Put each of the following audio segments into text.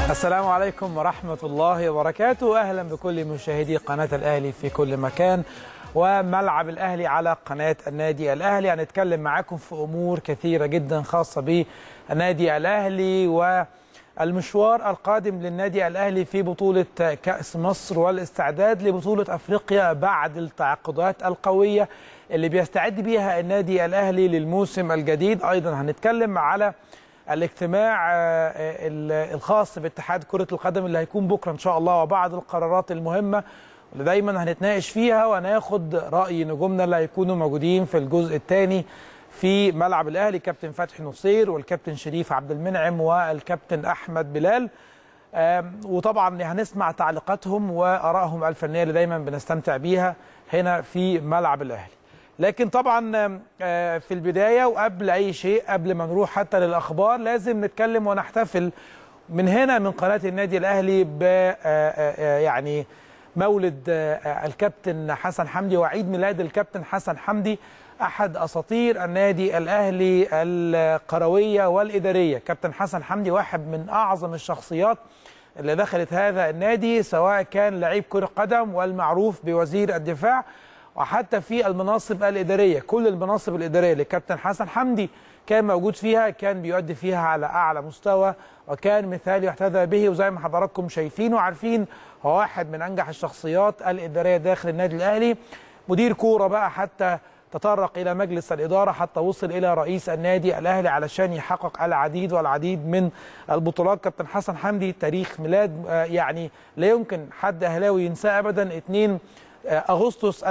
السلام عليكم ورحمة الله وبركاته أهلا بكل مشاهدي قناة الأهلي في كل مكان وملعب الأهلي على قناة النادي الأهلي هنتكلم معاكم في أمور كثيرة جدا خاصة بالنادي الأهلي والمشوار القادم للنادي الأهلي في بطولة كأس مصر والاستعداد لبطولة أفريقيا بعد التعاقدات القوية اللي بيستعد بيها النادي الأهلي للموسم الجديد أيضا هنتكلم على الاجتماع الخاص باتحاد كرة القدم اللي هيكون بكرة إن شاء الله وبعض القرارات المهمة اللي دايما هنتناقش فيها وهناخد رأي نجومنا اللي هيكونوا موجودين في الجزء الثاني في ملعب الأهلي كابتن فتحي نصير والكابتن شريف عبد المنعم والكابتن أحمد بلال وطبعا هنسمع تعليقاتهم وآرائهم الفنية اللي دايما بنستمتع بيها هنا في ملعب الأهلي لكن طبعا في البدايه وقبل اي شيء قبل ما نروح حتى للاخبار لازم نتكلم ونحتفل من هنا من قناه النادي الاهلي ب يعني مولد الكابتن حسن حمدي وعيد ميلاد الكابتن حسن حمدي احد اساطير النادي الاهلي القرويه والاداريه كابتن حسن حمدي واحد من اعظم الشخصيات اللي دخلت هذا النادي سواء كان لعيب كره قدم والمعروف بوزير الدفاع وحتى في المناصب الإدارية كل المناصب الإدارية اللي كابتن حسن حمدي كان موجود فيها كان بيؤدي فيها على أعلى مستوى وكان مثال يحتذى به وزي ما حضراتكم شايفين وعارفين هو واحد من أنجح الشخصيات الإدارية داخل النادي الأهلي مدير كورة بقى حتى تطرق إلى مجلس الإدارة حتى وصل إلى رئيس النادي الأهلي علشان يحقق العديد والعديد من البطولات كابتن حسن حمدي تاريخ ميلاد يعني لا يمكن حد أهلاوي ينساه أبدا 2 أغسطس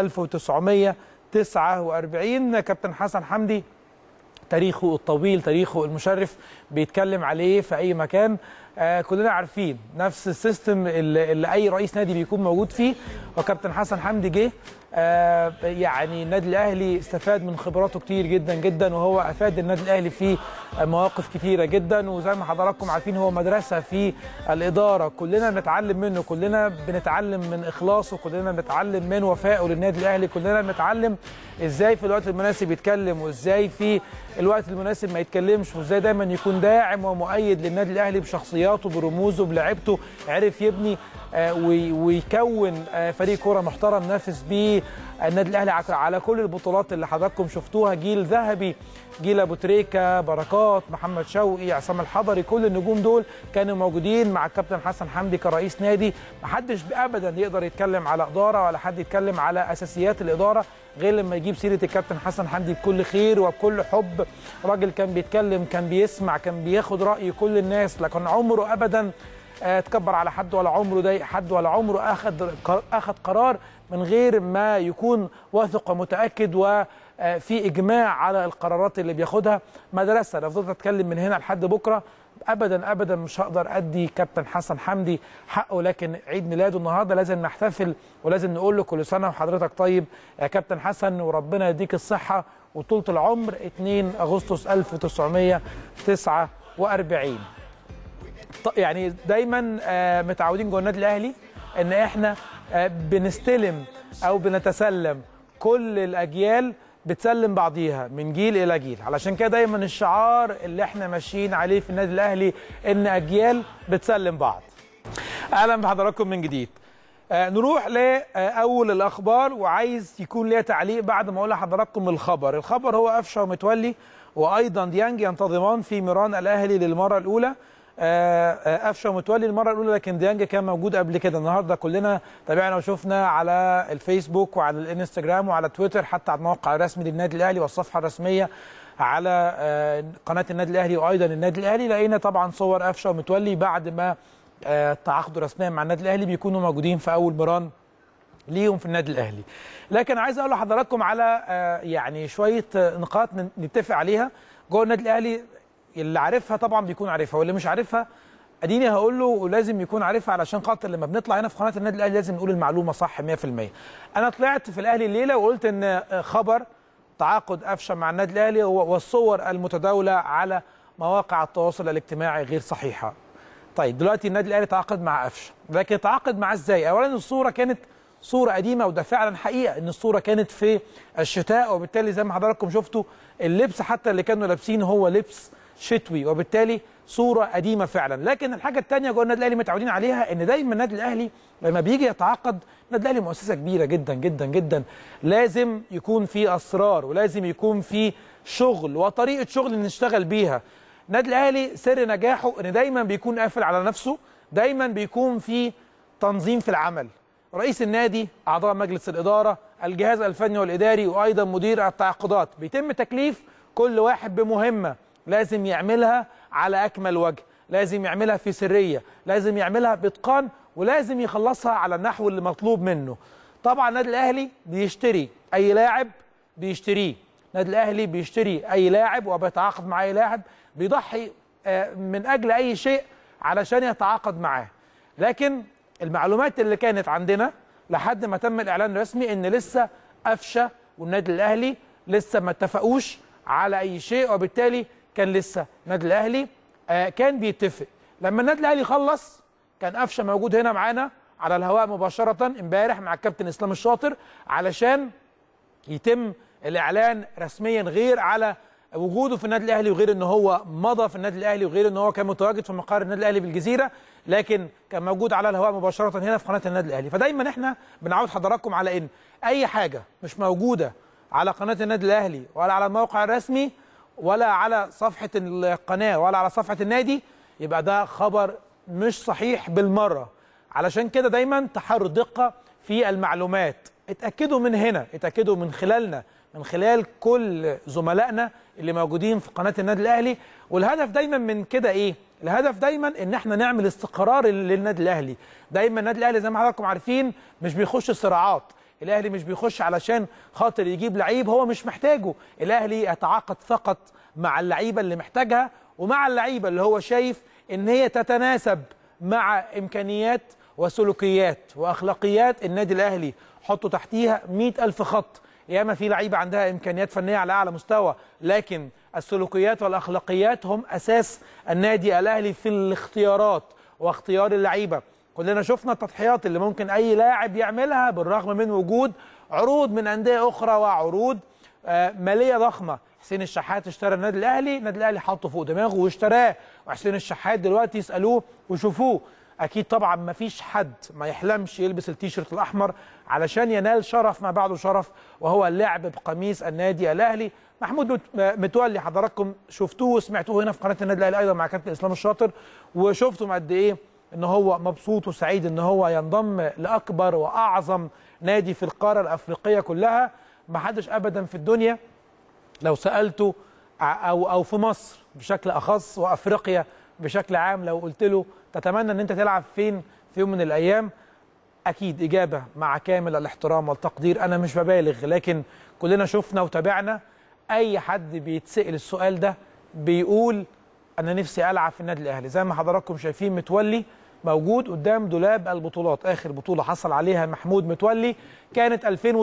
1949 كابتن حسن حمدي تاريخه الطويل تاريخه المشرف بيتكلم عليه في أي مكان آه كلنا عارفين نفس السيستم اللي, اللي أي رئيس نادي بيكون موجود فيه وكابتن حسن حمدي جه آه يعني النادي الأهلي استفاد من خبراته كتير جدا جدا وهو أفاد النادي الأهلي في مواقف كتيرة جدا وزي ما حضراتكم عارفين هو مدرسة في الإدارة كلنا بنتعلم منه كلنا بنتعلم من إخلاصه كلنا بنتعلم من وفائه للنادي الأهلي كلنا بنتعلم إزاي في الوقت المناسب يتكلم وإزاي في الوقت المناسب ما يتكلمش وإزاي دايما يكون داعم ومؤيد للنادي الأهلي بشخصياته برموزه بلعبته عرف يبني آه ويكون آه فريق كوره محترم نافس بيه النادي الاهلي على كل البطولات اللي حضراتكم شفتوها جيل ذهبي جيل ابو تريكه بركات محمد شوقي عصام الحضري كل النجوم دول كانوا موجودين مع الكابتن حسن حمدي كرئيس نادي محدش ابدا يقدر يتكلم على اداره ولا حد يتكلم على اساسيات الاداره غير لما يجيب سيره الكابتن حسن حمدي بكل خير وبكل حب راجل كان بيتكلم كان بيسمع كان بياخد راي كل الناس لكن عمره ابدا تكبر على حد ولا عمره ضايق حد ولا عمره اخذ اخذ قرار من غير ما يكون واثق ومتاكد وفي اجماع على القرارات اللي بياخدها مدرسه لو فضلت اتكلم من هنا لحد بكره ابدا ابدا مش هقدر ادي كابتن حسن حمدي حقه لكن عيد ميلاده النهارده لازم نحتفل ولازم نقول له كل سنه وحضرتك طيب يا كابتن حسن وربنا يديك الصحه وطولة العمر 2 اغسطس 1949 يعني دايما متعودين جوه النادي الاهلي ان احنا بنستلم او بنتسلم كل الاجيال بتسلم بعضيها من جيل الى جيل علشان كده دايما الشعار اللي احنا ماشيين عليه في النادي الاهلي ان اجيال بتسلم بعض اهلا بحضراتكم من جديد نروح لاول الاخبار وعايز يكون ليا تعليق بعد ما اقول لحضراتكم الخبر الخبر هو قفشه ومتولي وايضا ديانج ينتظمان في ميران الاهلي للمره الاولى قفشه ومتولي المره الاولى لكن ديانج كان موجود قبل كده النهارده كلنا تابعنا وشفنا على الفيسبوك وعلى الانستجرام وعلى تويتر حتى على الموقع الرسمي للنادي الاهلي والصفحه الرسميه على قناه النادي الاهلي وايضا النادي الاهلي لقينا طبعا صور قفشه ومتولي بعد ما تعاقدوا رسميا مع النادي الاهلي بيكونوا موجودين في اول مران ليهم في النادي الاهلي لكن عايز اقول لحضراتكم على يعني شويه نقاط نتفق عليها جوه النادي الاهلي اللي عارفها طبعا بيكون عارفها واللي مش عارفها اديني هقول له لازم يكون عارفها علشان خاطر لما بنطلع هنا في قناه النادي الاهلي لازم نقول المعلومه صح 100% انا طلعت في الاهلي الليله وقلت ان خبر تعاقد قفشه مع النادي الاهلي والصور المتداوله على مواقع التواصل الاجتماعي غير صحيحه طيب دلوقتي النادي الاهلي تعاقد مع قفشه لكن تعاقد معاه ازاي اولا الصوره كانت صوره قديمه وده فعلا حقيقه ان الصوره كانت في الشتاء وبالتالي زي ما حضراتكم شفتوا اللبس حتى اللي كانوا لابسينه هو لبس شتوي وبالتالي صوره قديمه فعلا لكن الحاجه الثانيه جوه النادي الاهلي متعودين عليها ان دايما النادي الاهلي لما بيجي يتعاقد النادي الاهلي مؤسسه كبيره جدا جدا جدا لازم يكون في اسرار ولازم يكون في شغل وطريقه شغل نشتغل بيها النادي الاهلي سر نجاحه ان دايما بيكون قافل على نفسه دايما بيكون في تنظيم في العمل رئيس النادي اعضاء مجلس الاداره الجهاز الفني والاداري وايضا مدير التعاقدات بيتم تكليف كل واحد بمهمه لازم يعملها على اكمل وجه لازم يعملها في سريه لازم يعملها باتقان ولازم يخلصها على النحو اللي مطلوب منه طبعا النادي الاهلي بيشتري اي لاعب بيشتريه النادي الاهلي بيشتري اي لاعب وبيتعاقد مع اي لاعب بيضحي من اجل اي شيء علشان يتعاقد معاه لكن المعلومات اللي كانت عندنا لحد ما تم الاعلان الرسمي ان لسه قفشه والنادي الاهلي لسه ما اتفقوش على اي شيء وبالتالي كان لسه النادي الاهلي آه كان بيتفق لما النادي الاهلي خلص كان قفشه موجود هنا معانا على الهواء مباشره امبارح مع الكابتن اسلام الشاطر علشان يتم الاعلان رسميا غير على وجوده في النادي الاهلي وغير ان هو مضى في النادي الاهلي وغير ان هو كان متواجد في مقر النادي الاهلي بالجزيره لكن كان موجود على الهواء مباشره هنا في قناه النادي الاهلي فدايما احنا بنعود حضراتكم على ان اي حاجه مش موجوده على قناه النادي الاهلي ولا على الموقع الرسمي ولا على صفحه القناه ولا على صفحه النادي يبقى ده خبر مش صحيح بالمره علشان كده دايما تحروا الدقه في المعلومات اتاكدوا من هنا اتاكدوا من خلالنا من خلال كل زملائنا اللي موجودين في قناه النادي الاهلي والهدف دايما من كده ايه الهدف دايما ان احنا نعمل استقرار للنادي الاهلي دايما النادي الاهلي زي ما حضراتكم عارفين مش بيخش صراعات الاهلي مش بيخش علشان خاطر يجيب لعيب هو مش محتاجه الاهلي يتعاقد فقط مع اللعيبه اللي محتاجها ومع اللعيبه اللي هو شايف ان هي تتناسب مع امكانيات وسلوكيات واخلاقيات النادي الاهلي حطوا تحتيها مئة ألف خط ياما في لعيبه عندها امكانيات فنيه على اعلى مستوى لكن السلوكيات والاخلاقيات هم اساس النادي الاهلي في الاختيارات واختيار اللعيبه كلنا شفنا التضحيات اللي ممكن اي لاعب يعملها بالرغم من وجود عروض من انديه اخرى وعروض ماليه ضخمه حسين الشحات اشترى النادي الاهلي النادي الاهلي حطه فوق دماغه واشتراه وحسين الشحات دلوقتي يسالوه وشوفوه اكيد طبعا ما فيش حد ما يحلمش يلبس التيشيرت الاحمر علشان ينال شرف ما بعده شرف وهو اللعب بقميص النادي الاهلي محمود متولي حضراتكم شفتوه وسمعتوه هنا في قناه النادي الاهلي ايضا مع كابتن اسلام الشاطر وشفتم قد ايه ان هو مبسوط وسعيد ان هو ينضم لاكبر واعظم نادي في القاره الافريقيه كلها ما حدش ابدا في الدنيا لو سالته او او في مصر بشكل اخص وافريقيا بشكل عام لو قلت له تتمنى ان انت تلعب فين في يوم من الايام اكيد اجابه مع كامل الاحترام والتقدير انا مش ببالغ لكن كلنا شفنا وتابعنا اي حد بيتسال السؤال ده بيقول انا نفسي العب في النادي الاهلي زي ما حضراتكم شايفين متولي موجود قدام دولاب البطولات اخر بطوله حصل عليها محمود متولي كانت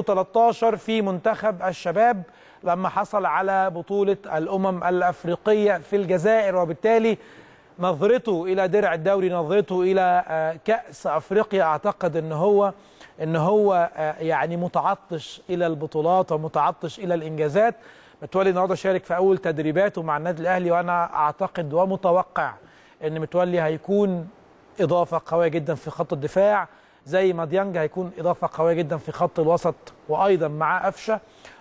2013 في منتخب الشباب لما حصل على بطوله الامم الافريقيه في الجزائر وبالتالي نظرته الى درع الدوري نظرته الى كاس افريقيا اعتقد ان هو ان هو يعني متعطش الى البطولات ومتعطش الى الانجازات متولي النهارده شارك في اول تدريباته مع النادي الاهلي وانا اعتقد ومتوقع ان متولي هيكون اضافه قويه جدا في خط الدفاع زي ما ديانج هيكون اضافه قويه جدا في خط الوسط وايضا مع قفشه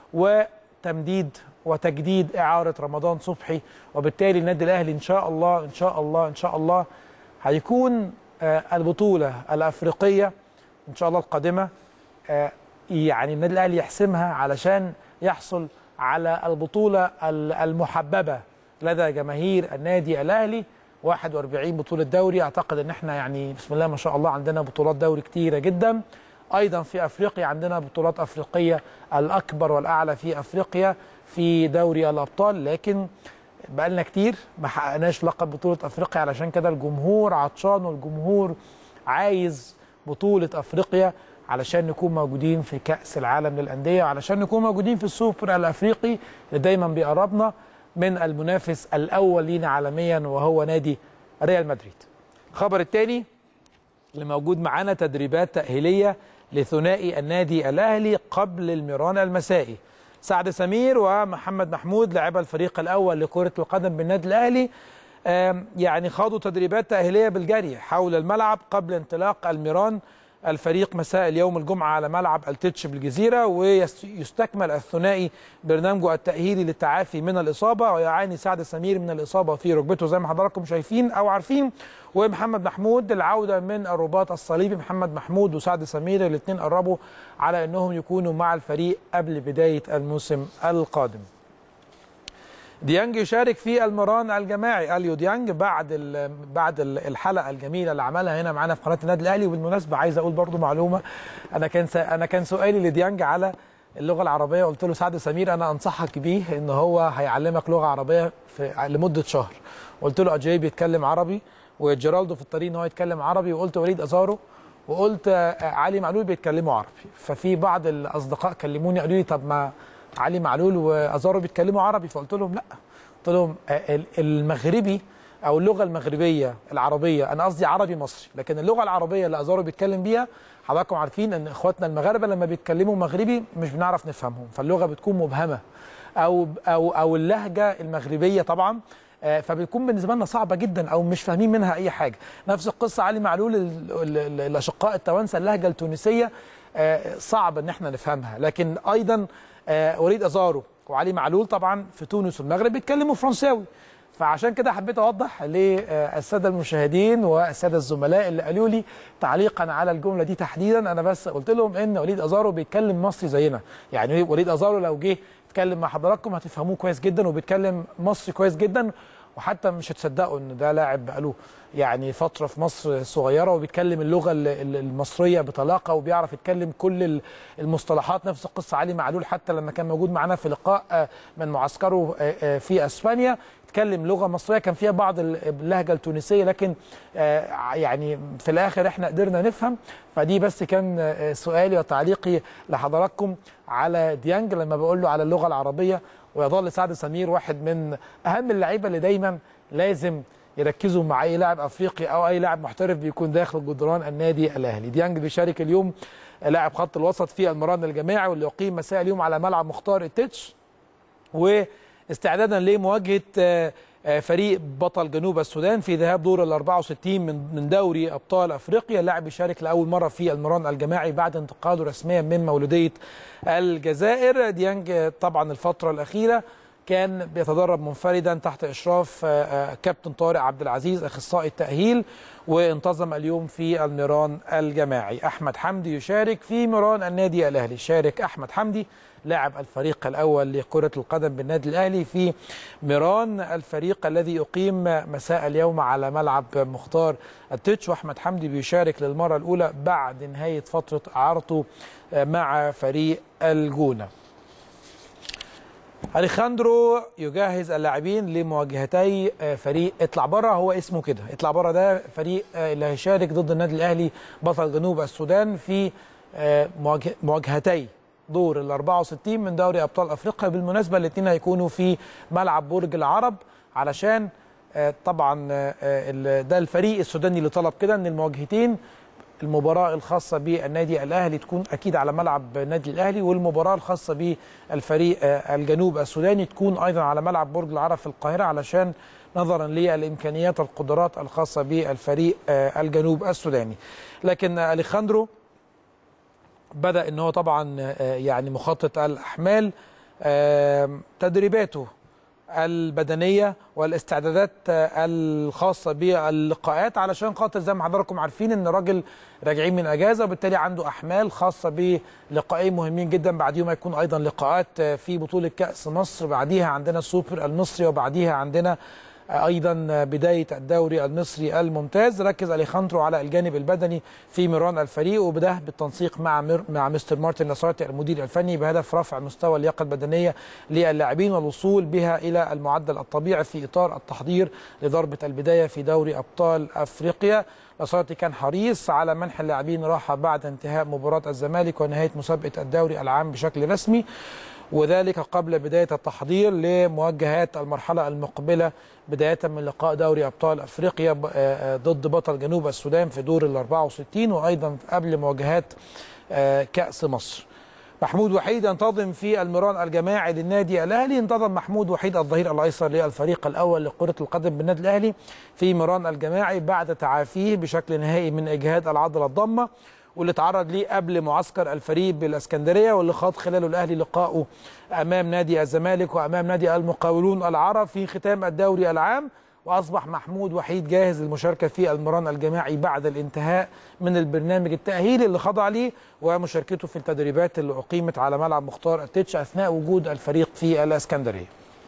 وتمديد وتجديد اعاره رمضان صبحي وبالتالي النادي الاهلي ان شاء الله ان شاء الله ان شاء الله هيكون البطوله الافريقيه ان شاء الله القادمه يعني النادي الاهلي يحسمها علشان يحصل على البطوله المحببه لدى جماهير النادي الاهلي 41 بطوله دوري اعتقد ان احنا يعني بسم الله ما شاء الله عندنا بطولات دوري كتيره جدا ايضا في افريقيا عندنا بطولات افريقيه الاكبر والاعلى في افريقيا في دوري الابطال لكن بقالنا كتير ما حققناش لقب بطوله افريقيا علشان كده الجمهور عطشان والجمهور عايز بطوله افريقيا علشان نكون موجودين في كاس العالم للانديه وعلشان نكون موجودين في السوبر الافريقي اللي دايما بيقربنا من المنافس الاول لينا عالميا وهو نادي ريال مدريد. الخبر الثاني اللي موجود معانا تدريبات تاهيليه لثنائي النادي الاهلي قبل الميران المسائي. سعد سمير ومحمد محمود لاعب الفريق الاول لكره القدم بالنادي الاهلي آم، يعني خاضوا تدريبات تأهيلية بالجري حول الملعب قبل انطلاق الميران الفريق مساء اليوم الجمعة على ملعب التتش بالجزيرة ويستكمل الثنائي برنامجه التأهيلي للتعافي من الإصابة ويعاني سعد سمير من الإصابة في ركبته زي ما حضراتكم شايفين أو عارفين ومحمد محمود العودة من الرباط الصليبي محمد محمود وسعد سمير الاثنين قربوا على أنهم يكونوا مع الفريق قبل بداية الموسم القادم ديانج يشارك في المران الجماعي اليو ديانج بعد ال بعد ال- الحلقه الجميله اللي عملها هنا معانا في قناه النادي الاهلي وبالمناسبه عايز اقول برضو معلومه انا كان س- انا كان سؤالي لديانج على اللغه العربيه قلت له سعد سمير انا انصحك بيه ان هو هيعلمك لغه عربيه في لمده شهر قلت له اجاي بيتكلم عربي وجيرالدو في الطريق ان هو يتكلم عربي وقلت وليد ازارو وقلت آه، علي معلول بيتكلموا عربي ففي بعض الاصدقاء كلموني قالوا لي طب ما علي معلول وازارو بيتكلموا عربي فقلت لهم لا قلت لهم آه، ال- المغربي او اللغه المغربيه العربيه انا قصدي عربي مصري لكن اللغه العربيه اللي ازارو بيتكلم بيها حضراتكم عارفين ان اخواتنا المغاربه لما بيتكلموا مغربي مش بنعرف نفهمهم فاللغه بتكون مبهمه او او او اللهجه المغربيه طبعا آه، فبتكون بالنسبه لنا صعبه جدا او مش فاهمين منها اي حاجه نفس القصه علي معلول ال- ال- ال- الاشقاء التوانسه اللهجه التونسيه آه، صعب ان احنا نفهمها لكن ايضا آه، وليد ازارو وعلي معلول طبعا في تونس والمغرب بيتكلموا فرنساوي فعشان كده حبيت اوضح للساده المشاهدين والساده الزملاء اللي قالوا لي تعليقا على الجمله دي تحديدا انا بس قلت لهم ان وليد ازارو بيتكلم مصري زينا يعني وليد ازارو لو جه يتكلم مع حضراتكم هتفهموه كويس جدا وبيتكلم مصري كويس جدا وحتى مش هتصدقوا ان ده لاعب بقاله يعني فتره في مصر صغيره وبيتكلم اللغه ال- ال- المصريه بطلاقه وبيعرف يتكلم كل ال- المصطلحات نفس القصه علي معلول حتى لما كان موجود معانا في لقاء آه، من معسكره آه، آه، في اسبانيا اتكلم لغه مصريه كان فيها بعض ال- اللهجه التونسيه لكن آه، يعني في الاخر احنا قدرنا نفهم فدي بس كان آه، سؤالي وتعليقي لحضراتكم على ديانج لما بقول له على اللغه العربيه ويظل سعد سمير واحد من اهم اللعيبه اللي دايما لازم يركزوا مع اي لاعب افريقي او اي لاعب محترف بيكون داخل جدران النادي الاهلي ديانج بيشارك اليوم لاعب خط الوسط في المران الجماعي واللي يقيم مساء اليوم على ملعب مختار التتش واستعدادا لمواجهه آه، آه، فريق بطل جنوب السودان في ذهاب دور ال 64 من من دوري ابطال افريقيا اللاعب يشارك لاول مره في المران الجماعي بعد انتقاله رسميا من مولوديه الجزائر ديانج آه، طبعا الفتره الاخيره كان بيتدرب منفردا تحت اشراف آه، آه، كابتن طارق عبد العزيز اخصائي التاهيل وانتظم اليوم في الميران الجماعي احمد حمدي يشارك في ميران النادي الاهلي شارك احمد حمدي لاعب الفريق الاول لكره القدم بالنادي الاهلي في ميران الفريق الذي يقيم مساء اليوم على ملعب مختار التتش واحمد حمدي بيشارك للمره الاولى بعد نهايه فتره اعارته آه، مع فريق الجونه اليخاندرو يجهز اللاعبين لمواجهتي آه، فريق اطلع بره هو اسمه كده اطلع بره ده فريق آه، اللي هيشارك ضد النادي الاهلي بطل جنوب السودان في آه، مواجه- مواجهتي دور ال 64 من دوري ابطال افريقيا بالمناسبه الاثنين هيكونوا في ملعب برج العرب علشان آه، طبعا آه، ال- ده الفريق السوداني اللي طلب كده ان المواجهتين المباراة الخاصة بالنادي الأهلي تكون أكيد على ملعب النادي الأهلي والمباراة الخاصة بالفريق آه، الجنوب السوداني تكون أيضا على ملعب برج العرب في القاهرة علشان نظرا للإمكانيات والقدرات الخاصة بالفريق آه، الجنوب السوداني لكن آه، أليخاندرو بدأ ان هو طبعا آه، يعني مخطط الاحمال آه، تدريباته البدنيه والاستعدادات آه، الخاصه باللقاءات علشان خاطر زي ما حضراتكم عارفين ان راجل راجعين من اجازه وبالتالي عنده احمال خاصه بلقاءين مهمين جدا بعديهم هيكون ايضا لقاءات آه، في بطوله كاس مصر بعديها عندنا السوبر المصري وبعديها عندنا ايضا بدايه الدوري المصري الممتاز ركز اليخاندرو على الجانب البدني في ميران الفريق وبده بالتنسيق مع مر... مع مستر مارتن لاسارتي المدير الفني بهدف رفع مستوى اللياقه البدنيه للاعبين والوصول بها الى المعدل الطبيعي في اطار التحضير لضربه البدايه في دوري ابطال افريقيا لاسارتي كان حريص على منح اللاعبين راحه بعد انتهاء مباراه الزمالك ونهايه مسابقه الدوري العام بشكل رسمي وذلك قبل بداية التحضير لمواجهات المرحلة المقبلة بداية من لقاء دوري أبطال أفريقيا ب- آه، آه، ضد بطل جنوب السودان في دور ال 64 وأيضا قبل مواجهات آه، كأس مصر محمود وحيد ينتظم في المران الجماعي للنادي الاهلي انتظم محمود وحيد الظهير الايسر للفريق الاول لكره القدم بالنادي الاهلي في مران الجماعي بعد تعافيه بشكل نهائي من اجهاد العضله الضمه واللي تعرض ليه قبل معسكر الفريق بالاسكندريه واللي خاض خلاله الاهلي لقائه امام نادي الزمالك وامام نادي المقاولون العرب في ختام الدوري العام واصبح محمود وحيد جاهز للمشاركه في المران الجماعي بعد الانتهاء من البرنامج التاهيلي اللي خضع ليه ومشاركته في التدريبات اللي اقيمت على ملعب مختار التتش اثناء وجود الفريق في الاسكندريه.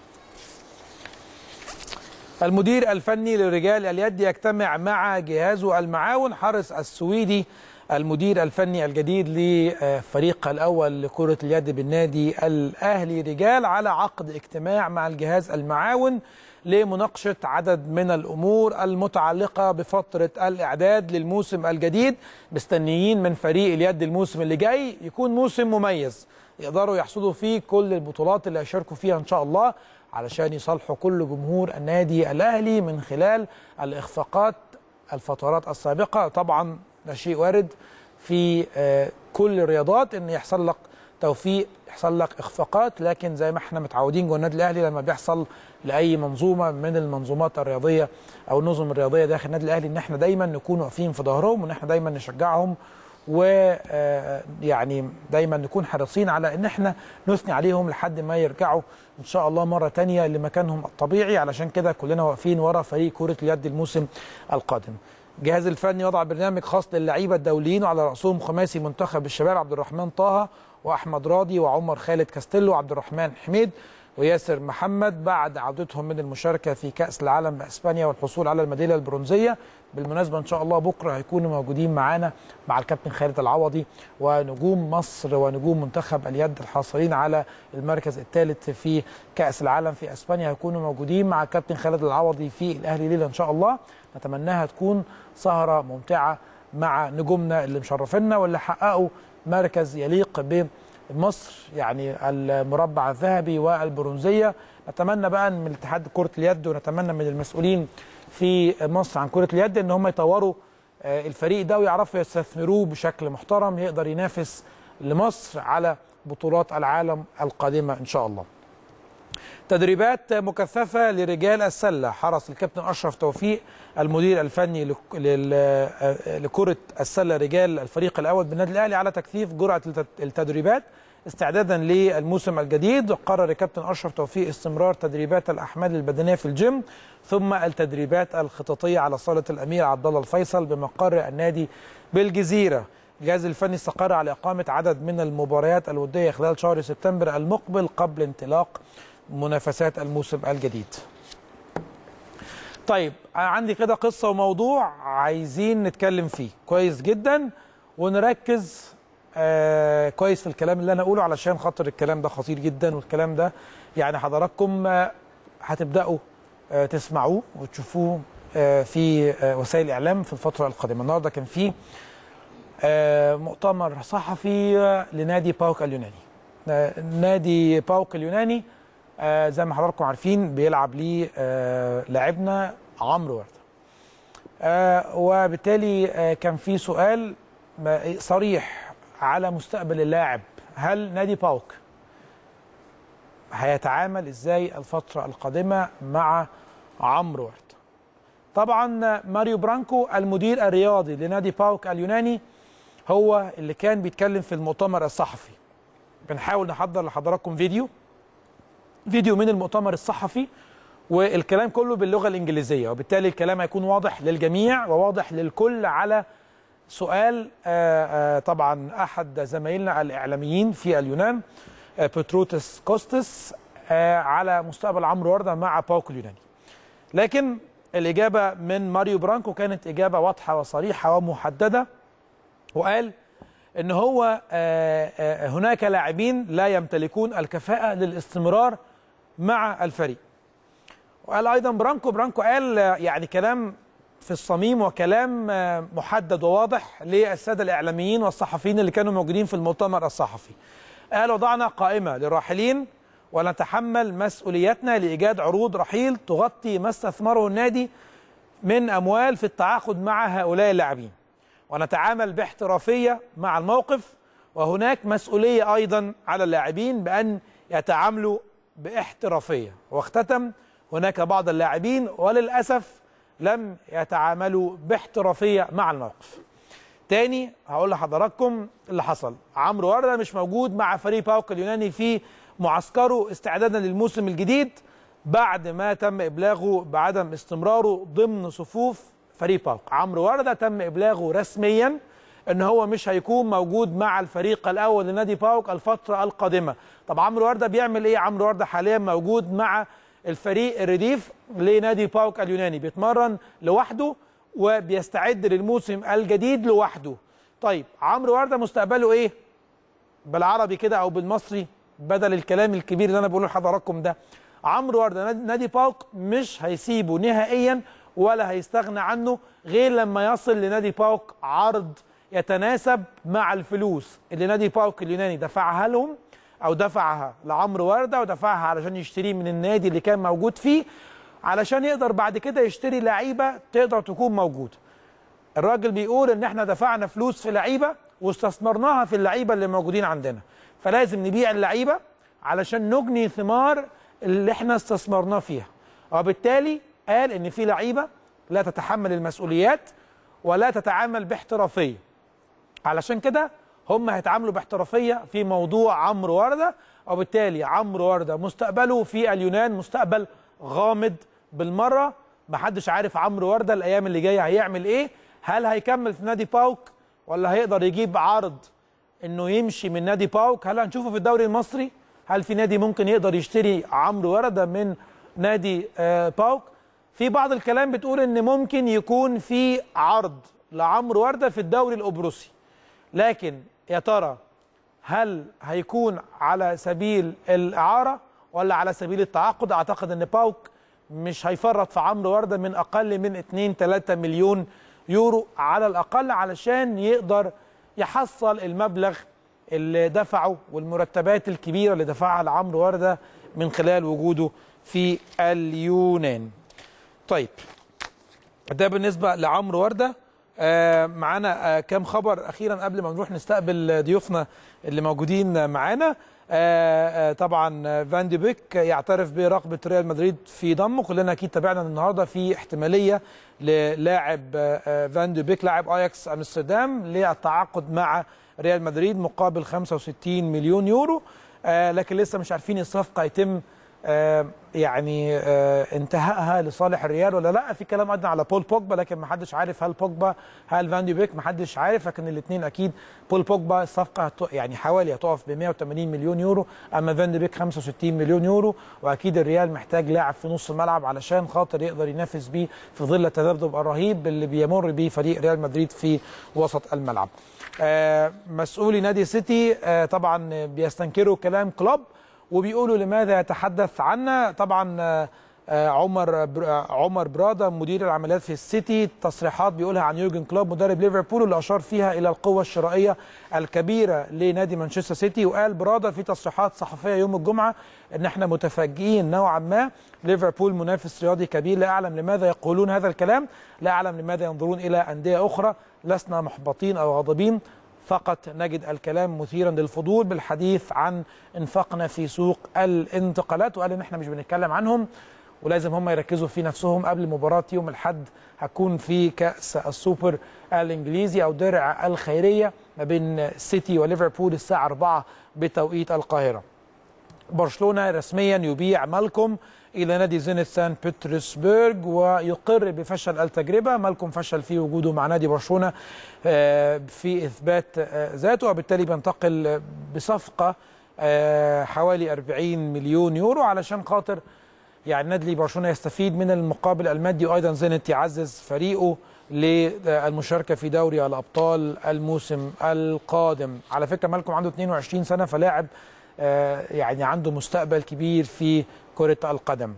المدير الفني لرجال اليد يجتمع مع جهازه المعاون حرس السويدي المدير الفني الجديد لفريق الاول لكره اليد بالنادي الاهلي رجال على عقد اجتماع مع الجهاز المعاون لمناقشه عدد من الامور المتعلقه بفتره الاعداد للموسم الجديد مستنيين من فريق اليد الموسم اللي جاي يكون موسم مميز يقدروا يحصدوا فيه كل البطولات اللي هيشاركوا فيها ان شاء الله علشان يصالحوا كل جمهور النادي الاهلي من خلال الاخفاقات الفترات السابقه طبعا ده شيء وارد في كل الرياضات ان يحصل لك توفيق يحصل لك اخفاقات لكن زي ما احنا متعودين جوه النادي الاهلي لما بيحصل لاي منظومه من المنظومات الرياضيه او النظم الرياضيه داخل النادي الاهلي ان احنا دايما نكون واقفين في ظهرهم وان احنا دايما نشجعهم ويعني دايما نكون حريصين على ان احنا نثني عليهم لحد ما يرجعوا ان شاء الله مره تانية لمكانهم الطبيعي علشان كده كلنا واقفين ورا فريق كره اليد الموسم القادم. الجهاز الفني وضع برنامج خاص للعيبه الدوليين وعلى راسهم خماسي منتخب الشباب عبد الرحمن طه واحمد راضي وعمر خالد كاستيلو وعبد الرحمن حميد وياسر محمد بعد عودتهم من المشاركه في كاس العالم باسبانيا والحصول على الميداليه البرونزيه بالمناسبه ان شاء الله بكره هيكونوا موجودين معانا مع الكابتن خالد العوضي ونجوم مصر ونجوم منتخب اليد الحاصلين على المركز الثالث في كاس العالم في اسبانيا هيكونوا موجودين مع الكابتن خالد العوضي في الاهلي ليله ان شاء الله نتمناها تكون سهره ممتعه مع نجومنا اللي مشرفينا واللي حققوا مركز يليق بمصر يعني المربع الذهبي والبرونزيه نتمنى بقى من اتحاد كره اليد ونتمنى من المسؤولين في مصر عن كره اليد ان هم يطوروا الفريق ده ويعرفوا يستثمروه بشكل محترم يقدر ينافس لمصر على بطولات العالم القادمه ان شاء الله. تدريبات مكثفه لرجال السله حرص الكابتن اشرف توفيق المدير الفني لكره السله رجال الفريق الاول بالنادي الاهلي على تكثيف جرعه التدريبات استعدادا للموسم الجديد قرر الكابتن اشرف توفيق استمرار تدريبات الاحمال البدنيه في الجيم ثم التدريبات الخططيه على صاله الامير عبد الله الفيصل بمقر النادي بالجزيره الجهاز الفني استقر على اقامه عدد من المباريات الوديه خلال شهر سبتمبر المقبل قبل انطلاق منافسات الموسم الجديد طيب عندي كده قصه وموضوع عايزين نتكلم فيه كويس جدا ونركز آه كويس في الكلام اللي انا اقوله علشان خاطر الكلام ده خطير جدا والكلام ده يعني حضراتكم آه هتبداوا آه تسمعوه وتشوفوه آه في آه وسائل الاعلام في الفتره القادمه النهارده كان في آه مؤتمر صحفي آه لنادي باوك اليوناني آه نادي باوك اليوناني آه زي ما حضراتكم عارفين بيلعب ليه آه لاعبنا عمرو ورده آه وبالتالي آه كان في سؤال صريح على مستقبل اللاعب هل نادي باوك هيتعامل ازاي الفتره القادمه مع عمرو ورده طبعا ماريو برانكو المدير الرياضي لنادي باوك اليوناني هو اللي كان بيتكلم في المؤتمر الصحفي بنحاول نحضر لحضراتكم فيديو فيديو من المؤتمر الصحفي والكلام كله باللغه الانجليزيه وبالتالي الكلام هيكون واضح للجميع وواضح للكل على سؤال آآ آآ طبعا احد زمايلنا الاعلاميين في اليونان بتروتس كوستس على مستقبل عمرو ورده مع باوك اليوناني لكن الاجابه من ماريو برانكو كانت اجابه واضحه وصريحه ومحدده وقال ان هو هناك لاعبين لا يمتلكون الكفاءه للاستمرار مع الفريق وقال ايضا برانكو برانكو قال يعني كلام في الصميم وكلام محدد وواضح للساده الاعلاميين والصحفيين اللي كانوا موجودين في المؤتمر الصحفي قال وضعنا قائمه للراحلين ونتحمل مسؤوليتنا لايجاد عروض رحيل تغطي ما استثمره النادي من اموال في التعاقد مع هؤلاء اللاعبين ونتعامل باحترافيه مع الموقف وهناك مسؤوليه ايضا على اللاعبين بان يتعاملوا باحترافيه واختتم هناك بعض اللاعبين وللاسف لم يتعاملوا باحترافيه مع الموقف تاني هقول لحضراتكم اللي حصل عمرو ورده مش موجود مع فريق باوك اليوناني في معسكره استعدادا للموسم الجديد بعد ما تم ابلاغه بعدم استمراره ضمن صفوف فريق باوك عمرو ورده تم ابلاغه رسميا ان هو مش هيكون موجود مع الفريق الاول لنادي باوك الفتره القادمه طب عمرو ورده بيعمل ايه عمرو ورده حاليا موجود مع الفريق الرديف لنادي باوك اليوناني بيتمرن لوحده وبيستعد للموسم الجديد لوحده طيب عمرو ورده مستقبله ايه بالعربي كده او بالمصري بدل الكلام الكبير اللي انا بقوله لحضراتكم ده عمرو ورده نادي باوك مش هيسيبه نهائيا ولا هيستغنى عنه غير لما يصل لنادي باوك عرض يتناسب مع الفلوس اللي نادي باوك اليوناني دفعها لهم او دفعها لعمرو ورده ودفعها علشان يشتريه من النادي اللي كان موجود فيه علشان يقدر بعد كده يشتري لعيبه تقدر تكون موجوده. الراجل بيقول ان احنا دفعنا فلوس في لعيبه واستثمرناها في اللعيبه اللي موجودين عندنا فلازم نبيع اللعيبه علشان نجني ثمار اللي احنا استثمرناه فيها. وبالتالي قال ان في لعيبه لا تتحمل المسؤوليات ولا تتعامل باحترافيه. علشان كده هم هيتعاملوا باحترافيه في موضوع عمرو ورده وبالتالي عمرو ورده مستقبله في اليونان مستقبل غامض بالمره محدش عارف عمرو ورده الايام اللي جايه هيعمل ايه هل هيكمل في نادي باوك ولا هيقدر يجيب عرض انه يمشي من نادي باوك هل هنشوفه في الدوري المصري هل في نادي ممكن يقدر يشتري عمرو ورده من نادي آه باوك في بعض الكلام بتقول ان ممكن يكون في عرض لعمرو ورده في الدوري القبرصي لكن يا ترى هل هيكون على سبيل الاعاره ولا على سبيل التعاقد اعتقد ان باوك مش هيفرط في عمرو ورده من اقل من 2 3 مليون يورو على الاقل علشان يقدر يحصل المبلغ اللي دفعه والمرتبات الكبيره اللي دفعها لعمرو ورده من خلال وجوده في اليونان. طيب ده بالنسبه لعمرو ورده آه معانا آه كام خبر اخيرا قبل ما نروح نستقبل ضيوفنا اللي موجودين معانا آه طبعا فان دي بيك يعترف برغبه ريال مدريد في ضمه كلنا اكيد تابعنا النهارده في احتماليه للاعب فان دي بيك لاعب اياكس امستردام للتعاقد مع ريال مدريد مقابل 65 مليون يورو لكن لسه مش عارفين الصفقه يتم آه يعني آه انتهائها لصالح الريال ولا لا في كلام ايضا على بول بوجبا لكن ما حدش عارف هل بوجبا هل فان دي بيك ما حدش عارف لكن الاثنين اكيد بول بوجبا الصفقه يعني حوالي هتقف ب 180 مليون يورو اما فان دي بيك 65 مليون يورو واكيد الريال محتاج لاعب في نص الملعب علشان خاطر يقدر ينافس بيه في ظل التذبذب الرهيب اللي بيمر بيه فريق ريال مدريد في وسط الملعب. آه مسؤولي نادي سيتي طبعا بيستنكروا كلام كلوب وبيقولوا لماذا يتحدث عنا طبعا عمر عمر برادا مدير العمليات في السيتي تصريحات بيقولها عن يورجن كلوب مدرب ليفربول اللي اشار فيها الى القوه الشرائيه الكبيره لنادي مانشستر سيتي وقال برادا في تصريحات صحفيه يوم الجمعه ان احنا متفاجئين نوعا ما ليفربول منافس رياضي كبير لا اعلم لماذا يقولون هذا الكلام لا اعلم لماذا ينظرون الى انديه اخرى لسنا محبطين او غاضبين فقط نجد الكلام مثيرا للفضول بالحديث عن انفاقنا في سوق الانتقالات وقال ان احنا مش بنتكلم عنهم ولازم هم يركزوا في نفسهم قبل مباراة يوم الحد هتكون في كأس السوبر الإنجليزي أو درع الخيرية ما بين سيتي وليفربول الساعة 4 بتوقيت القاهرة برشلونة رسميا يبيع مالكوم إلى نادي زينت سان بطرسبرغ ويقر بفشل التجربة مالكوم فشل في وجوده مع نادي برشلونة في إثبات ذاته وبالتالي بينتقل بصفقة حوالي 40 مليون يورو علشان خاطر يعني نادي برشلونه يستفيد من المقابل المادي وايضا زينت يعزز فريقه للمشاركه في دوري الابطال الموسم القادم على فكره مالكم عنده 22 سنه فلاعب يعني عنده مستقبل كبير في كره القدم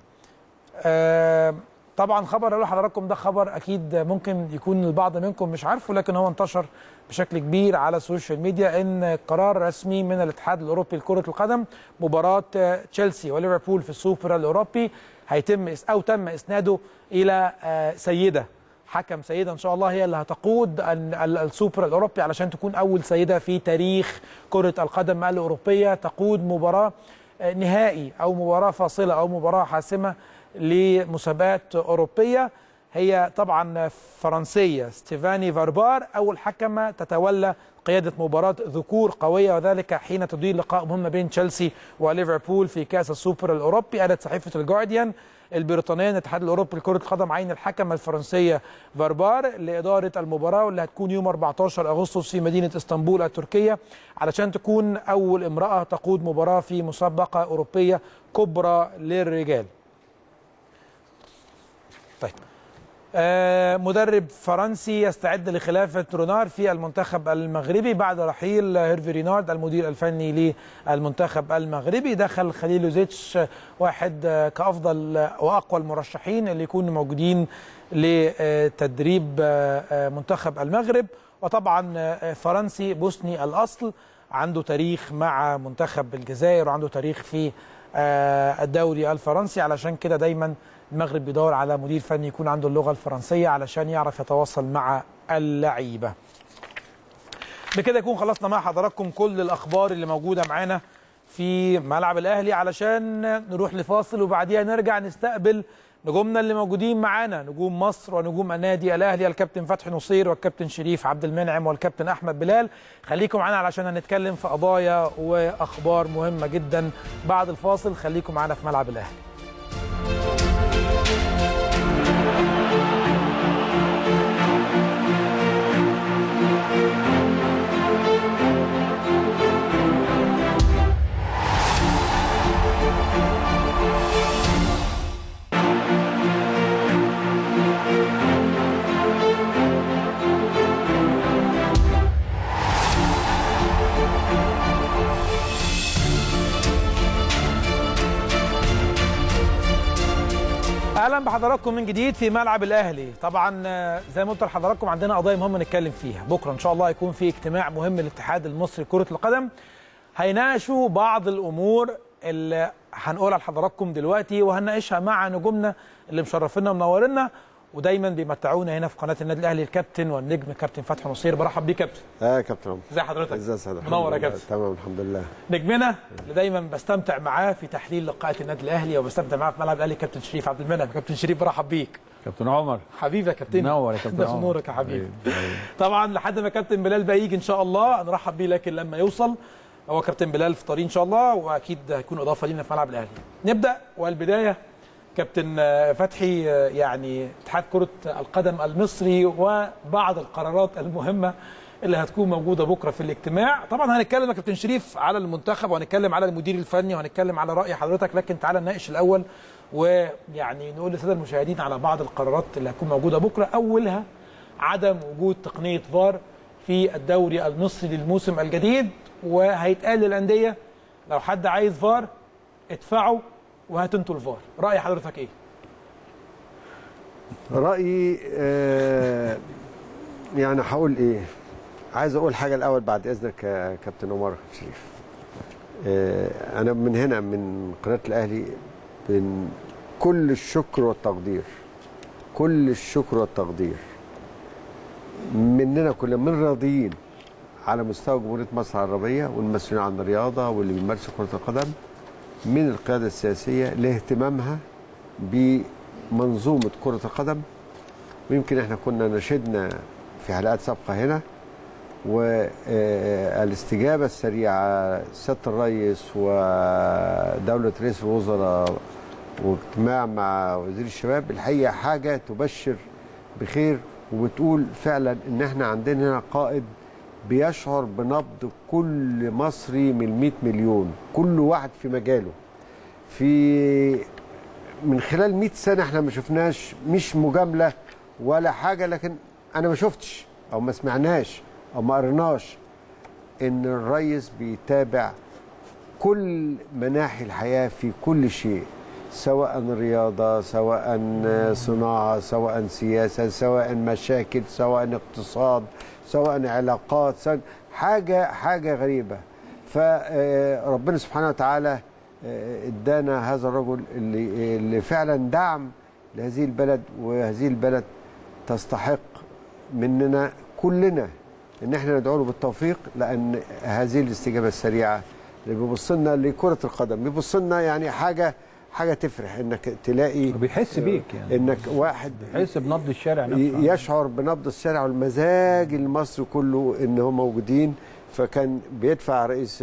طبعا خبر اقول لحضراتكم ده خبر اكيد ممكن يكون البعض منكم مش عارفه لكن هو انتشر بشكل كبير على السوشيال ميديا ان قرار رسمي من الاتحاد الاوروبي لكره القدم مباراه تشيلسي وليفربول في السوبر الاوروبي هيتم او تم اسناده الى سيده حكم سيده ان شاء الله هي اللي هتقود السوبر الاوروبي علشان تكون اول سيده في تاريخ كره القدم الاوروبيه تقود مباراه نهائي او مباراه فاصله او مباراه حاسمه لمسابقات اوروبيه هي طبعا فرنسيه ستيفاني فاربار اول حكمه تتولى قياده مباراه ذكور قويه وذلك حين تدير لقاء مهم بين تشيلسي وليفربول في كاس السوبر الاوروبي قالت صحيفه الجارديان البريطانيه الاتحاد الاوروبي لكره القدم عين الحكمه الفرنسيه فاربار لاداره المباراه واللي هتكون يوم 14 اغسطس في مدينه اسطنبول التركيه علشان تكون اول امراه تقود مباراه في مسابقه اوروبيه كبرى للرجال. طيب آه مدرب فرنسي يستعد لخلافة رونار في المنتخب المغربي بعد رحيل هيرفي رينارد المدير الفني للمنتخب المغربي دخل خليل لوزيتش واحد آه كأفضل وأقوى المرشحين اللي يكونوا موجودين لتدريب آه منتخب المغرب وطبعا فرنسي بوسني الأصل عنده تاريخ مع منتخب الجزائر وعنده تاريخ في الدوري الفرنسي علشان كده دايما المغرب بيدور على مدير فني يكون عنده اللغه الفرنسيه علشان يعرف يتواصل مع اللعيبه. بكده يكون خلصنا مع حضراتكم كل الاخبار اللي موجوده معانا في ملعب الاهلي علشان نروح لفاصل وبعديها نرجع نستقبل نجومنا اللي موجودين معانا نجوم مصر ونجوم النادي الاهلي الكابتن فتحي نصير والكابتن شريف عبد المنعم والكابتن احمد بلال خليكم معانا علشان هنتكلم في قضايا واخبار مهمه جدا بعد الفاصل خليكم معانا في ملعب الاهلي اهلا بحضراتكم من جديد في ملعب الاهلي طبعا زي ما قلت لحضراتكم عندنا قضايا مهمه نتكلم فيها بكره ان شاء الله هيكون في اجتماع مهم للاتحاد المصري لكره القدم هيناقشوا بعض الامور اللي هنقولها لحضراتكم دلوقتي وهنناقشها مع نجومنا اللي مشرفينا ومنورينا ودايما بيمتعونا هنا في قناه النادي الاهلي الكابتن والنجم كابتن فتحي نصير برحب بيك كابتن اه يا كابتن عمر ازي حضرتك ازي سعد منور يا كابتن تمام الحمد لله نجمنا اللي دايما بستمتع معاه في تحليل لقاءات النادي الاهلي وبستمتع معاه في ملعب الاهلي كابتن شريف عبد المنعم كابتن شريف برحب بيك كابتن عمر حبيبي يا كابتن منور يا كابتن ده عمر نورك يا حبيبي حبيبي. طبعا لحد ما كابتن بلال بقى يجي ان شاء الله نرحب بيه لكن لما يوصل هو كابتن بلال في طريق ان شاء الله واكيد هيكون اضافه لينا في ملعب الاهلي نبدا والبدايه كابتن فتحي يعني اتحاد كره القدم المصري وبعض القرارات المهمه اللي هتكون موجوده بكره في الاجتماع طبعا هنتكلم يا كابتن شريف على المنتخب وهنتكلم على المدير الفني وهنتكلم على راي حضرتك لكن تعالى نناقش الاول ويعني نقول للساده المشاهدين على بعض القرارات اللي هتكون موجوده بكره اولها عدم وجود تقنيه فار في الدوري المصري للموسم الجديد وهيتقال للانديه لو حد عايز فار ادفعوا وهاتوا انتوا الفار راي حضرتك ايه رايي آه يعني هقول ايه عايز اقول حاجه الاول بعد اذنك يا كابتن عمر شريف آه انا من هنا من قناه الاهلي بين كل الشكر والتقدير كل الشكر والتقدير مننا كلنا من راضيين على مستوى جمهوريه مصر العربيه والمسؤولين عن الرياضه واللي بيمارسوا كره القدم من القياده السياسيه لاهتمامها بمنظومه كره القدم ويمكن احنا كنا نشدنا في حلقات سابقه هنا والاستجابه السريعه سياده الرئيس ودوله رئيس الوزراء واجتماع مع وزير الشباب الحقيقه حاجه تبشر بخير وبتقول فعلا ان احنا عندنا هنا قائد بيشعر بنبض كل مصري من 100 مليون كل واحد في مجاله في من خلال 100 سنه احنا ما شفناش مش مجامله ولا حاجه لكن انا ما شفتش او ما سمعناش او ما قرناش ان الرئيس بيتابع كل مناحي الحياه في كل شيء سواء رياضه سواء صناعه سواء سياسه سواء مشاكل سواء اقتصاد سواء علاقات سواء حاجه حاجه غريبه فربنا سبحانه وتعالى ادانا هذا الرجل اللي اللي فعلا دعم لهذه البلد وهذه البلد تستحق مننا كلنا ان احنا ندعو له بالتوفيق لان هذه الاستجابه السريعه اللي بيبص لنا لكره القدم بيبص لنا يعني حاجه حاجه تفرح انك تلاقي بيحس بيك يعني انك واحد بيحس بنبض الشارع نفسه ي- يشعر بنبض الشارع والمزاج المصري كله ان هم موجودين فكان بيدفع رئيس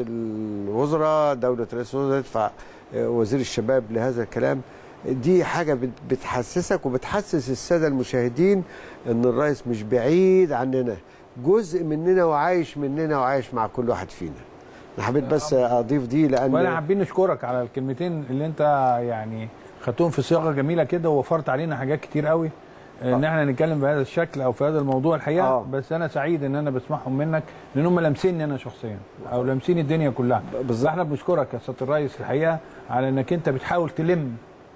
الوزراء دوله رئيس الوزراء يدفع آه، وزير الشباب لهذا الكلام دي حاجه بت- بتحسسك وبتحسس الساده المشاهدين ان الرئيس مش بعيد عننا جزء مننا وعايش مننا وعايش مع كل واحد فينا انا حبيت بس اضيف دي لان وانا حابين نشكرك على الكلمتين اللي انت يعني خدتهم في صياغه جميله كده ووفرت علينا حاجات كتير قوي ان احنا نتكلم بهذا الشكل او في هذا الموضوع الحقيقه آه. بس انا سعيد ان انا بسمعهم منك لان هم لامسيني انا شخصيا او لامسين الدنيا كلها بالظبط. احنا بنشكرك يا سياده الرئيس الحقيقه على انك انت بتحاول تلم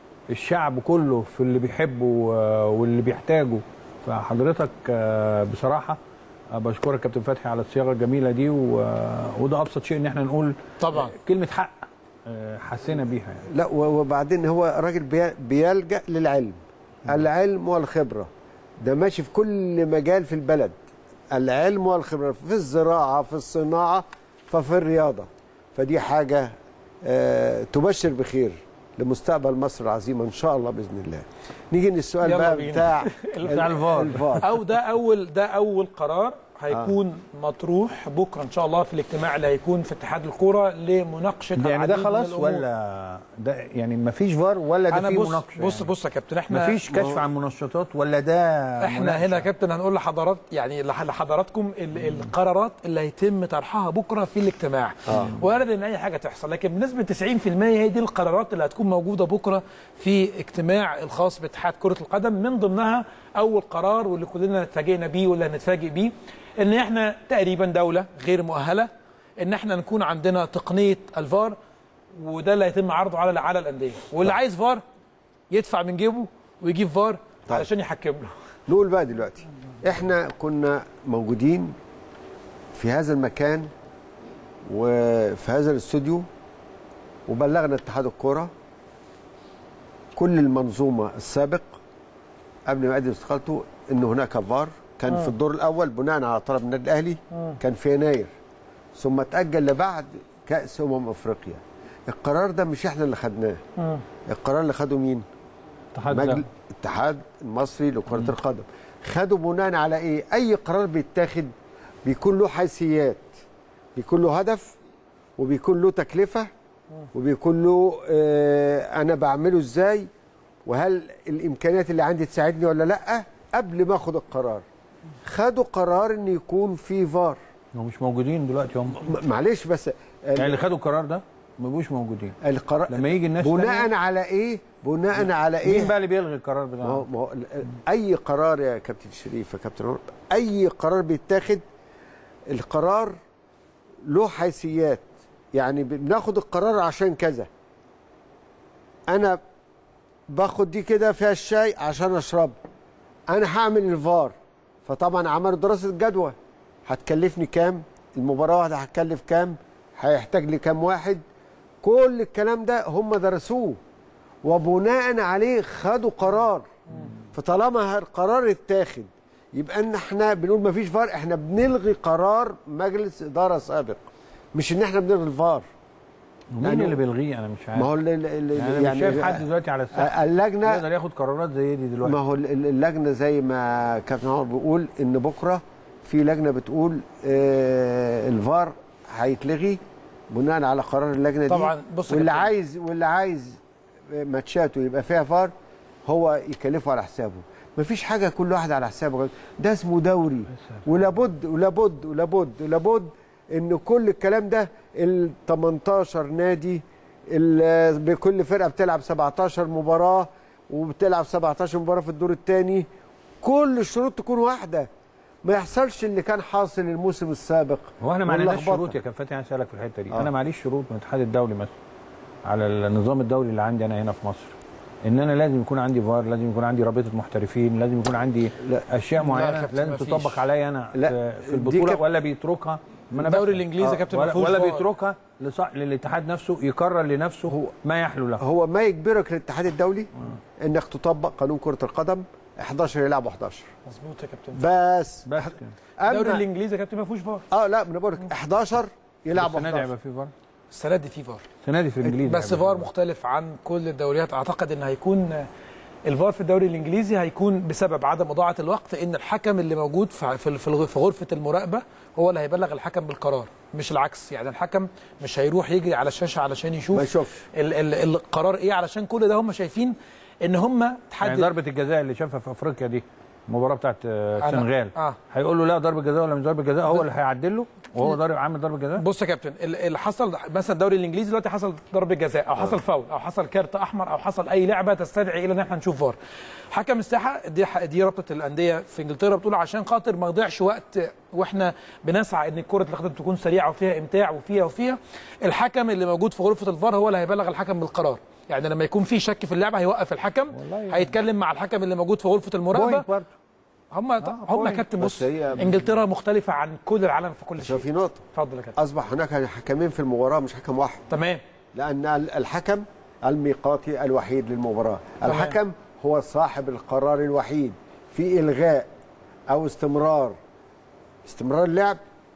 الشعب كله في اللي بيحبه و- واللي بيحتاجه فحضرتك آه، بصراحه آه، بشكرك كابتن فتحي على الصياغه الجميله دي و- وده ابسط شيء ان احنا نقول طبعا كلمه حق آه، حسينا بيها يعني لا و- وبعدين هو راجل بي- بيلجأ للعلم العلم والخبرة ده ماشي في كل مجال في البلد العلم والخبرة في الزراعة في الصناعة ففي الرياضة فدي حاجة آه، تبشر بخير لمستقبل مصر العظيمة إن شاء الله بإذن الله نيجي للسؤال يلا بقى بينا. بتاع بتاع الفار. الفار او ده اول ده اول قرار هيكون مطروح بكره ان شاء الله في الاجتماع اللي هيكون في اتحاد الكوره لمناقشه يعني العديد ده من خلاص الأمور. ولا ده يعني ما فيش فار ولا ده انا في بص مناقشه بص يعني. بص يا كابتن احنا ما فيش كشف عن منشطات ولا ده احنا مناقشة؟ هنا يا كابتن هنقول لحضرات يعني لح- لحضراتكم ال- القرارات اللي هيتم طرحها بكره في الاجتماع آه. وارد ان اي حاجه تحصل لكن بنسبه 90% هي دي القرارات اللي هتكون موجوده بكره في اجتماع الخاص باتحاد كره القدم من ضمنها اول قرار واللي كلنا اتفاجئنا بيه واللي هنتفاجئ بيه ان احنا تقريبا دوله غير مؤهله ان احنا نكون عندنا تقنيه الفار وده اللي هيتم عرضه على على الانديه واللي عايز فار يدفع من جيبه ويجيب فار طيب. علشان يحكم له نقول بقى دلوقتي احنا كنا موجودين في هذا المكان وفي هذا الاستوديو وبلغنا اتحاد الكوره كل المنظومه السابق قبل ما يقدم استقالته ان هناك فار كان في الدور الاول بناء على طلب النادي الاهلي كان في يناير ثم تاجل لبعد كاس امم افريقيا القرار ده مش احنا اللي خدناه القرار اللي خده مين اتحاد مجلس الاتحاد المصري لكرة القدم خدوا بناء على ايه اي قرار بيتاخد بيكون له حيثيات بيكون له هدف وبيكون له تكلفة وبيكون له آه انا بعمله ازاي وهل الامكانيات اللي عندي تساعدني ولا لا قبل ما اخد القرار خدوا قرار ان يكون في فار هم مش موجودين دلوقتي هم م- معلش بس يعني اللي خدوا القرار ده ما بقوش موجودين القرار لما يجي الناس بناء تانية، على ايه بناء على ايه مين بقى اللي بيلغي القرار ما هو بتاعه ما هو ال- اي قرار يا كابتن شريف يا كابتن عمر اي قرار بيتاخد القرار له حيثيات يعني بناخد القرار عشان كذا انا باخد دي كده فيها الشاي عشان اشرب انا هعمل الفار فطبعا عملوا دراسه جدوى هتكلفني كام المباراه واحده هتكلف كام هيحتاج لي كام واحد كل الكلام ده هم درسوه وبناء عليه خدوا قرار فطالما القرار اتاخد يبقى ان احنا بنقول مفيش فار احنا بنلغي قرار مجلس اداره سابق مش ان احنا بنلغي الفار مين اللي بيلغيه انا مش عارف ما هو ال- ال- ال- يعني, أنا مش شايف حد دلوقتي على الساحه اللجنه يقدر ياخد قرارات زي دي دلوقتي ما هو ال- ال- اللجنه زي ما كابتن عمر بيقول ان بكره في لجنه بتقول آه الفار هيتلغي بناء على قرار اللجنه دي طبعاً، بص يا واللي كابتن. عايز واللي عايز ماتشاته يبقى فيها فار هو يكلفه على حسابه مفيش حاجه كل واحد على حسابه ده اسمه دوري ولابد ولابد ولابد ولابد ان كل الكلام ده ال 18 نادي ال- بكل فرقه بتلعب 17 مباراه وبتلعب 17 مباراه في الدور الثاني كل الشروط تكون واحده ما يحصلش اللي كان حاصل الموسم السابق هو احنا ما عندناش واللخبطة. شروط يا كابتن انا اسالك في الحته دي آه. انا معليش شروط من الاتحاد الدولي مثلا على النظام الدولي اللي عندي انا هنا في مصر ان انا لازم يكون عندي فار لازم يكون عندي رابطه محترفين لازم يكون عندي لا. اشياء لا يا معينه كابتن، لازم مفيش. تطبق عليا انا لا، في, في دي البطوله كاب- ولا بيتركها ما أنا الدوري بفهم. الانجليزي يا آه، كابتن ما ولا, فيهوش ولا فار. بيتركها لص- للاتحاد نفسه يقرر لنفسه هو- ما يحلو له هو ما يجبرك الاتحاد الدولي انك تطبق قانون كره القدم 11 يلعبوا 11 مظبوط يا كابتن بس بس كده. الدوري اما الانجليزي يا كابتن ما فيهوش فار اه لا ما انا بقول لك 11 يلعبوا السنه دي 11 هيبقى في فار السنه دي في فار السنه دي في الانجليزي بس هيبقى فار في مختلف عن كل الدوريات اعتقد ان هيكون الفار في الدوري الانجليزي هيكون بسبب عدم اضاعه الوقت ان الحكم اللي موجود في في في في غرفه المراقبه هو اللي هيبلغ الحكم بالقرار مش العكس يعني الحكم مش هيروح يجري على الشاشه علشان ما يشوف يشوفش ال ال القرار ايه علشان كل ده هم شايفين ان هم يعني تحدي ضربه الجزاء اللي شافها في افريقيا دي المباراه بتاعت آه، السنغال اه هيقول له لا ضربه جزاء ولا مش ضربه جزاء هو اللي هيعدل له وهو ضارب عامل ضربه جزاء بص يا كابتن ال- اللي حصل مثلا الدوري الانجليزي دلوقتي حصل ضربه جزاء او حصل فاول او حصل كارت احمر او حصل اي لعبه تستدعي الى ان احنا نشوف فار حكم الساحه دي ح- دي رابطه الانديه في انجلترا بتقول عشان خاطر ما يضيعش وقت واحنا بنسعى ان كره القدم تكون سريعه وفيها امتاع وفيها وفيها الحكم اللي موجود في غرفه الفار هو اللي هيبلغ الحكم بالقرار يعني لما يكون في شك في اللعبه هيوقف الحكم والله هيتكلم مع الحكم اللي موجود في غرفه المراقبه بوينت برضه هم هم بوينت. كابتن بس بص هي- انجلترا مختلفه عن كل العالم في كل بس شيء في نقطه اتفضل يا كابتن اصبح هناك حكمين في المباراه مش حكم واحد تمام لان ال- الحكم الميقاتي الوحيد للمباراه تمام. الحكم هو صاحب القرار الوحيد في الغاء او استمرار استمرار اللعب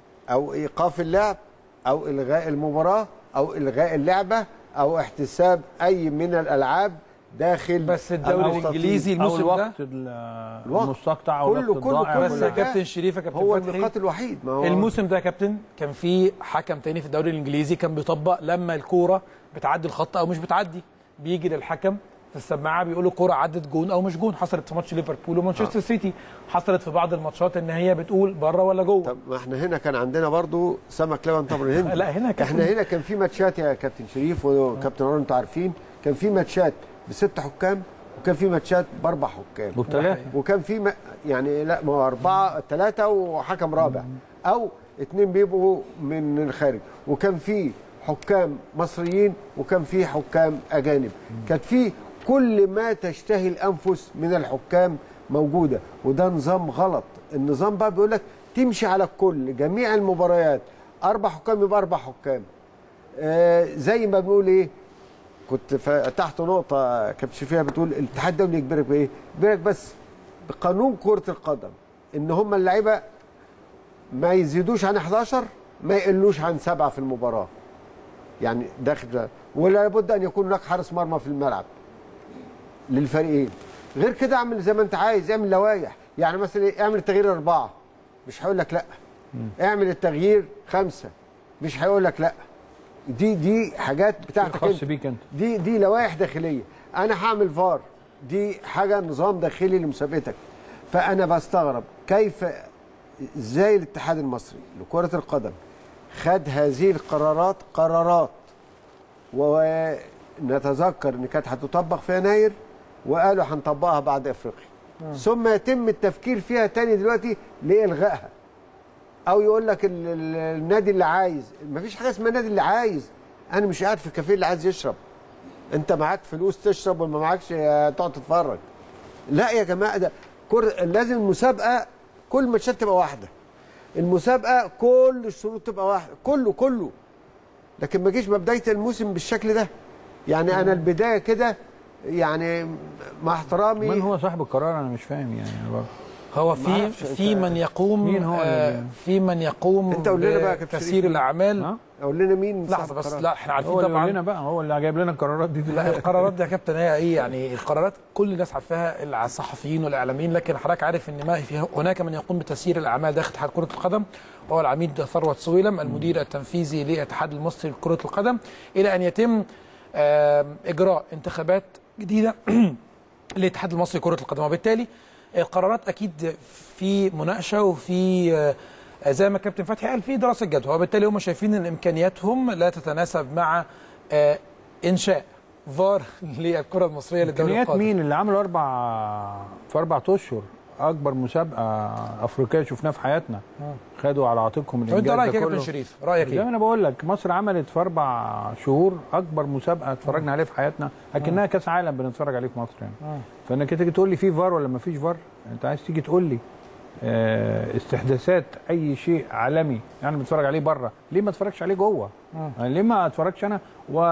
او ايقاف اللعب او الغاء المباراه او الغاء اللعبه او احتساب اي من الالعاب داخل بس الدوري المستطيل. الإنجليزي او الموسم ده الوقت ال- الوقت. المستقطع او كله- الوقت كله- الضائع كله بس كل يا حاجة. كابتن شريف يا كابتن هو فتحي الميقات الوحيد ما هو الموسم ده يا كابتن كان في حكم تاني في الدوري الانجليزي كان بيطبق لما الكوره بتعدي الخط او مش بتعدي بيجي للحكم في السماعه بيقول له الكوره عدت جون او مش جون حصلت في ماتش ليفربول ومانشستر سيتي حصلت في بعض الماتشات ان هي بتقول بره ولا جوه طب ما احنا هنا كان عندنا برضو سمك لبن تمر هندي لا هنا كان احنا هنا كان في ماتشات يا كابتن شريف وكابتن رون انتوا عارفين كان في ماتشات بست حكام وكان في ماتشات باربع حكام وبثلاثه وكان في م... يعني لا ما هو اربعه ثلاثه وحكم رابع او اثنين بيبقوا من الخارج وكان في حكام مصريين وكان في حكام اجانب كانت في كل ما تشتهي الانفس من الحكام موجوده وده نظام غلط النظام بقى بيقول لك تمشي على الكل جميع المباريات اربع حكام يبقى اربع حكام آه زي ما بنقول ايه كنت فتحت نقطة كابتن فيها بتقول الاتحاد الدولي يجبرك بإيه؟ يجبرك بس بقانون كرة القدم إن هم اللعيبة ما يزيدوش عن 11 ما يقلوش عن سبعة في المباراة. يعني داخل ده. ولا بد أن يكون هناك حارس مرمى في الملعب للفريقين. غير كده اعمل زي ما أنت عايز اعمل لوائح، يعني مثلا إيه؟ اعمل التغيير أربعة مش هيقول لك لأ. اعمل التغيير خمسة مش هيقول لك لأ. دي دي حاجات بتاعتك خاص انت. بيك انت دي دي لوائح داخليه انا هعمل فار دي حاجه نظام داخلي لمسابقتك فانا بستغرب كيف ازاي الاتحاد المصري لكره القدم خد هذه القرارات قرارات ونتذكر ان كانت هتطبق في يناير وقالوا هنطبقها بعد افريقيا ثم يتم التفكير فيها تاني دلوقتي لالغائها او يقول لك ال- ال- النادي اللي عايز مفيش حاجه اسمها النادي اللي عايز انا مش قاعد في الكافيه اللي عايز يشرب انت معاك فلوس تشرب وما معاكش آه، تقعد تتفرج لا يا جماعه ده كر... لازم المسابقه كل ماتشات تبقى واحده المسابقه كل الشروط تبقى واحده كله كله لكن ما جيش بدايه الموسم بالشكل ده يعني انا البدايه كده يعني مع احترامي من هو صاحب القرار انا مش فاهم يعني أنا برضه. هو ما في أعرفش في أنت- من يقوم مين هو آه اللي- في من يقوم أنت قول لنا بقى يا كابتن تسيير شريف. الاعمال ها؟ اقول لنا مين صاحب لحظه بس القرار؟ لا احنا عارفين هو اللي يقول طبعا لنا بقى هو اللي جايب لنا القرارات دي لا القرارات دي يا كابتن هي ايه يعني القرارات كل الناس عارفاها الصحفيين والاعلاميين لكن حضرتك عارف ان ما في هناك من يقوم بتسيير الاعمال داخل اتحاد كره القدم وهو العميد ثروت سويلم المدير التنفيذي للاتحاد المصري لكره القدم الى ان يتم آم، اجراء انتخابات جديده للاتحاد المصري لكره القدم وبالتالي القرارات اكيد في مناقشه وفي آه، زي ما كابتن فتحي قال في دراسه جدوى وبالتالي هم شايفين ان امكانياتهم لا تتناسب مع آه، انشاء فار للكره المصريه للدوري امكانيات القادم مين اللي عملوا اربع في اربع اشهر اكبر مسابقه افريقيه شفناها في حياتنا خدوا على عاتقهم طب انت الانجاز رايك ده ايه يا كابتن كله شريف رايك زي ما ايه انا بقول لك مصر عملت في اربع شهور اكبر مسابقه اتفرجنا عليها في حياتنا اكنها كاس عالم بنتفرج عليه في مصر يعني فانك تيجي تقول لي في فار ولا ما فيش فار انت عايز تيجي تقول لي آه، استحداثات اي شيء عالمي يعني بتفرج عليه بره ليه ما اتفرجش عليه جوه يعني ليه ما اتفرجش انا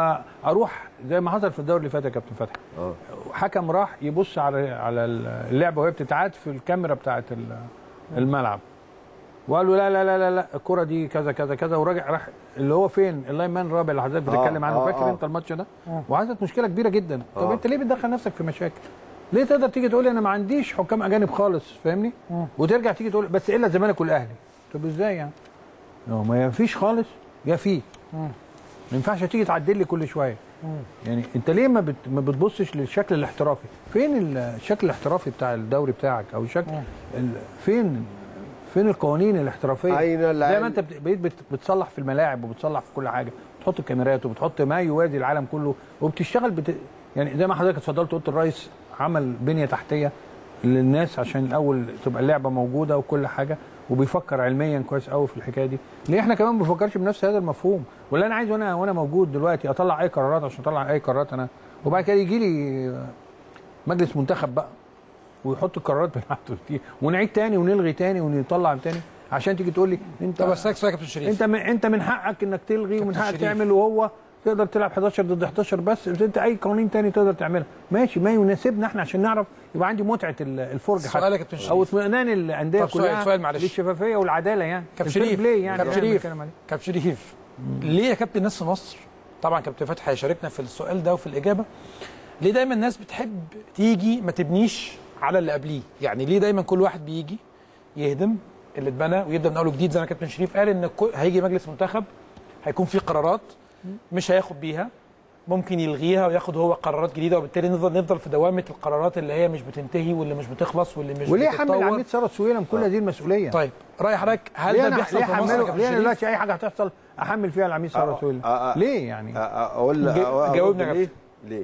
واروح زي ما حصل في الدوري اللي فات يا كابتن فتحي اه حكم راح يبص على على اللعبه وهي بتتعاد في الكاميرا بتاعه ال- الملعب وقال له لا لا لا لا لا الكره دي كذا كذا كذا وراجع راح اللي هو فين اللاين مان الرابع اللي حضرتك بتتكلم عنه آه، فاكر آه. انت الماتش ده وحصلت مشكله كبيره جدا طب آه. انت ليه بتدخل نفسك في مشاكل ليه تقدر تيجي تقول لي انا ما عنديش حكام اجانب خالص فاهمني وترجع تيجي تقول بس الا الزمالك والاهلي طب ازاي يعني هو ما فيش خالص يا في ما ينفعش تيجي تعدل لي كل شويه يعني انت ليه ما بت... ما بتبصش للشكل الاحترافي فين ال- الشكل الاحترافي بتاع الدوري بتاعك او شكل ال... فين فين القوانين الاحترافيه أين زي العلم؟ ما انت بت- بقيت بت... بتصلح في الملاعب وبتصلح في كل حاجه بتحط الكاميرات وبتحط ما يوازي العالم كله وبتشتغل بت... يعني زي ما حضرتك اتفضلت قلت الرئيس عمل بنيه تحتيه للناس عشان الاول تبقى اللعبه موجوده وكل حاجه وبيفكر علميا كويس قوي في الحكايه دي ليه احنا كمان ما بنفكرش بنفس هذا المفهوم ولا انا عايز وانا وانا موجود دلوقتي اطلع اي قرارات عشان اطلع اي قرارات انا وبعد كده يجي لي مجلس منتخب بقى ويحط القرارات بتاعته دي ونعيد تاني ونلغي تاني ونطلع تاني عشان تيجي تقول لي انت طب اسالك سؤال يا كابتن شريف انت من انت من حقك انك تلغي ومن حقك شريف. تعمل وهو تقدر تلعب 11 ضد 11 بس بس انت اي قوانين تاني تقدر تعملها ماشي ما يناسبنا احنا عشان نعرف يبقى عندي متعه ال- الفرجه سؤال حتى. يا كابتن شريف. او اطمئنان الانديه طب سؤال- كلها سؤال معلش. للشفافيه والعداله يعني كابتن الفير شريف بلاي يعني كابتن ده اللي شريف بنتكلم عليه. كابتن شريف ليه يا كابتن الناس في مصر طبعا كابتن فتحي هيشاركنا في السؤال ده وفي الاجابه ليه دايما الناس بتحب تيجي ما تبنيش على اللي قبليه يعني ليه دايما كل واحد بيجي يهدم اللي اتبنى ويبدا من اول جديد زي ما كابتن شريف قال ان كل- هيجي مجلس منتخب هيكون في قرارات مش هياخد بيها ممكن يلغيها وياخد هو قرارات جديده وبالتالي نفضل نفضل في دوامه القرارات اللي هي مش بتنتهي واللي مش بتخلص واللي مش وليه بتتطور. حمل عميد ثروت سويلم كل هذه المسؤوليه طيب راي حضرتك هل ليه ده انا بيحصل ليه في مصر يا احمله كابتن ليه أنا شريف؟ دلوقتي اي حاجه هتحصل احمل فيها العميد ثروت سويلم آه، آه. ليه يعني أ- أ- اقول جا- أقول- جاوبنا يا أقول ليه ليه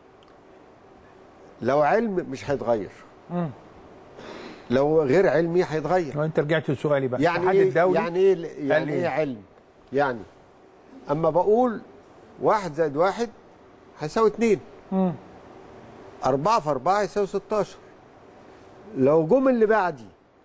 لو علم مش هيتغير لو غير علمي هيتغير وانت رجعت لسؤالي بقى يعني الاتحاد ايه الدولي يعني ايه يعني إيه؟ ايه علم يعني اما بقول واحد زائد واحد هيساوي اتنين أربعة في أربعة يساوي 16 لو جم اللي بعدي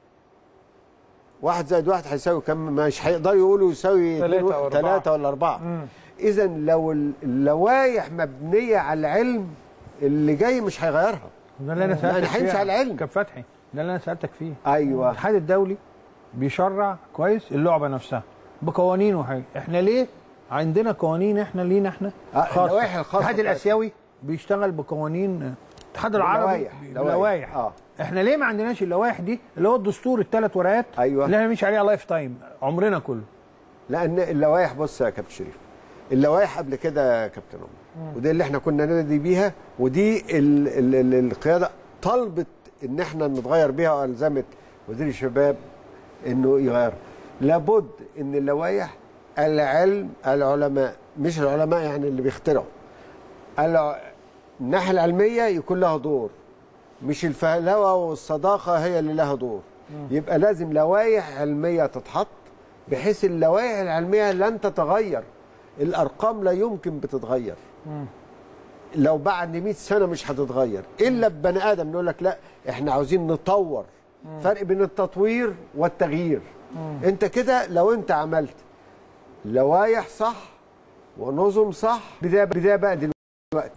واحد زائد واحد هيساوي كم مش هيقدروا يقولوا يساوي تلاتة أو أربعة. ثلاثة ولا أربعة إذا لو اللوائح مبنية على العلم اللي جاي مش هيغيرها ده اللي انا يعني سالتك هيمشي فيه على العلم. كابتن فتحي ده اللي انا سالتك فيه أيوه الاتحاد الدولي بيشرع كويس اللعبه نفسها بقوانين وحاجه احنا ليه عندنا قوانين احنا لينا احنا آه، اللوائح الخاصة الاتحاد بتاعتنا. الاسيوي بيشتغل بقوانين الاتحاد العربي لوائح. لوائح آه. احنا ليه ما عندناش اللوائح دي اللي هو الدستور الثلاث ورقات أيوة. اللي احنا بنمشي عليها لايف تايم عمرنا كله لان اللوائح بص يا كابتن شريف اللوائح قبل كده يا كابتن عمر ودي اللي احنا كنا ننادي بيها ودي ال ال ال القياده طلبت ان احنا نتغير بيها والزمت وزير الشباب انه يغير لابد ان اللوائح العلم العلماء مش العلماء يعني اللي بيخترعوا الع- الناحيه العلميه يكون لها دور مش الفهلوه والصداقه هي اللي لها دور يبقى لازم لوائح علميه تتحط بحيث اللوائح العلميه لن تتغير الارقام لا يمكن بتتغير لو بعد 100 سنه مش هتتغير الا ببني ادم نقول لك لا احنا عاوزين نطور فرق بين التطوير والتغيير انت كده لو انت عملت لوائح صح ونظم صح بدايه بدايه بقى دلوقتي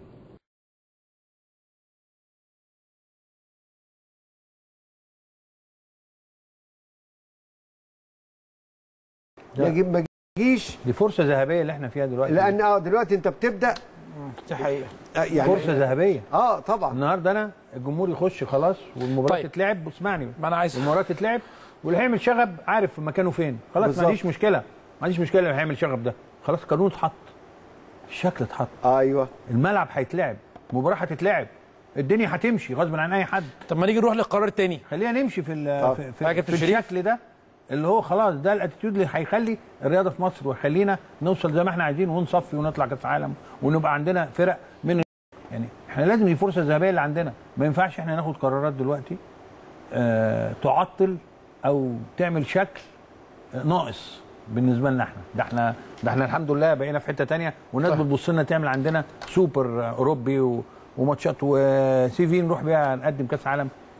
ما يجي- ما يجيش دي فرصه ذهبيه اللي احنا فيها دلوقتي لان اه دلوقتي انت بتبدا دي حقيقه آه، يعني فرصه ذهبيه اه طبعا النهارده انا الجمهور يخش خلاص والمباراه طيب. تتلعب واسمعني ما انا عايز المباراه تتلعب واللي هيعمل شغب عارف مكانه فين خلاص ما بالظبط. عنديش مشكله ما عنديش مشكله اللي هيعمل شغب ده خلاص القانون اتحط الشكل اتحط ايوه الملعب هيتلعب المباراه هتتلعب الدنيا هتمشي غصب عن اي حد طب ما نيجي نروح للقرار الثاني خلينا نمشي في ال- طب. في, يا في, كابتن في شريف. الشكل ده اللي هو خلاص ده الاتيتيود اللي هيخلي الرياضه في مصر ويخلينا نوصل زي ما احنا عايزين ونصفي ونطلع كاس عالم ونبقى عندنا فرق من يعني احنا لازم دي فرصه ذهبيه اللي عندنا ما ينفعش احنا ناخد قرارات دلوقتي آه تعطل او تعمل شكل ناقص بالنسبه لنا احنا ده احنا ده احنا الحمد لله بقينا في حته تانية والناس طيب. بتبص لنا تعمل عندنا سوبر اوروبي و- وماتشات وسي في نروح بيها نقدم كاس عالم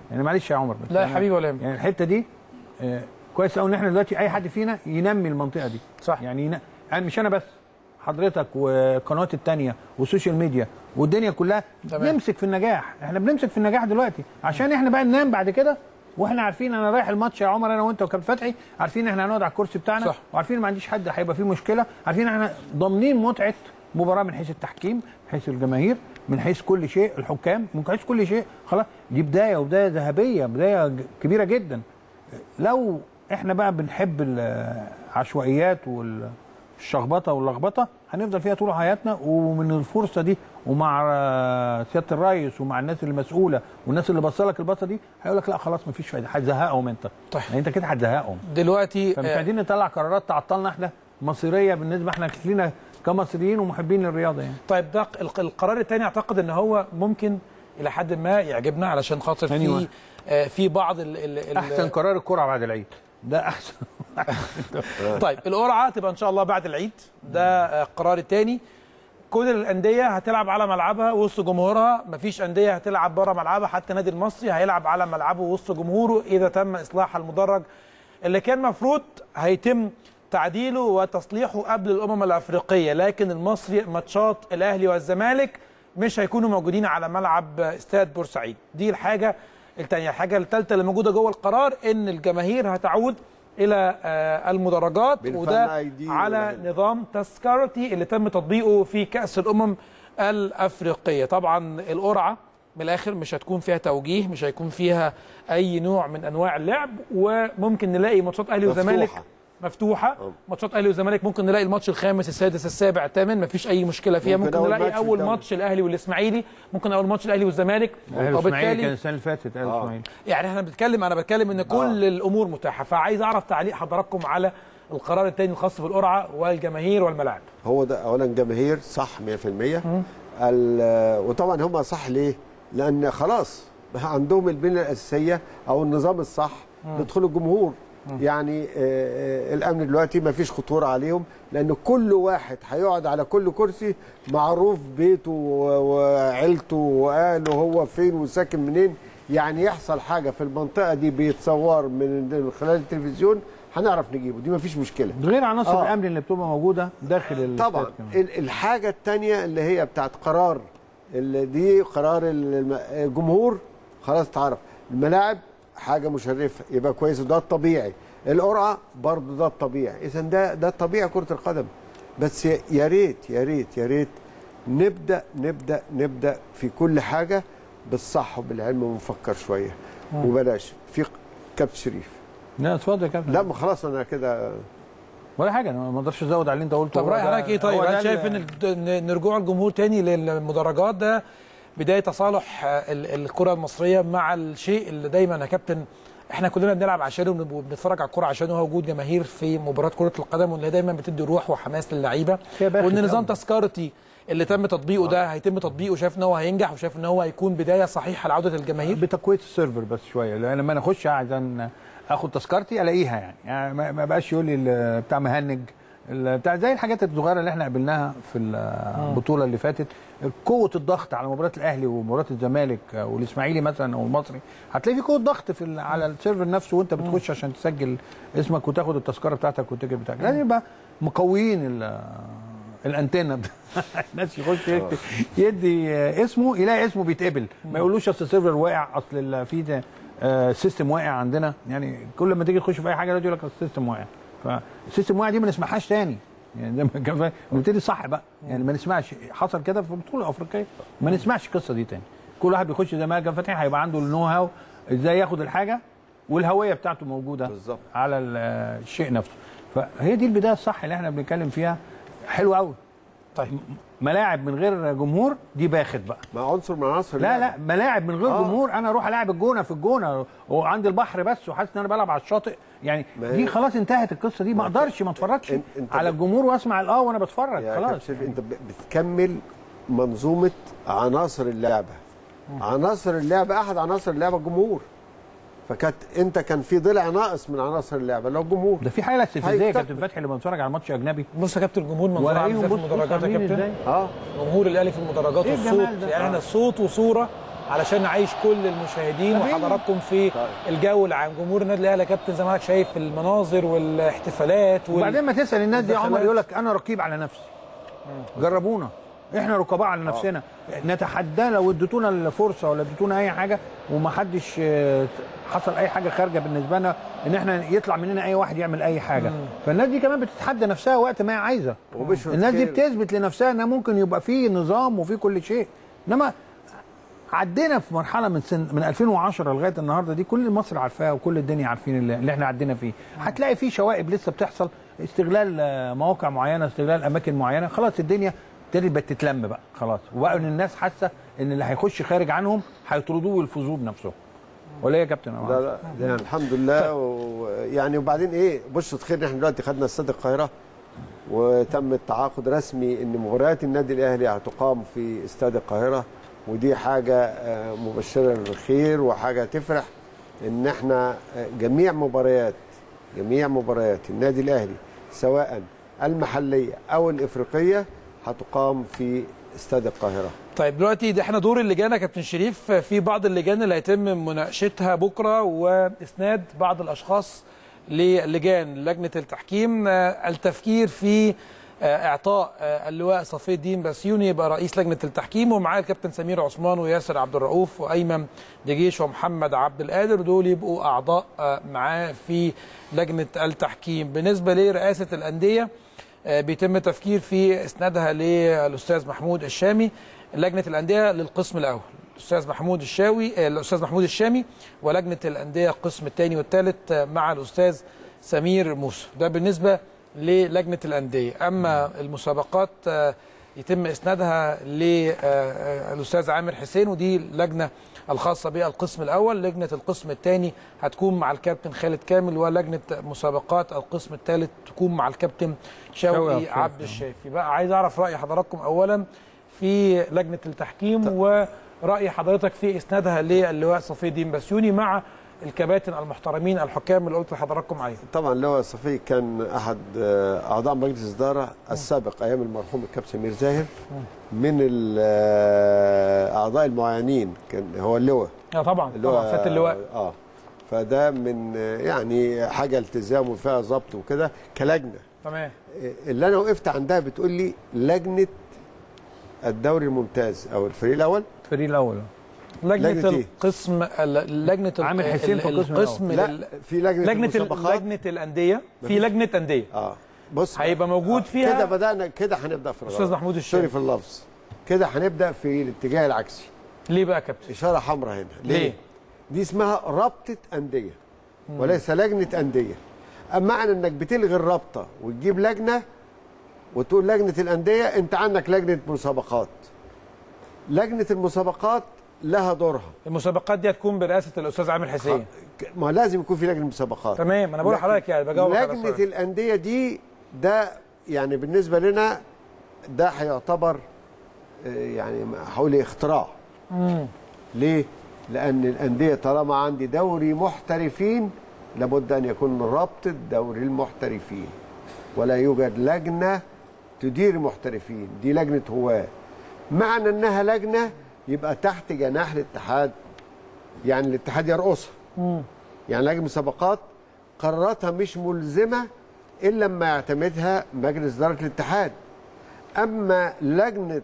يعني معلش يا عمر بس لا يا أنا- حبيبي ولا يهمك. يعني الحته دي آه، كويس قوي ان احنا دلوقتي اي حد فينا ينمي المنطقه دي صح. يعني ين... يعني مش انا بس حضرتك والقنوات التانية والسوشيال ميديا والدنيا كلها تمام. نمسك في النجاح احنا بنمسك في النجاح دلوقتي عشان احنا بقى ننام بعد كده واحنا عارفين انا رايح الماتش يا عمر انا وانت وكابتن فتحي عارفين احنا هنقعد على الكرسي بتاعنا صح. وعارفين ما عنديش حد هيبقى فيه مشكله عارفين احنا ضامنين متعه مباراه من حيث التحكيم من حيث الجماهير من حيث كل شيء الحكام من حيث كل شيء خلاص دي بدايه وبدايه ذهبيه بدايه ج- كبيره جدا لو احنا بقى بنحب العشوائيات والشخبطه واللخبطه هنفضل فيها طول حياتنا ومن الفرصه دي ومع آه، سياده الرئيس ومع الناس المسؤوله والناس اللي باصه لك البصه دي هيقول لك لا خلاص مفيش فايده هتزهقهم انت طيب. يعني انت كده هتزهقهم دلوقتي فمش آه، عايزين نطلع قرارات تعطلنا احنا مصيريه بالنسبه احنا لينا كمصريين ومحبين للرياضه يعني طيب ده الق- القرار الثاني اعتقد ان هو ممكن الى حد ما يعجبنا علشان خاطر ثاني في واحد. آه، في بعض ال ال ال احسن قرار الكره بعد العيد ده احسن طيب القرعه تبقى ان شاء الله بعد العيد ده آه، القرار الثاني كل الانديه هتلعب على ملعبها وسط جمهورها مفيش انديه هتلعب بره ملعبها حتى النادي المصري هيلعب على ملعبه وسط جمهوره اذا تم اصلاح المدرج اللي كان مفروض هيتم تعديله وتصليحه قبل الامم الافريقيه لكن المصري ماتشات الاهلي والزمالك مش هيكونوا موجودين على ملعب استاد بورسعيد دي الحاجه الثانيه الحاجه الثالثه اللي موجوده جوه القرار ان الجماهير هتعود الى آه، المدرجات بالفن وده ID على والهنا. نظام تذكرتي اللي تم تطبيقه في كأس الأمم الأفريقية طبعا القرعة من الآخر مش هتكون فيها توجيه مش هيكون فيها أي نوع من أنواع اللعب وممكن نلاقي ماتشات أهلي مفتوحة. وزمالك مفتوحة ماتشات أهلي وزمالك ممكن نلاقي الماتش الخامس السادس السابع الثامن مفيش أي مشكلة فيها ممكن ممكن أول نلاقي ماتش أول الدوري. ماتش الأهلي والإسماعيلي ممكن أول ماتش الأهلي والزمالك الاهلي والاسماعيلي كان السنه اللي فاتت الاهلي والاسماعيلي يعني احنا بنتكلم انا بتكلم ان كل آه. الامور متاحه فعايز اعرف تعليق حضراتكم على القرار الثاني الخاص بالقرعه والجماهير والملاعب هو ده اولا جماهير صح 100% ال- وطبعا هم صح ليه؟ لان خلاص بقى عندهم البنيه الاساسيه او النظام الصح لدخول الجمهور يعني آه، آه، الامن دلوقتي ما فيش خطوره عليهم لان كل واحد هيقعد على كل كرسي معروف بيته و- وعيلته واهله هو فين وساكن منين يعني يحصل حاجه في المنطقه دي بيتصور من من خلال التلفزيون هنعرف نجيبه دي ما فيش مشكله غير عناصر آه. الامن اللي بتبقى موجوده داخل الاستاد طبعا كمان. ال- الحاجه الثانيه اللي هي بتاعت قرار اللي دي قرار الم- الجمهور خلاص تعرف الملاعب حاجه مشرفه يبقى كويس وده الطبيعي القرعه برضه ده الطبيعي اذا ده ده طبيعي كره القدم بس يا- يا ريت يا ريت يا ريت نبدا نبدا نبدا في كل حاجه بالصح وبالعلم ونفكر شويه وبلاش في ق- كابتن شريف لا اتفضل يا كابتن لا ما خلاص انا كده ولا حاجه انا ما اقدرش ازود على اللي انت قلته طب هو راي ده- حضرتك ايه طيب هو ده هل شايف ال- ان ال- ان رجوع الجمهور تاني للمدرجات ده بدايه تصالح آه، ال- الكره المصريه مع الشيء اللي دايما يا كابتن احنا كلنا بنلعب عشانه وبن- وبنتفرج على الكوره عشانه هو وجود جماهير في مباراه كره القدم واللي دايما بتدي روح وحماس للعيبه هي باخت وان نظام أوي. تذكرتي اللي تم تطبيقه ده هيتم تطبيقه شايف ان هو هينجح وشايف ان هو هيكون بدايه صحيحه لعوده الجماهير بتقويه السيرفر بس شويه لان لما انا اخش عايز اخد تذكرتي الاقيها يعني, يعني ما ما بقاش يقول لي ال- بتاع مهنج ال- بتاع زي الحاجات الصغيره اللي احنا قابلناها في البطوله اللي فاتت قوه الضغط على مباراه الاهلي ومباراه الزمالك والاسماعيلي مثلا او المصري هتلاقي في قوه ضغط في ال- على السيرفر نفسه وانت بتخش عشان تسجل اسمك وتاخد التذكره بتاعتك والتيكت بتاعك لازم يبقى مقويين ال- الانتنه الناس يخش يكتب يدي اسمه يلاقي اسمه بيتقبل ما يقولوش اصل السيرفر واقع اصل ال- في ده، آه، سيستم واقع عندنا يعني كل ما تيجي تخش في اي حاجه لازم يقول لك السيستم واقع فالسيستم واقع دي ما نسمعهاش تاني يعني زي ما كان فا- نبتدي صح بقى يعني ما نسمعش حصل كده في بطوله افريقيه ما نسمعش القصه دي تاني كل واحد بيخش زي ما كان فاتح هيبقى عنده النو هاو ازاي ياخد الحاجه والهويه بتاعته موجوده بالظبط. على ال- الشيء نفسه فهي دي البدايه الصح اللي احنا بنتكلم فيها حلوه قوي طيب ملاعب من غير جمهور دي باخت بقى مع عنصر من عناصر لا اللعبة. لا ملاعب من غير آه. جمهور انا اروح العب الجونه في الجونه وعند البحر بس وحاسس ان انا بلعب على الشاطئ يعني ما هي- دي خلاص انتهت القصه دي ما ما اقدرش ما اتفرجش أنت- أنت على ب- الجمهور واسمع الاه وانا بتفرج يا خلاص كابتن شريف انت ب- بتكمل منظومه عناصر اللعبه عناصر اللعبه احد عناصر اللعبه الجمهور فكانت انت كان في ضلع ناقص من عناصر اللعبه اللي هو الجمهور ده في حاله استفزازيه يا هيكتب- كابتن فتحي لما بتفرج على ماتش اجنبي بص يا كابتن الجمهور منظره عامل ولاقيهم ازاي في بص بص المدرجات يا عاملين كابتن ازاي اه جمهور الاهلي في المدرجات إيه والصوت الجمال ده؟ يعني احنا آه. الصوت وصوره علشان نعيش كل المشاهدين حبيبي. وحضراتكم في الجو العام جمهور النادي الاهلي يا كابتن زي ما حضرتك شايف المناظر والاحتفالات وال... وبعدين ما تسال الناس دي يا عمر والدخلات. يقول لك انا رقيب على نفسي جربونا احنا رقباء على نفسنا نتحدى لو اديتونا الفرصه ولا اديتونا اي حاجه وما حدش آه، حصل اي حاجه خارجه بالنسبه لنا ان احنا يطلع مننا اي واحد يعمل اي حاجه فالناس دي كمان بتتحدى نفسها وقت ما هي عايزه وبشرة الناس دي خير. بتثبت لنفسها انها ممكن يبقى في نظام وفي كل شيء انما عدينا في مرحله من سن من 2010 لغايه النهارده دي كل مصر عارفاها وكل الدنيا عارفين اللي, اللي احنا عدينا فيه هتلاقي في شوائب لسه بتحصل استغلال آه، مواقع معينه استغلال اماكن معينه خلاص الدنيا ابتدت بقت تتلم بقى خلاص وبقى ان الناس حاسه ان اللي هيخش خارج عنهم هيطردوه ويلفظوه بنفسهم ولا ايه يا كابتن أنا لا لا ده يعني الحمد لله ويعني وبعدين ايه بشرة خير إن احنا دلوقتي خدنا استاد القاهره وتم التعاقد رسمي ان مباريات النادي الاهلي هتقام في استاد القاهره ودي حاجه آه، مبشره للخير وحاجه تفرح ان احنا آه، جميع مباريات جميع مباريات النادي الاهلي سواء المحليه او الافريقيه هتقام في استاد القاهره طيب دلوقتي ده احنا دور اللجان يا كابتن شريف في بعض اللجان اللي هيتم مناقشتها بكره واسناد بعض الاشخاص للجان لجنه التحكيم آه، التفكير في آه، اعطاء آه، اللواء صفي الدين بسيوني يبقى رئيس لجنه التحكيم ومعاه الكابتن سمير عثمان وياسر عبد الرؤوف وايمن دجيش ومحمد عبد القادر دول يبقوا اعضاء آه، معاه في لجنه التحكيم بالنسبه لرئاسه الانديه آه، بيتم تفكير في اسنادها للاستاذ محمود الشامي لجنه الانديه للقسم الاول الاستاذ محمود الشاوي آه، الاستاذ محمود الشامي ولجنه الانديه القسم الثاني والثالث آه، مع الاستاذ سمير موسى ده بالنسبه للجنه الانديه اما المسابقات آه، يتم اسنادها للاستاذ عامر حسين ودي لجنه الخاصه بالقسم الاول لجنه القسم الثاني هتكون مع الكابتن خالد كامل ولجنه مسابقات القسم الثالث تكون مع الكابتن شوقي شوقي عبد عبد الشافي بقى عايز اعرف راي حضراتكم اولا في لجنه التحكيم وراي حضرتك في اسنادها للواء صفي الدين بسيوني مع الكباتن المحترمين الحكام اللي قلت لحضراتكم عليهم طبعا لواء صفي كان احد آه، اعضاء مجلس الاداره السابق ايام المرحوم الكابتن سمير زاهر من ال- آه، اعضاء المعينين كان هو اللواء اه طبعا اللي طبعا فات اللواء اه فده من آه، يعني حاجه التزام وفيها ضبط وكده كلجنه تمام آه، اللي انا وقفت عندها بتقول لي لجنه الدوري الممتاز او الفريق الاول الفريق الاول لجنه, لجنة إيه؟ القسم ال- لجنه ال- عامر حسين في ال- القسم القسم لا ال- في لجنه, لجنه ال- المسابقات لجنه الانديه في لجنه انديه اه بص هيبقى موجود فيها كده بدانا كده هنبدا في أستاذ الغلط. محمود الشامي. سوري في اللفظ كده هنبدا في الاتجاه العكسي ليه بقى يا كابتن اشاره حمراء هنا ليه؟ دي اسمها رابطه انديه وليس لجنه انديه اما معنى انك بتلغي الرابطه وتجيب لجنه وتقول لجنه الانديه انت عندك لجنه مسابقات لجنه المسابقات لها دورها المسابقات دي هتكون برئاسه الاستاذ عامر حسين ما لازم يكون في لجنه مسابقات تمام انا بقول لكن لحضرتك يعني بجاوب على لجنه سؤالك. الانديه دي ده يعني بالنسبه لنا ده هيعتبر آه، يعني حول اختراع ليه؟ لأن الأندية طالما عندي دوري محترفين لابد أن يكون رابطة دوري المحترفين ولا يوجد لجنة تدير المحترفين دي لجنة هواة معنى أنها لجنة يبقى تحت جناح الاتحاد يعني الاتحاد يرقصها يعني لجنة مسابقات قراراتها مش ملزمة إلا لما يعتمدها مجلس إدارة الاتحاد أما لجنة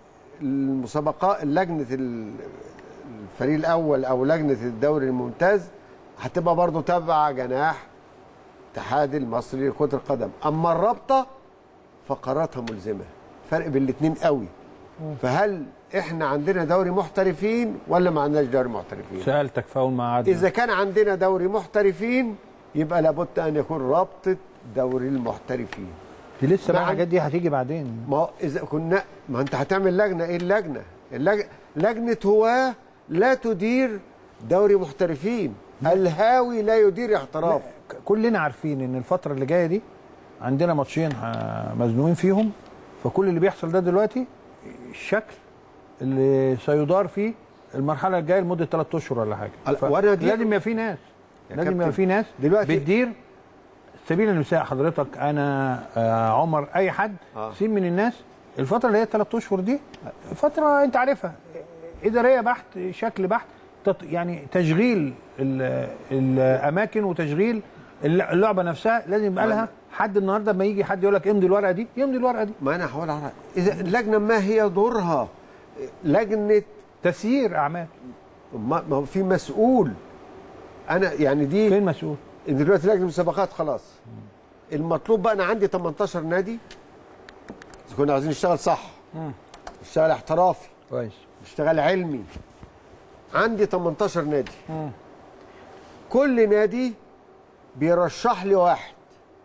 المسابقات لجنة ال- الفريق الأول أو لجنة الدوري الممتاز هتبقى برضه تبع جناح الاتحاد المصري لكرة القدم أما الرابطة فقراراتها ملزمة فرق بين الاتنين قوي فهل احنا عندنا دوري محترفين ولا ما عندناش دوري محترفين سالتك في اول ما قعدنا إذا كان عندنا دوري محترفين يبقى لابد أن يكون رابطة دوري المحترفين دي لسه بقى نعم. الحاجات دي هتيجي بعدين ما هو اذا كنا ما انت هتعمل لجنه ايه اللجنه؟ اللج... لجنه هواه لا تدير دوري محترفين الهاوي لا يدير احتراف كلنا عارفين ان الفتره اللي جايه دي عندنا ماتشين ه- مزنوقين فيهم فكل اللي بيحصل ده دلوقتي الشكل اللي سيدار فيه المرحله الجايه لمده ثلاث اشهر ولا حاجه ال- وأنا دي- لازم يبقى في ناس يا لازم كابتن، يبقى في ناس دلوقتي- بتدير سبيل المثال حضرتك انا آه عمر اي حد آه. سين من الناس الفتره اللي هي ثلاث اشهر دي فتره انت عارفها اداريه بحت شكل بحت تط- يعني تشغيل ال- الاماكن وتشغيل الل- اللعبه نفسها لازم يبقى لها حد النهارده لما يجي حد يقول لك امضي الورقه دي يمضي الورقه دي ما انا هقول على اذا اللجنه ما هي دورها لجنه تسيير اعمال ما ما هو في مسؤول انا يعني دي فين مسؤول دلوقتي لجنه مسابقات خلاص المطلوب بقى انا عندي 18 نادي اذا كنا عايزين نشتغل صح نشتغل احترافي كويس نشتغل علمي عندي 18 نادي كل نادي بيرشح لي واحد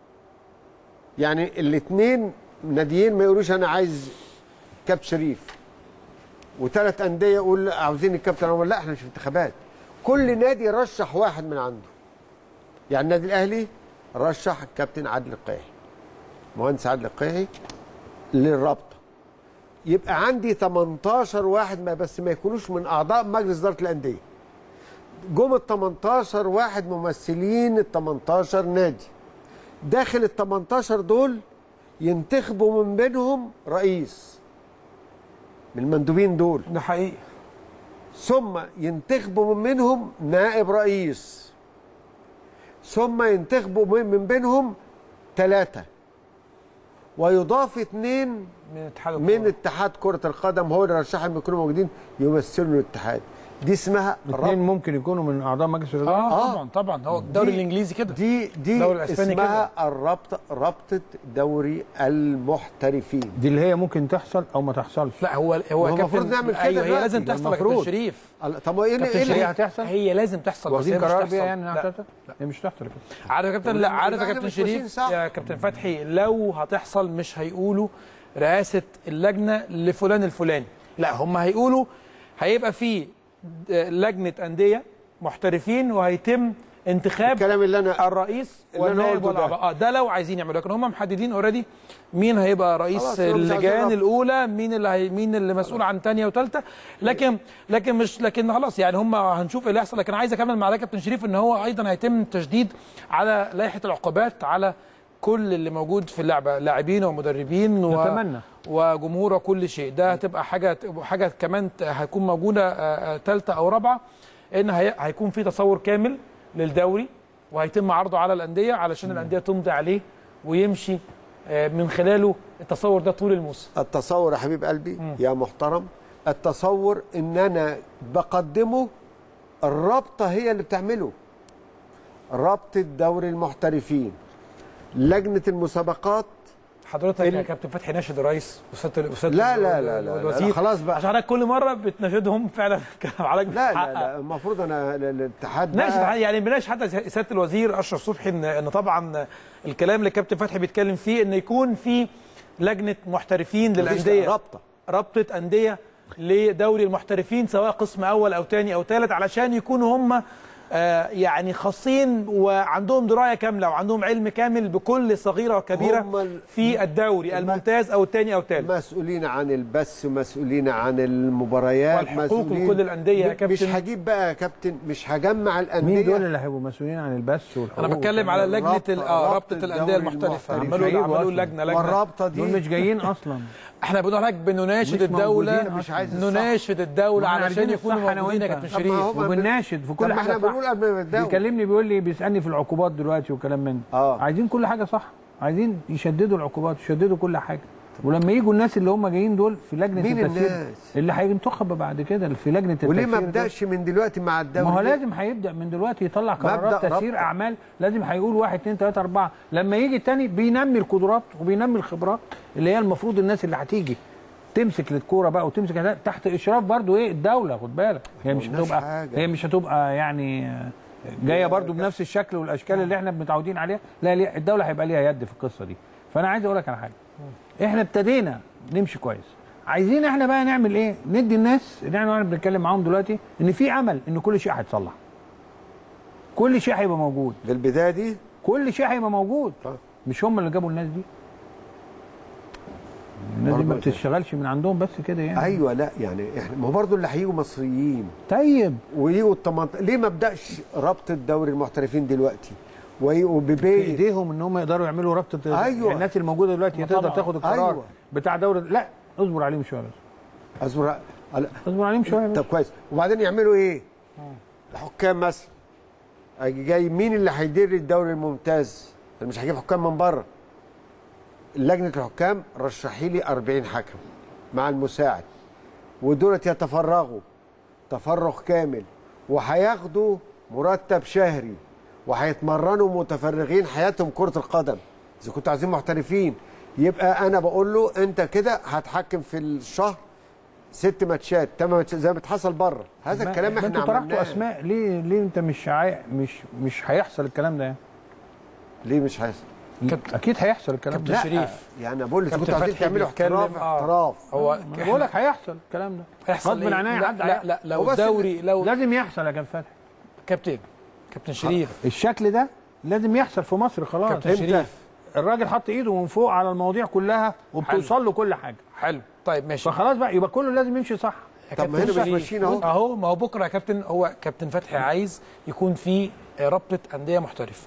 يعني الاثنين ناديين ما يقولوش انا عايز كابتن شريف وثلاث انديه يقول عاوزين الكابتن عمر لا احنا مش في انتخابات كل نادي يرشح واحد من عنده يعني النادي الاهلي رشح الكابتن عادل القيعي مهندس عادل القيعي للرابطه يبقى عندي 18 واحد ما بس ما يكونوش من اعضاء مجلس اداره الانديه جم ال 18 واحد ممثلين ال 18 نادي داخل ال 18 دول ينتخبوا من بينهم رئيس من المندوبين دول ده حقيقي ثم ينتخبوا من منهم نائب رئيس ثم ينتخبوا من من بينهم ثلاثة ويضاف اثنين من اتحاد من الكورة. اتحاد كرة القدم هو اللي رشحهم يكونوا موجودين يمثلوا الاتحاد دي اسمها اثنين ممكن يكونوا من اعضاء مجلس الاداره اه طبعا طبعا هو الدوري دي- الانجليزي كده دي دي الدوري الإسباني اسمها الرابطة رابطة دوري المحترفين دي اللي هي ممكن تحصل او ما تحصلش لا هو هو هو كابتن المفروض نعمل كده ايوه هي دلوقتي. لازم ده تحصل يا كابتن المفروض. شريف الله- طب هو ايه اللي- كابتن ايه اللي- هي شريف هتحصل؟ هي لازم تحصل بس واخدين هي مش قرار تحصل. بيها يعني انها لا. تحصل؟ هي مش تحصل كده عارف يا كابتن لا عارف يا يبقى كابتن مش ماشيين شريف صح. يا كابتن فتحي لو هتحصل مش هيقولوا رئاسه اللجنه لفلان الفلاني لا هم هيقولوا هيبقى في لجنه انديه محترفين وهيتم انتخاب الكلام اللي انا الرئيس اللي أنا والنائب قلته ده. والاعضاء اه ده لو عايزين يعملوا لكن هم محددين اوريدي مين هيبقى رئيس خلاص، هم مش عايزين اللجان رابطة. الاولى مين اللي هي مين اللي مسؤول عن ثانيه وثالثه لكن لكن مش لكن خلاص يعني هم هنشوف ايه اللي هيحصل لكن عايز اكمل مع ده كابتن شريف ان هو ايضا هيتم تشديد على لائحه العقوبات على كل اللي موجود في اللعبه لاعبين ومدربين و... نتمنى. وجمهور وكل شيء ده هتبقى حاجه حاجه كمان ت- هتكون موجوده ثالثه او رابعه ان هي... هيكون في تصور كامل للدوري وهيتم عرضه على الانديه علشان الانديه تمضي عليه ويمشي آه، من خلاله التصور ده طول الموسم التصور يا حبيب قلبي يا محترم التصور ان انا بقدمه الرابطه هي اللي بتعمله رابطه دوري المحترفين لجنه المسابقات حضرتك ال- يا كابتن فتحي ناشد الرئيس وسياده وسياده لا ال- لا لا لا, لا, والوزير لا خلاص بقى عشان حضرتك كل مره بتناشدهم فعلا حضرتك لا بتحقق. لا لا المفروض انا ال- الاتحاد ناشد بقى- يعني بناقش حتى سياده الوزير اشرف صبحي ان ان طبعا الكلام اللي كابتن فتحي بيتكلم فيه ان يكون في لجنه محترفين مفيش للانديه رابطه رابطه انديه لدوري المحترفين سواء قسم اول او ثاني او ثالث علشان يكونوا هم آه، يعني خاصين وعندهم درايه كامله وعندهم علم كامل بكل صغيره وكبيره هم ال- في الدوري الممتاز او الثاني او الثالث مسؤولين عن البث مسؤولين عن المباريات والحقوق مسؤولين لكل الأندية يا مش كابتن. هجيب بقى يا كابتن مش هجمع الانديه مين دول اللي هيبقوا مسؤولين عن البث والحقوق انا بتكلم على لجنه رابطة- ال- آه، رابطة رابطه الانديه الدوري المحترفه المحترف. عملوا هيجوا عملوا أصلاً. لجنه لجنه والرابطه دول دي مش جايين اصلا احنا بنقول لك بنناشد مش الدوله موجودين، مش عايز الصح. نناشد الدوله ما احنا علشان عايزين يكونوا الصح أنا موجودين يا وأنت. كابتن طب ما شريف هو- وبنناشد في طب كل ما حاجه احنا صح بنقول قبل ما نبدأ بيكلمني بيقول لي بيسالني في العقوبات دلوقتي وكلام من ده آه. عايزين كل حاجه صح عايزين يشددوا العقوبات يشددوا كل حاجه ولما يجوا الناس اللي هم جايين دول في لجنه مين التسيير الناس؟ اللي هينتخب بعد كده في لجنه التسيير وليه ما دول. بداش من دلوقتي مع الدوري ما هو ليه؟ لازم هيبدا من دلوقتي يطلع قرارات مبدأ تسيير ربط. اعمال لازم هيقول واحد اثنين ثلاثه اربعه لما يجي الثاني بينمي القدرات وبينمي الخبرات اللي هي المفروض الناس اللي هتيجي تمسك الكوره بقى وتمسك هذا تحت اشراف برضو ايه الدوله خد بالك هي مش قلناش هتبقى حاجة. هي مش هتبقى يعني آه، جايه برضو بنفس الشكل والاشكال اللي احنا متعودين عليها لا ليه- الدوله هيبقى ليها يد في القصه دي فانا عايز اقول لك على حاجه احنا ابتدينا نمشي كويس عايزين احنا بقى نعمل ايه ندي الناس اللي احنا بنتكلم معاهم دلوقتي ان في امل ان كل شيء هيتصلح كل شيء هيبقى موجود في البدايه دي كل شيء هيبقى موجود طيب. مش هم اللي جابوا الناس دي الناس دي ما برضه- بتشتغلش من عندهم بس كده يعني ايوه لا يعني احنا ما هو برضه اللي هيجوا مصريين طيب ويجوا ال 18 ليه ما ابداش ربط الدوري المحترفين دلوقتي ويجوا في ببيت ايديهم ان هم يقدروا يعملوا رابطه أيوة. الناس الموجوده دلوقتي ما تقدر طبعاً. تاخد القرار أيوة. بتاع دوله لا اصبر عليهم شويه بس اصبر اصبر عليهم شويه طب كويس وبعدين يعملوا ايه الحكام مثلا اجي جاي مين اللي هيدير الدوري الممتاز انا مش هجيب حكام من بره لجنه الحكام رشحي لي 40 حكم مع المساعد ودولت يتفرغوا تفرغ كامل وهياخدوا مرتب شهري وهيتمرنوا متفرغين حياتهم كره القدم اذا كنتوا عايزين محترفين يبقى انا بقول له انت كده هتحكم في الشهر ست ماتشات ثمان ماتشات زي ما بتحصل بره هذا ما- الكلام ما احنا انتوا طرحتوا عملناه اسماء ليه ليه انت مش عاي... مش مش هيحصل الكلام ده يعني ليه مش هيحصل كابتن- اكيد هيحصل الكلام كابتن ده شريف. شريف. يعني بقول لك كابتن كنتوا عايزين فتحي تعملوا بيتكلم، احتراف آه. احتراف هو انا بقول لك هيحصل الكلام ده هيحصل غصب إيه؟ عن اي لا حد لا هيحصل. لا لو هو بس الدوري لو لازم يحصل يا كابتن فتحي كابتن كابتن شريف الشكل ده لازم يحصل في مصر خلاص كابتن امتى؟ شريف. الراجل حط ايده من فوق على المواضيع كلها وبتوصل له كل حاجه حلو طيب ماشي فخلاص بقى يبقى كله لازم يمشي صح يا طب ما كابتن هنا مش شريف، ماشيين أهو. اهو ما هو بكره يا كابتن هو كابتن فتحي عايز يكون في رابطه انديه محترفه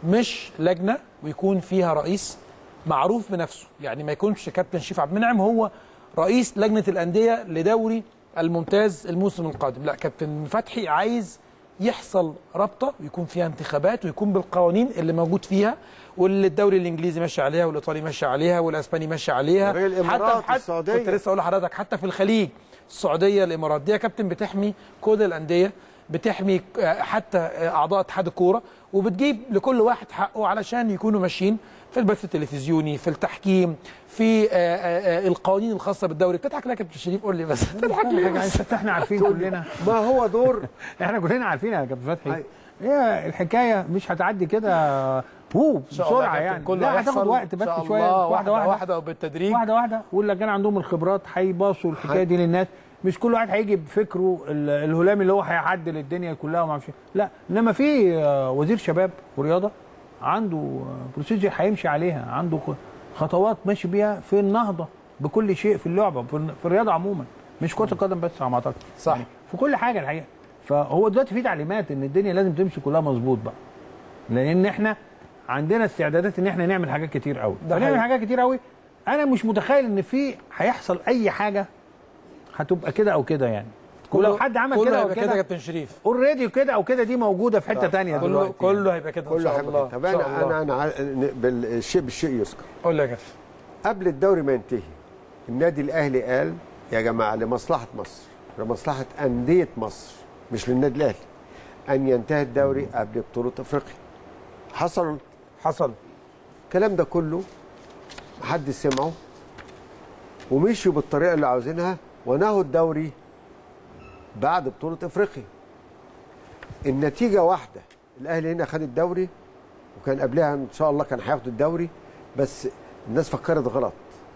مش لجنه ويكون فيها رئيس معروف بنفسه يعني ما يكونش كابتن شريف عبد المنعم هو رئيس لجنه الانديه لدوري الممتاز الموسم القادم لا كابتن فتحي عايز يحصل رابطه ويكون فيها انتخابات ويكون بالقوانين اللي موجود فيها واللي الدوري الانجليزي ماشي عليها والايطالي ماشي عليها والاسباني ماشي عليها غير الإمارات والسعودية. كنت لسه اقول لحضرتك حتى في الخليج السعوديه الامارات دي يا كابتن بتحمي كل الانديه بتحمي آه، حتى آه، اعضاء اتحاد الكوره وبتجيب لكل واحد حقه علشان يكونوا ماشيين في البث التلفزيوني في التحكيم في آه، آه، آه، القوانين الخاصه بالدوري بتضحك ليه يا كابتن شريف قول لي بس بتضحك ليه حاجه عايزة- احنا عارفين كلنا ما هو دور احنا كلنا عارفين يا كابتن فتحي أي. هي الحكايه مش هتعدي كده هو إن شاء الله يا بسرعه كابتن، يعني كله لا هتاخد هيحصل وقت إن بس شاء شويه الله، واحده واحده واحده واحده وبالتدريج واحده واحده واللجان عندهم الخبرات هيباصوا الحكايه دي للناس مش كل واحد هيجي بفكره ال- الهلامي اللي هو هيعدل الدنيا كلها وما اعرفش إيه. لا انما في آه، وزير شباب ورياضه عنده بروسيجر هيمشي عليها عنده خ- خطوات ماشي بيها في النهضه بكل شيء في اللعبه في في الرياضه عموما مش كره القدم بس على ما اعتقد صح. يعني في كل حاجه الحقيقه فهو دلوقتي في تعليمات ان الدنيا لازم تمشي كلها مظبوط بقى لان احنا عندنا استعدادات ان احنا نعمل حاجات كتير قوي ده فنعمل حقيقي. حاجات كتير قوي انا مش متخيل ان في هيحصل اي حاجه هتبقى كده او كده يعني ولو حد عمل كله كده او هيبقى كده يا كده كابتن شريف اوريدي كده او كده دي موجوده في حته تانية كله دلوقتي كله هيبقى كده ان كله شاء حاجه الله طب إن شاء انا الله. انا انا ع- بالشيء بالشيء يذكر قول لي يا كابتن قبل الدوري ما ينتهي النادي الاهلي قال يا جماعه لمصلحه مصر لمصلحه انديه مصر مش للنادي الاهلي ان ينتهي الدوري قبل بطوله افريقيا حصل حصل الكلام ده كله محدش سمعه ومشوا بالطريقه اللي عاوزينها ونهوا الدوري بعد بطوله افريقيا النتيجه واحده الاهلي هنا خد الدوري وكان قبلها ان شاء الله كان هياخد الدوري بس الناس فكرت غلط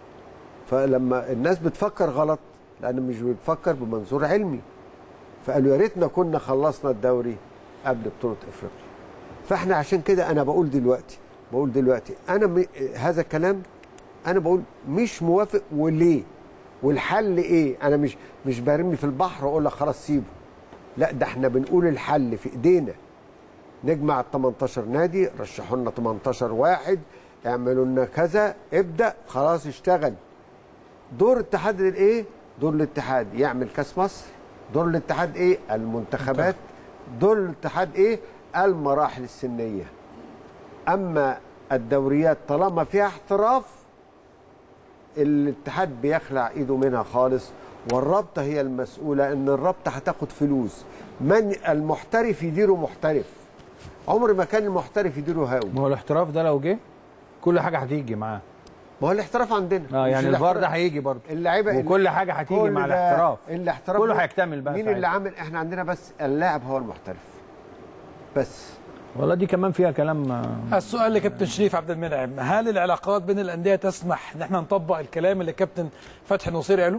فلما الناس بتفكر غلط لان مش بتفكر بمنظور علمي فقالوا يا ريتنا كنا خلصنا الدوري قبل بطوله افريقيا فاحنا عشان كده انا بقول دلوقتي بقول دلوقتي انا م... هذا الكلام انا بقول مش موافق وليه والحل ايه انا مش مش برمي في البحر واقول لك خلاص سيبه لا ده احنا بنقول الحل في ايدينا نجمع ال 18 نادي رشحوا لنا 18 واحد اعملوا لنا كذا ابدا خلاص اشتغل دور الاتحاد الايه دور الاتحاد يعمل كاس مصر دور الاتحاد ايه المنتخبات دور الاتحاد ايه المراحل السنيه اما الدوريات طالما فيها احتراف الاتحاد بيخلع ايده منها خالص والرابطه هي المسؤوله ان الرابطه هتاخد فلوس من المحترف يديره محترف عمر ما كان المحترف يديره هاوي ما هو الاحتراف ده لو جه كل حاجه هتيجي معاه ما هو الاحتراف عندنا اه مش يعني الفار ده الاحتراف. هيجي برضه اللعيبه وكل حاجه هتيجي كل مع ده- الاحتراف الاحتراف كله ده- هيكتمل بقى مين ساعتها. اللي عامل احنا عندنا بس اللاعب هو المحترف بس والله دي كمان فيها كلام آه، السؤال لكابتن شريف عبد المنعم هل العلاقات بين الانديه تسمح ان احنا نطبق الكلام اللي كابتن فتحي نصير قاله؟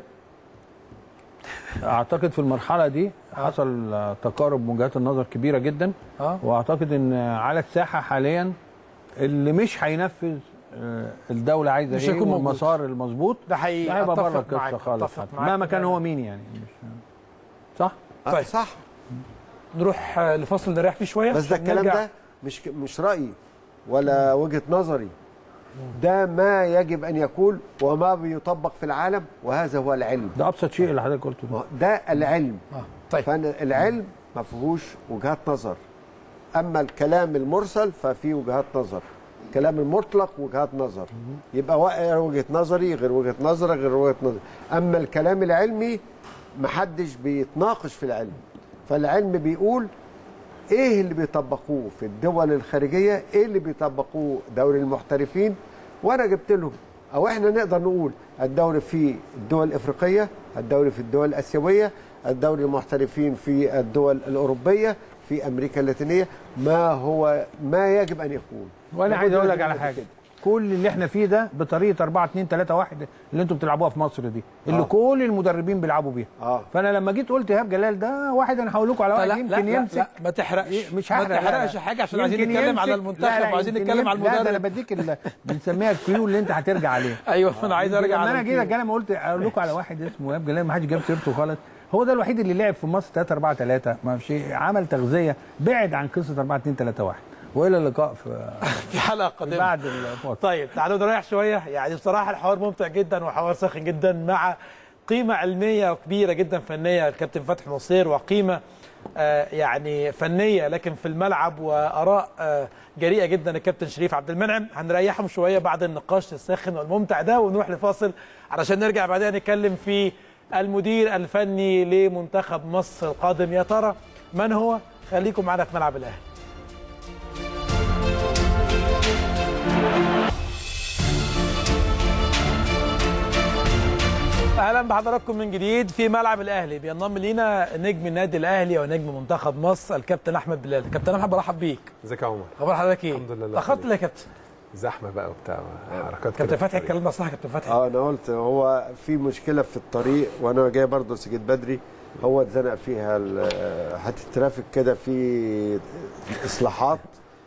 اعتقد في المرحله دي حصل آه، تقارب من وجهات النظر كبيره جدا اه واعتقد ان على الساحه حاليا اللي مش هينفذ آه، الدوله عايزه مش ايه هيكون موجود. والمسار المظبوط ده حقيقي ده هيبقى بره أتفق معاك، القصه خالص أتفق حتى. معاك مهما كان تماماً. هو مين يعني مش صح آه، طيب. صح نروح آه، لفصل نريح فيه شويه بس ده عشان الكلام نرجع. ده مش ك- مش رايي ولا وجهه نظري ده ما يجب ان يكون وما بيطبق في العالم وهذا هو العلم ده ابسط شيء اللي حضرتك قلته ده. ده العلم آه. طيب فانا العلم ما فيهوش وجهات نظر اما الكلام المرسل ففيه وجهات نظر الكلام المطلق وجهات نظر يبقى وا- وجهه نظري غير وجهه نظرك غير وجهه نظري اما الكلام العلمي محدش بيتناقش في العلم فالعلم بيقول ايه اللي بيطبقوه في الدول الخارجيه ايه اللي بيطبقوه دوري المحترفين وانا جبت لهم او احنا نقدر نقول الدوري في الدول الافريقيه الدوري في الدول الاسيويه الدوري المحترفين في الدول الاوروبيه في امريكا اللاتينيه ما هو ما يجب ان يكون وانا عايز اقول لك على كده. حاجه كل اللي احنا فيه ده بطريقه 4 2 3 1 اللي انتوا بتلعبوها في مصر دي اللي آه. كل المدربين بيلعبوا بيها اه فانا لما جيت قلت ايهاب جلال ده واحد انا هقول لكم على واحد لا يمكن لا, لا, يمسك لا ما تحرقش مش ما هحرق لا، تحرقش لا. حاجه عشان عايزين يمكن نتكلم على يمسك- المنتخب لا، لا، وعايزين يمكن نتكلم على يم- لا ده انا المدرب بديك ال- بنسميها الكيو اللي انت هترجع عليه ايوه انا عايز ارجع لما على انا جيت الكيو. انا قلت اقول لكم على واحد اسمه ايهاب جلال ما حدش جاب سيرته خالص هو ده الوحيد اللي لعب في مصر 3 4 3 ما فيش عمل تغذيه بعد عن قصه 4 2 3 1 والى اللقاء في في حلقه قادمه بعد الفاصل طيب تعالوا نريح شويه يعني بصراحه الحوار ممتع جدا وحوار ساخن جدا مع قيمه علميه كبيره جدا فنيه الكابتن فتحي نصير وقيمه آه يعني فنيه لكن في الملعب واراء آه جريئه جدا الكابتن شريف عبد المنعم هنريحهم شويه بعد النقاش الساخن والممتع ده ونروح لفاصل علشان نرجع بعدين نتكلم في المدير الفني لمنتخب مصر القادم يا ترى من هو خليكم معنا في ملعب الاهلي اهلا بحضراتكم من جديد في ملعب الاهلي بينضم لينا نجم النادي الاهلي ونجم منتخب مصر الكابتن احمد بلال كابتن احمد برحب بيك ازيك يا عمر اخبار حضرتك ايه الحمد لله. تاخرت ليه يا كابتن زحمه بقى وبتاع حركات كابتن كده في فتحي الطريق. الكلام ده صح يا كابتن فتحي اه انا قلت هو في مشكله في الطريق وانا جاي برضه سجيت بدري هو اتزنق فيها ال- حته الترافيك كده في اصلاحات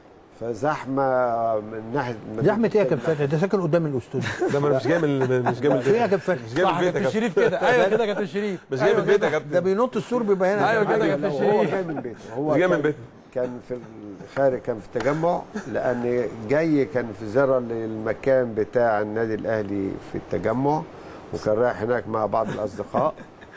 فزحمه من ناحيه من زحمه ايه يا كابتن فتحي ده ساكن قدام الاستوديو ده ما انا مش جاي من مش جاي من في ايه يا البيت كابتن فتحي مش جاي من صح البيت يا كابتن كابتن شريف كده ايوه كده يا كابتن شريف مش جاي من البيت يا كابتن ده بينط السور بيبقى هنا أيوة كده يا لو كابتن هو شريف. جاي من بيته هو مش جاي من كان- بيته. كان في الخارج كان في التجمع لان جاي كان في زياره للمكان بتاع النادي الاهلي في التجمع وكان رايح هناك مع بعض الاصدقاء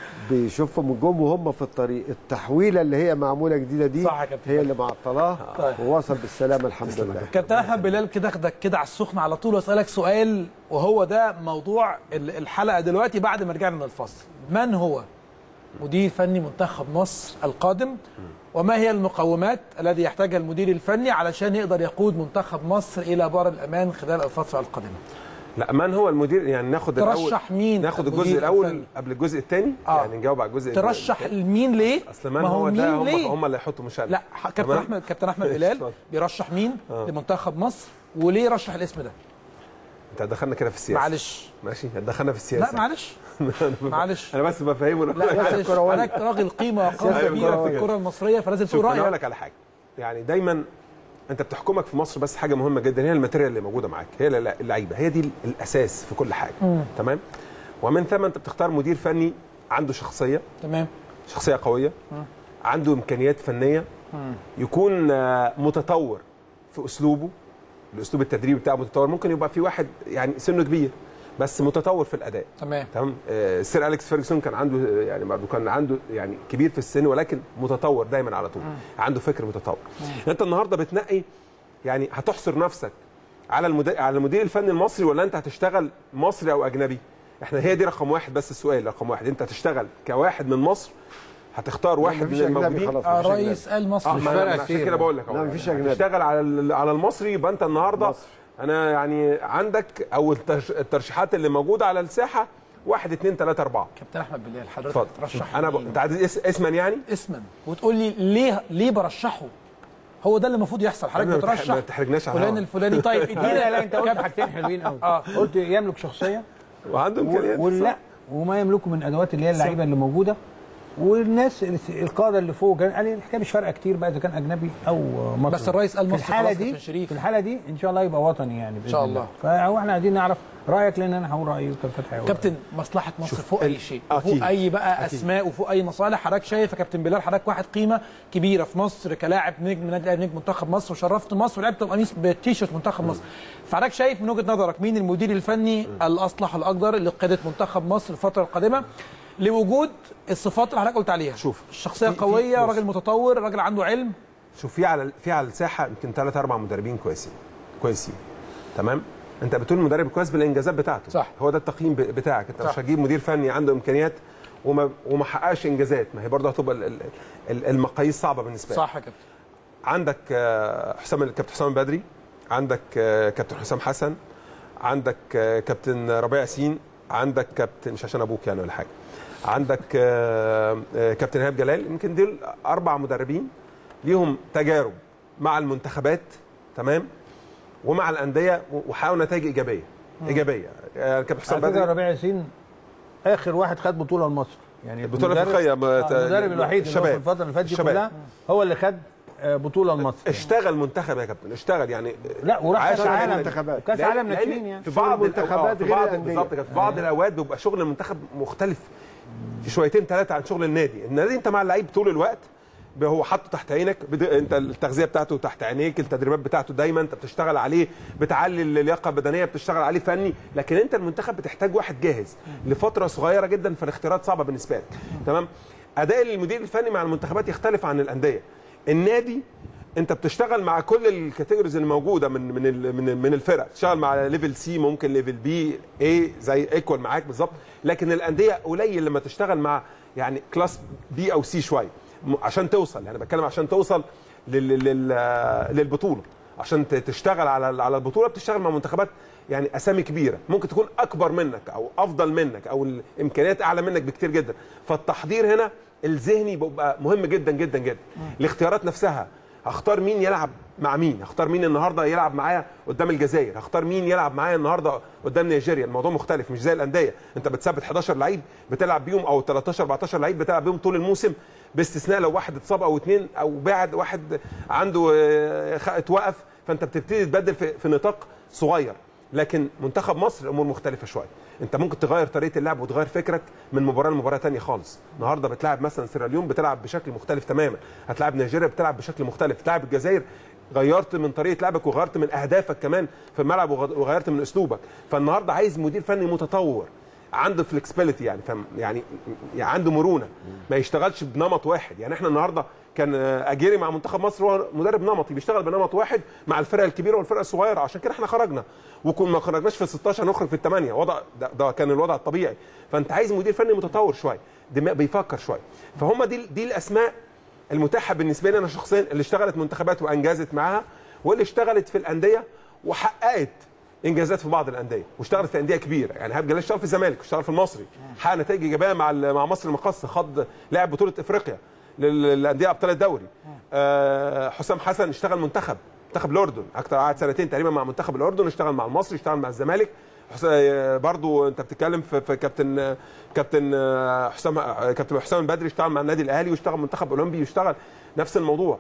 بيشوفهم جم وهم في الطريق التحويله اللي هي معموله جديده دي صح يا كابتن. هي اللي معطلاه طيب. ووصل بالسلامه الحمد لله كابتن احمد بلال كده اخدك كده على السخن على طول واسالك سؤال وهو ده موضوع ال- الحلقه دلوقتي بعد ما رجعنا من الفصل من هو مدير فني منتخب مصر القادم وما هي المقومات الذي يحتاجها المدير الفني علشان يقدر يقود منتخب مصر الى بار الامان خلال الفتره القادمه لا من هو المدير يعني ناخد الاول ترشح مين ناخد المدير الجزء الاول الفني؟ قبل الجزء الثاني آه. يعني نجاوب على الجزء ترشح التاني. مين ليه اصل من ما هو ده هم ليه؟ هم اللي هيحطوا مشاركه لا ح- كابتن تمام؟ احمد كابتن احمد ماشي، بلال اتفضل. بيرشح مين آه. لمنتخب مصر وليه رشح الاسم ده انت هتدخلنا كده في السياسه معلش ماشي هتدخلنا في السياسه لا معلش معلش انا بس بفهمه لا معلش حضرتك راجل قيمه وقامه أيوة، كبيره في كروية. الكره المصريه فلازم شوف تقول انا اقول رايك لك على حاجه يعني دايما انت بتحكمك في مصر بس حاجه مهمه جدا هي الماتيريال اللي موجوده معاك هي الل- اللعيبه هي دي الاساس في كل حاجه تمام ومن ثم انت بتختار مدير فني عنده شخصيه تمام شخصيه قويه عنده امكانيات فنيه يكون آه، متطور في اسلوبه الاسلوب التدريبي بتاعه متطور ممكن يبقى في واحد يعني سنه كبير بس متطور في الاداء تمام تمام آه، سير اليكس فيرجسون كان عنده آه، يعني برضه كان عنده يعني كبير في السن ولكن متطور دايما على طول عنده فكر متطور انت النهارده بتنقي يعني هتحصر نفسك على المدير على المدير الفني المصري ولا انت هتشتغل مصري او اجنبي احنا هي دي رقم واحد بس السؤال رقم واحد انت هتشتغل كواحد من مصر هتختار واحد مفيش من أجنبي الموجودين خلاص آه مفيش أجنبي. رئيس قال مصر اه مش ما أنا- فارقه ما أنا عشان كتير كده بقول لك أهو. لا، مفيش يعني أجنبي. تشتغل على ال- على المصري يبقى انت النهارده مصر. انا يعني عندك او الترش- الترشيحات اللي موجوده على الساحه واحد اثنين ثلاثه اربعه كابتن احمد بلال حضرتك اتفضل ترشح انا ب... مين؟ انت عايز اس... اسما يعني اسما وتقول لي ليه ليه برشحه هو ده اللي المفروض يحصل حضرتك ما تح- بترشح ما تحرجناش على فلان الهوا. الفلاني طيب لا ادينا لا لا انت قلت حاجتين حلوين قوي آه. قلت يملك شخصيه وعنده امكانيات ولا وما يملكه من ادوات اللي هي اللعيبه اللي موجوده والناس القاده اللي فوق كان قال لي الحكايه مش فارقه كتير بقى اذا كان اجنبي او مصري بس الرئيس قال في مصر الحاله خلاص دي كابتن شريف. في الحاله دي ان شاء الله يبقى وطني يعني باذن شاء الله. فهو احنا عايزين نعرف رايك لان انا هقول رايي وكابتن فتحي هيقول كابتن مصلحه مصر فوق اي شيء أكيد. فوق اي بقى اسماء وفوق اي مصالح حضرتك شايف يا كابتن بلال حضرتك واحد قيمه كبيره في مصر كلاعب نجم نادي الأهلي، نجم منتخب مصر وشرفت مصر ولعبت القميص بتيشيرت منتخب مصر فحضرتك شايف من وجهه نظرك مين المدير الفني الاصلح الاقدر لقياده منتخب مصر الفتره القادمه لوجود الصفات اللي حضرتك قلت عليها شوف، الشخصيه في- في- قويه بص. راجل متطور راجل عنده علم شوف في على في على الساحه يمكن ثلاث اربع مدربين كويسين كويسين تمام انت بتقول مدرب كويس بالانجازات بتاعته صح. هو ده التقييم ب- بتاعك انت صح. مش هتجيب مدير فني عنده امكانيات وما وما حققش انجازات ما هي برضه هتبقى ال- ال- ال- المقاييس صعبه بالنسبه لك صح يا كابتن عندك آه، حسام الكابتن حسام البدري عندك آه، كابتن حسام حسن عندك آه، كابتن ربيع ياسين عندك كابتن مش عشان ابوك يعني ولا حاجه عندك آه، آه، كابتن ايهاب جلال يمكن دول اربع مدربين ليهم تجارب مع المنتخبات تمام ومع الانديه و- وحققوا نتائج ايجابيه ايجابيه آه، كابتن حسام على فكره البدري ربيع ياسين اخر واحد خد بطوله لمصر يعني البطولة المدرب- الأفريقية، ما- آه، المدرب الوحيد اللي هو في الشباب. الفتره اللي فاتت دي الشباب. كلها هو اللي خد آه، بطوله لمصر اشتغل منتخب يا كابتن اشتغل يعني لا وراح عاش كاس على عالم المنتخبات. كاس لأن- عالم لأن ناشئين يعني في بعض المنتخبات في غير بعض الأندية. بالظبط كده في بعض الاوقات بيبقى شغل المنتخب مختلف شويتين ثلاثه عن شغل النادي النادي انت مع اللعيب طول الوقت ب- هو حاطه تحت عينك بد... انت التغذيه بتاعته تحت عينيك التدريبات بتاعته دايما انت بتشتغل عليه بتعلي اللياقه البدنيه بتشتغل عليه فني لكن انت المنتخب بتحتاج واحد جاهز لفتره صغيره جدا فالاختيارات صعبه بالنسبه لك تمام اداء المدير الفني مع المنتخبات يختلف عن الانديه النادي انت بتشتغل مع كل الكاتيجوريز اللي موجوده من من ال- من من الفرق تشتغل مع ليفل سي ممكن ليفل بي اي زي ايكوال معاك بالظبط لكن الانديه قليل لما تشتغل مع يعني كلاس بي او سي شويه م- عشان توصل يعني بتكلم عشان توصل لل لل للبطوله عشان ت- تشتغل على على البطوله بتشتغل مع منتخبات يعني اسامي كبيره ممكن تكون اكبر منك او افضل منك او الامكانيات اعلى منك بكتير جدا فالتحضير هنا الذهني بيبقى مهم جدا جدا جدا الاختيارات نفسها هختار مين يلعب مع مين هختار مين النهارده يلعب معايا قدام الجزائر هختار مين يلعب معايا النهارده قدام نيجيريا الموضوع مختلف مش زي الانديه انت بتثبت 11 لعيب بتلعب بيهم او 13 14 لعيب بتلعب بيهم طول الموسم باستثناء لو واحد اتصاب او اثنين او بعد واحد عنده آه، خ- اتوقف فانت بتبتدي تبدل في, في نطاق صغير لكن منتخب مصر الامور مختلفه شويه انت ممكن تغير طريقه اللعب وتغير فكرك من مباراه لمباراه تانية خالص النهارده بتلعب مثلا سيراليون بتلعب بشكل مختلف تماما هتلعب نيجيريا بتلعب بشكل مختلف تلعب الجزائر غيرت من طريقه لعبك وغيرت من اهدافك كمان في الملعب وغ- وغيرت من اسلوبك فالنهارده عايز مدير فني متطور عنده فلكسبيليتي يعني فاهم يعني يعني عنده مرونه ما يشتغلش بنمط واحد يعني احنا النهارده كان آه، اجيري مع منتخب مصر هو مدرب نمطي بيشتغل بنمط واحد مع الفرق الكبيره والفرق الصغيره عشان كده احنا خرجنا وكنا ما خرجناش في 16 نخرج في الثمانيه وضع ده, ده كان الوضع الطبيعي فانت عايز مدير فني متطور شويه دماغ بيفكر شويه فهم دي دي الاسماء المتاحه بالنسبه لي انا شخصيا اللي اشتغلت منتخبات وانجزت معاها واللي اشتغلت في الانديه وحققت انجازات في بعض الانديه واشتغلت في انديه كبيره يعني هاب جلال اشتغل في الزمالك واشتغل في المصري حقق نتائج ايجابيه مع ال- مع مصر المقصه خد لعب بطوله افريقيا لل- للانديه ابطال الدوري آه حسام حسن اشتغل منتخب منتخب الاردن اكتر قعد سنتين تقريبا مع منتخب الاردن اشتغل مع المصري اشتغل مع الزمالك حس- آه، برضو انت بتتكلم في, في كابتن آه، كابتن آه، حسام آه، كابتن حسام البدري اشتغل مع النادي الاهلي واشتغل منتخب اولمبي واشتغل نفس الموضوع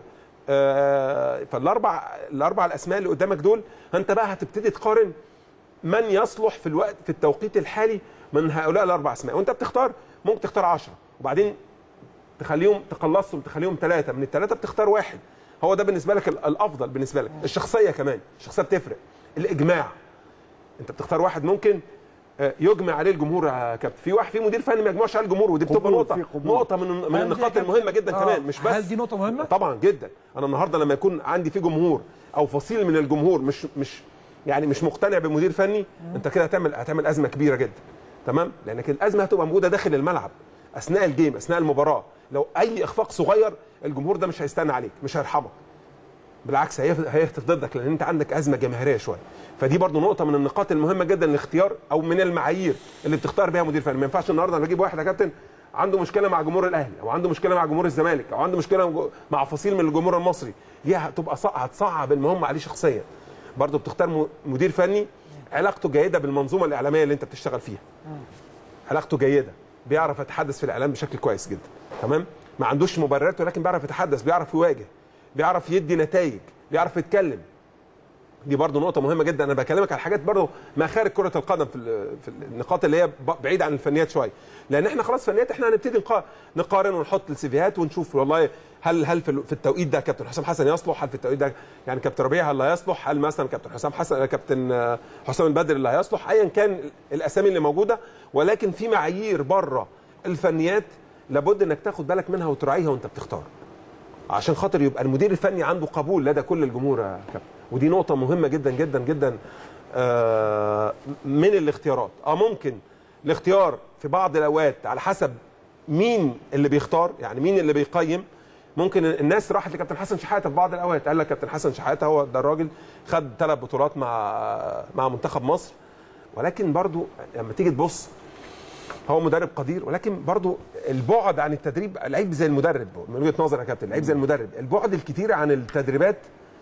آه، فالاربع الاربع الاسماء اللي قدامك دول انت بقى هتبتدي تقارن من يصلح في الوقت في التوقيت الحالي من هؤلاء الاربع اسماء وانت بتختار ممكن تختار 10 وبعدين تخليهم تقلصهم تخليهم ثلاثه من الثلاثه بتختار واحد هو ده بالنسبه لك ال- الافضل بالنسبه لك الشخصيه كمان الشخصيه بتفرق الاجماع انت بتختار واحد ممكن آه، يجمع عليه الجمهور يا كابتن في واحد في مدير فني ما يجمعش عليه الجمهور ودي بتبقى قبول، نقطه في قبول. نقطه من من هل النقاط دي- المهمه جدا آه، كمان مش بس هل دي نقطه مهمه طبعا جدا انا النهارده لما يكون عندي في جمهور او فصيل من الجمهور مش مش يعني مش مقتنع بمدير فني انت كده هتعمل هتعمل ازمه كبيره جدا تمام لانك الازمه هتبقى موجوده داخل الملعب اثناء الجيم اثناء المباراه لو اي اخفاق صغير الجمهور ده مش هيستنى عليك مش هيرحمك بالعكس هيف- هيهتف ضدك لان انت عندك ازمه جماهيريه شويه فدي برضو نقطه من النقاط المهمه جدا لاختيار او من المعايير اللي بتختار بيها مدير فني ما ينفعش النهارده انا بجيب واحد يا كابتن عنده مشكله مع جمهور الاهلي او عنده مشكله مع جمهور الزمالك او عنده مشكله مع فصيل من الجمهور المصري دي هتبقى صع- هتصعب المهمه عليه شخصيا برضو بتختار م- مدير فني علاقته جيده بالمنظومه الاعلاميه اللي انت بتشتغل فيها علاقته جيده بيعرف يتحدث في الاعلام بشكل كويس جدا تمام ما عندوش مبررات ولكن بيعرف يتحدث بيعرف يواجه بيعرف يدي نتائج بيعرف يتكلم دي برضو نقطة مهمة جدا أنا بكلمك على حاجات برضو ما خارج كرة القدم في ال- في النقاط اللي هي ب- بعيدة عن الفنيات شوية لأن احنا خلاص فنيات احنا هنبتدي نقا- نقارن ونحط السيفيهات ونشوف والله هل هل في ال- في التوقيت ده كابتن حسام حسن يصلح هل في التوقيت ده يعني كابتن ربيع هل لا يصلح هل مثلا كابتن حسام حسن كابتن آه، حسام البدري اللي هيصلح ايا كان الاسامي اللي موجوده ولكن في معايير بره الفنيات لابد انك تاخد بالك منها وتراعيها وانت بتختار عشان خاطر يبقى المدير الفني عنده قبول لدى كل الجمهور يا كابتن ودي نقطة مهمة جدا جدا جدا آه، من الاختيارات اه ممكن الاختيار في بعض الاوقات على حسب مين اللي بيختار يعني مين اللي بيقيم ممكن الناس راحت لكابتن حسن شحاته في بعض الاوقات قال لك كابتن حسن شحاته هو ده الراجل خد ثلاث بطولات مع مع منتخب مصر ولكن برضو لما تيجي تبص هو مدرب قدير ولكن برضو البعد عن التدريب لعيب زي المدرب من وجهه نظري يا كابتن لعيب زي المدرب البعد الكتير عن التدريبات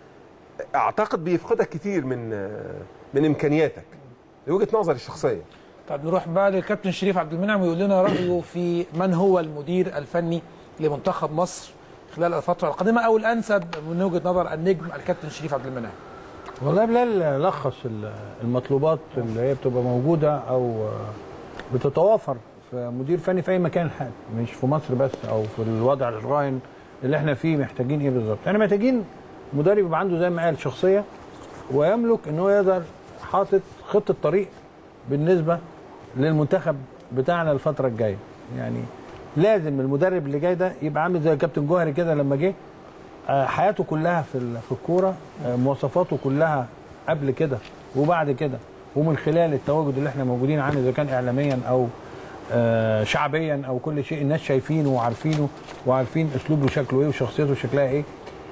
اعتقد بيفقدك كتير من من امكانياتك لوجهه نظري الشخصيه طب نروح بقى للكابتن شريف عبد المنعم ويقول لنا رايه في من هو المدير الفني لمنتخب مصر خلال الفتره القادمه او الانسب من وجهه نظر النجم الكابتن شريف عبد المنعم والله بلال لخص ال- المطلوبات اللي هي بتبقى موجوده او بتتوافر في مدير فني في اي مكان حال مش في مصر بس او في الوضع الراهن اللي احنا فيه محتاجين ايه بالظبط احنا محتاجين مدرب يبقى عنده زي ما قال شخصيه ويملك ان هو يقدر حاطط خطه طريق بالنسبه للمنتخب بتاعنا الفتره الجايه يعني لازم المدرب اللي جاي ده يبقى عامل زي الكابتن جوهري كده لما جه آه، حياته كلها في ال- في الكوره آه، مواصفاته كلها قبل كده وبعد كده ومن خلال التواجد اللي احنا موجودين عنه اذا كان اعلاميا او آه، شعبيا او كل شيء الناس شايفينه وعارفينه وعارفين اسلوبه شكله ايه وشخصيته شكلها ايه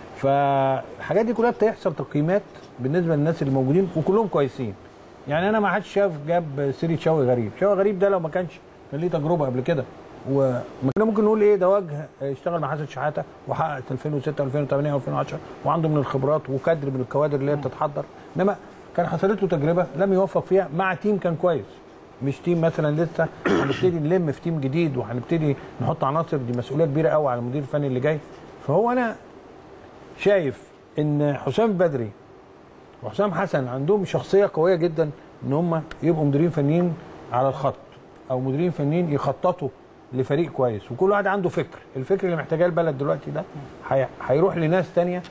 فالحاجات دي كلها بتحصل تقييمات بالنسبه للناس اللي موجودين وكلهم كويسين يعني انا ما حدش شاف جاب سيري شوقي غريب شوقي غريب ده لو ما كانش كان ليه تجربه قبل كده وكنا ممكن نقول ايه ده وجه اشتغل مع حسن شحاته وحقق 2006 2008 2010 وعنده من الخبرات وكادر من الكوادر اللي هي بتتحضر انما كان حصلت له تجربه لم يوفق فيها مع تيم كان كويس مش تيم مثلا لسه هنبتدي نلم في تيم جديد وهنبتدي نحط عناصر دي مسؤوليه كبيره قوي على المدير الفني اللي جاي فهو انا شايف ان حسام بدري وحسام حسن عندهم شخصيه قويه جدا ان هم يبقوا مديرين فنيين على الخط او مديرين فنيين يخططوا لفريق كويس وكل واحد عنده فكر الفكر اللي محتاجاه البلد دلوقتي ده هي- هيروح لناس تانية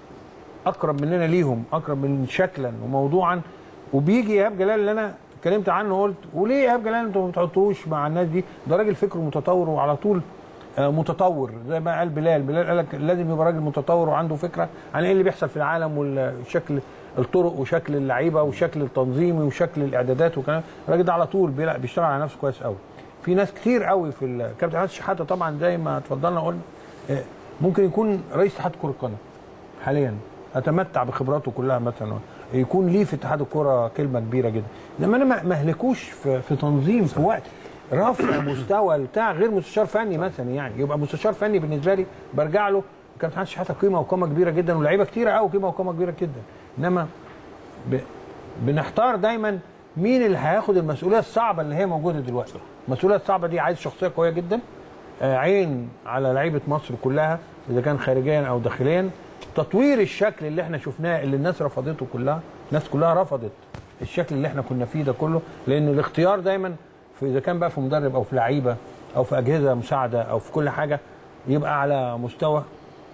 اقرب مننا ليهم اقرب من شكلا وموضوعا وبيجي ايهاب جلال اللي انا اتكلمت عنه وقلت وليه ايهاب جلال انتوا ما بتحطوش مع الناس دي ده راجل فكره متطور وعلى طول آه، متطور زي ما قال بلال بلال قال لك لازم يبقى راجل متطور وعنده فكره عن ايه اللي بيحصل في العالم والشكل الطرق وشكل اللعيبه وشكل التنظيمي وشكل الاعدادات وكلام الراجل ده على طول بيلعب- بيشتغل على نفسه كويس قوي في ناس كتير قوي في ال- كابتن حسن شحاته طبعا زي ما اتفضلنا قلنا آه، ممكن يكون رئيس اتحاد كره القدم حاليا اتمتع بخبراته كلها مثلا يكون ليه في اتحاد الكره كلمه كبيره جدا انما انا ما ما اهلكوش في, في تنظيم في وقت رفع مستوى بتاع غير مستشار فني مثلا يعني يبقى مستشار فني بالنسبه لي برجع له كابتن حسن شحاته قيمه وقامه كبيره جدا ولاعيبه كتيره قوي قيمه وقامه كبيره جدا انما ب... بنحتار دايما مين اللي هياخد المسؤوليه الصعبه اللي هي موجوده دلوقتي المسؤوليه الصعبه دي عايز شخصيه قويه جدا آه، عين على لعيبه مصر كلها اذا كان خارجيا او داخليا تطوير الشكل اللي احنا شفناه اللي الناس رفضته كلها الناس كلها رفضت الشكل اللي احنا كنا فيه ده كله لان الاختيار دايما في اذا كان بقى في مدرب او في لعيبه او في اجهزه مساعده او في كل حاجه يبقى على مستوى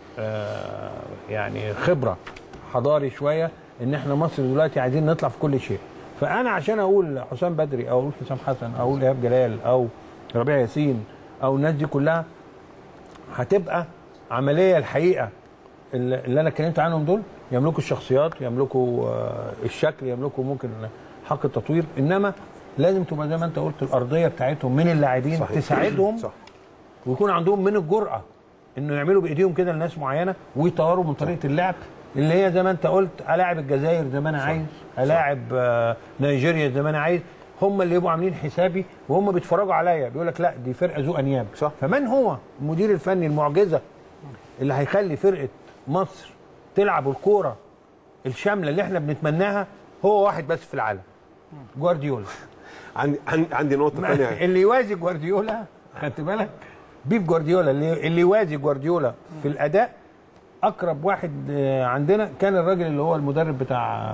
آه، يعني خبره حضاري شويه ان احنا مصر دلوقتي عايزين نطلع في كل شيء فانا عشان اقول حسام بدري او اقول حسام حسن او اقول ايهاب جلال او ربيع ياسين او الناس دي كلها هتبقى عمليه الحقيقه اللي اللي انا اتكلمت عنهم دول يملكوا الشخصيات يملكوا آه، الشكل يملكوا ممكن حق التطوير انما لازم تبقى زي ما انت قلت الارضيه بتاعتهم من اللاعبين صحيح. تساعدهم صح ويكون عندهم من الجرأة انه يعملوا بايديهم كده لناس معينه ويطوروا من طريقه اللعب اللي هي زي ما انت قلت الاعب الجزائر زي ما انا عايز الاعب آه، نيجيريا زي ما انا عايز هم اللي يبقوا عاملين حسابي وهم بيتفرجوا عليا بيقول لك لا دي فرقه ذو انياب صح. فمن هو المدير الفني المعجزه اللي هيخلي فرقه مصر تلعب الكوره الشامله اللي احنا بنتمناها هو واحد بس في العالم جوارديولا عندي عندي- عندي نقطه ثانيه اللي يوازي جوارديولا خدت بالك بيب جوارديولا اللي اللي يوازي جوارديولا في الاداء اقرب واحد آه، عندنا كان الراجل اللي هو المدرب بتاع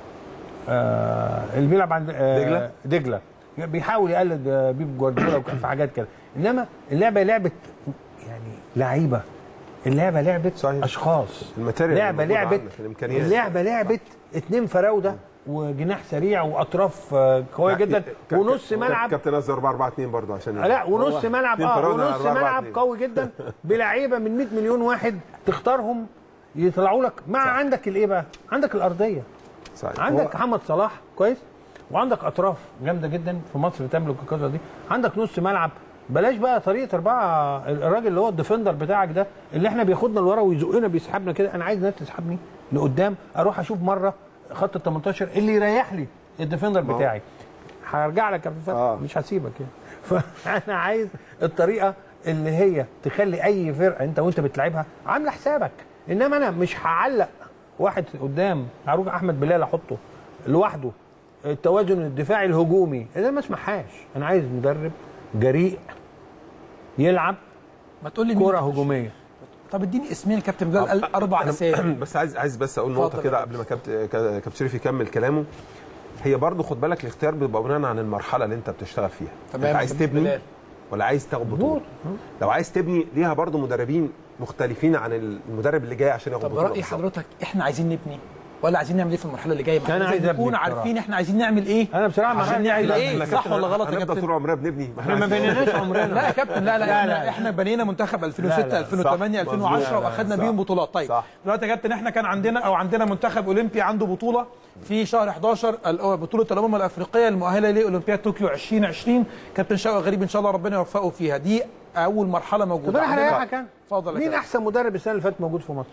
آه، اللي بيلعب عند آه، دجلة؟ دجله بيحاول يقلد آه، بيب جوارديولا وكان في حاجات كده انما اللعبه لعبه يعني لعيبه اللعبه لعبه صحيح. اشخاص الماتيريال لعبه اللي موجودة لعبه عندك، الإمكانيات. اللعبه لعبه اتنين فراوده وجناح سريع واطراف آه، قويه جدا كاب- ونص كاب- ملعب كابتن نزل 4 4 2 برضه عشان لا ونص ملعب اتنين اه فراودة على ونص أربعة ملعب اتنين. قوي جدا بلعيبه من 100 مليون واحد تختارهم يطلعوا لك مع صح. عندك الايه بقى؟ عندك الارضيه صحيح. عندك محمد صلاح كويس وعندك اطراف جامده جدا في مصر تملك القصه دي عندك نص ملعب بلاش بقى طريقه اربعه الراجل اللي هو الديفندر بتاعك ده اللي احنا بياخدنا لورا ويزقنا بيسحبنا كده انا عايز ناس تسحبني لقدام اروح اشوف مره خط ال 18 اللي يريح لي الديفندر بتاعي هرجع لك يا كابتن فتحي آه. مش هسيبك يعني فانا عايز الطريقه اللي هي تخلي اي فرقه انت وانت بتلعبها عامله حسابك انما انا مش هعلق واحد قدام هروح احمد بلال احطه لوحده التوازن الدفاعي الهجومي ده ما اسمحهاش انا عايز مدرب جريء يلعب ما تقول لي مين كره هجوميه طب اديني اسمين الكابتن بلال قال اربع أنا اسامي بس عايز عايز بس اقول اتفضل نقطه يا كده كابتن. قبل ما كابتن كابتن شريف يكمل كلامه هي برضه خد بالك الاختيار بيبقى بناء عن المرحله اللي انت بتشتغل فيها تمام، انت عايز كابتن تبني بلال. ولا عايز تاخد بطوله لو عايز تبني ليها برضه مدربين مختلفين عن المدرب اللي جاي عشان ياخد طب بطوله راي بالظبط. حضرتك احنا عايزين نبني ولا عايزين نعمل ايه في المرحله اللي جايه ما أنا احنا عايز لازم أبني نكون بصراحة. عارفين احنا عايزين نعمل ايه انا بصراحه ما عشان عندي- نعمل لا، ايه لا، صح كابتن، ولا غلط يا هنفضل كابتن طول عمرنا بنبني احنا ما بنيناش عمرنا لا يا كابتن لا لا, لا، احنا لا. احنا بنينا منتخب 2006 لا، لا. 2008 صح. 2010 مظبوط. واخدنا صح. بيهم بطولات طيب صح. دلوقتي يا كابتن احنا كان عندنا او عندنا منتخب اولمبي عنده بطوله في شهر 11 ال- بطوله الامم الافريقيه المؤهله لاولمبياد طوكيو 2020 كابتن شوقي غريب ان شاء الله ربنا يوفقه فيها دي اول مرحله طب موجوده انا عندنا- هريحك انا اتفضل يا مين كابتن. احسن مدرب السنه اللي فاتت موجود في مصر؟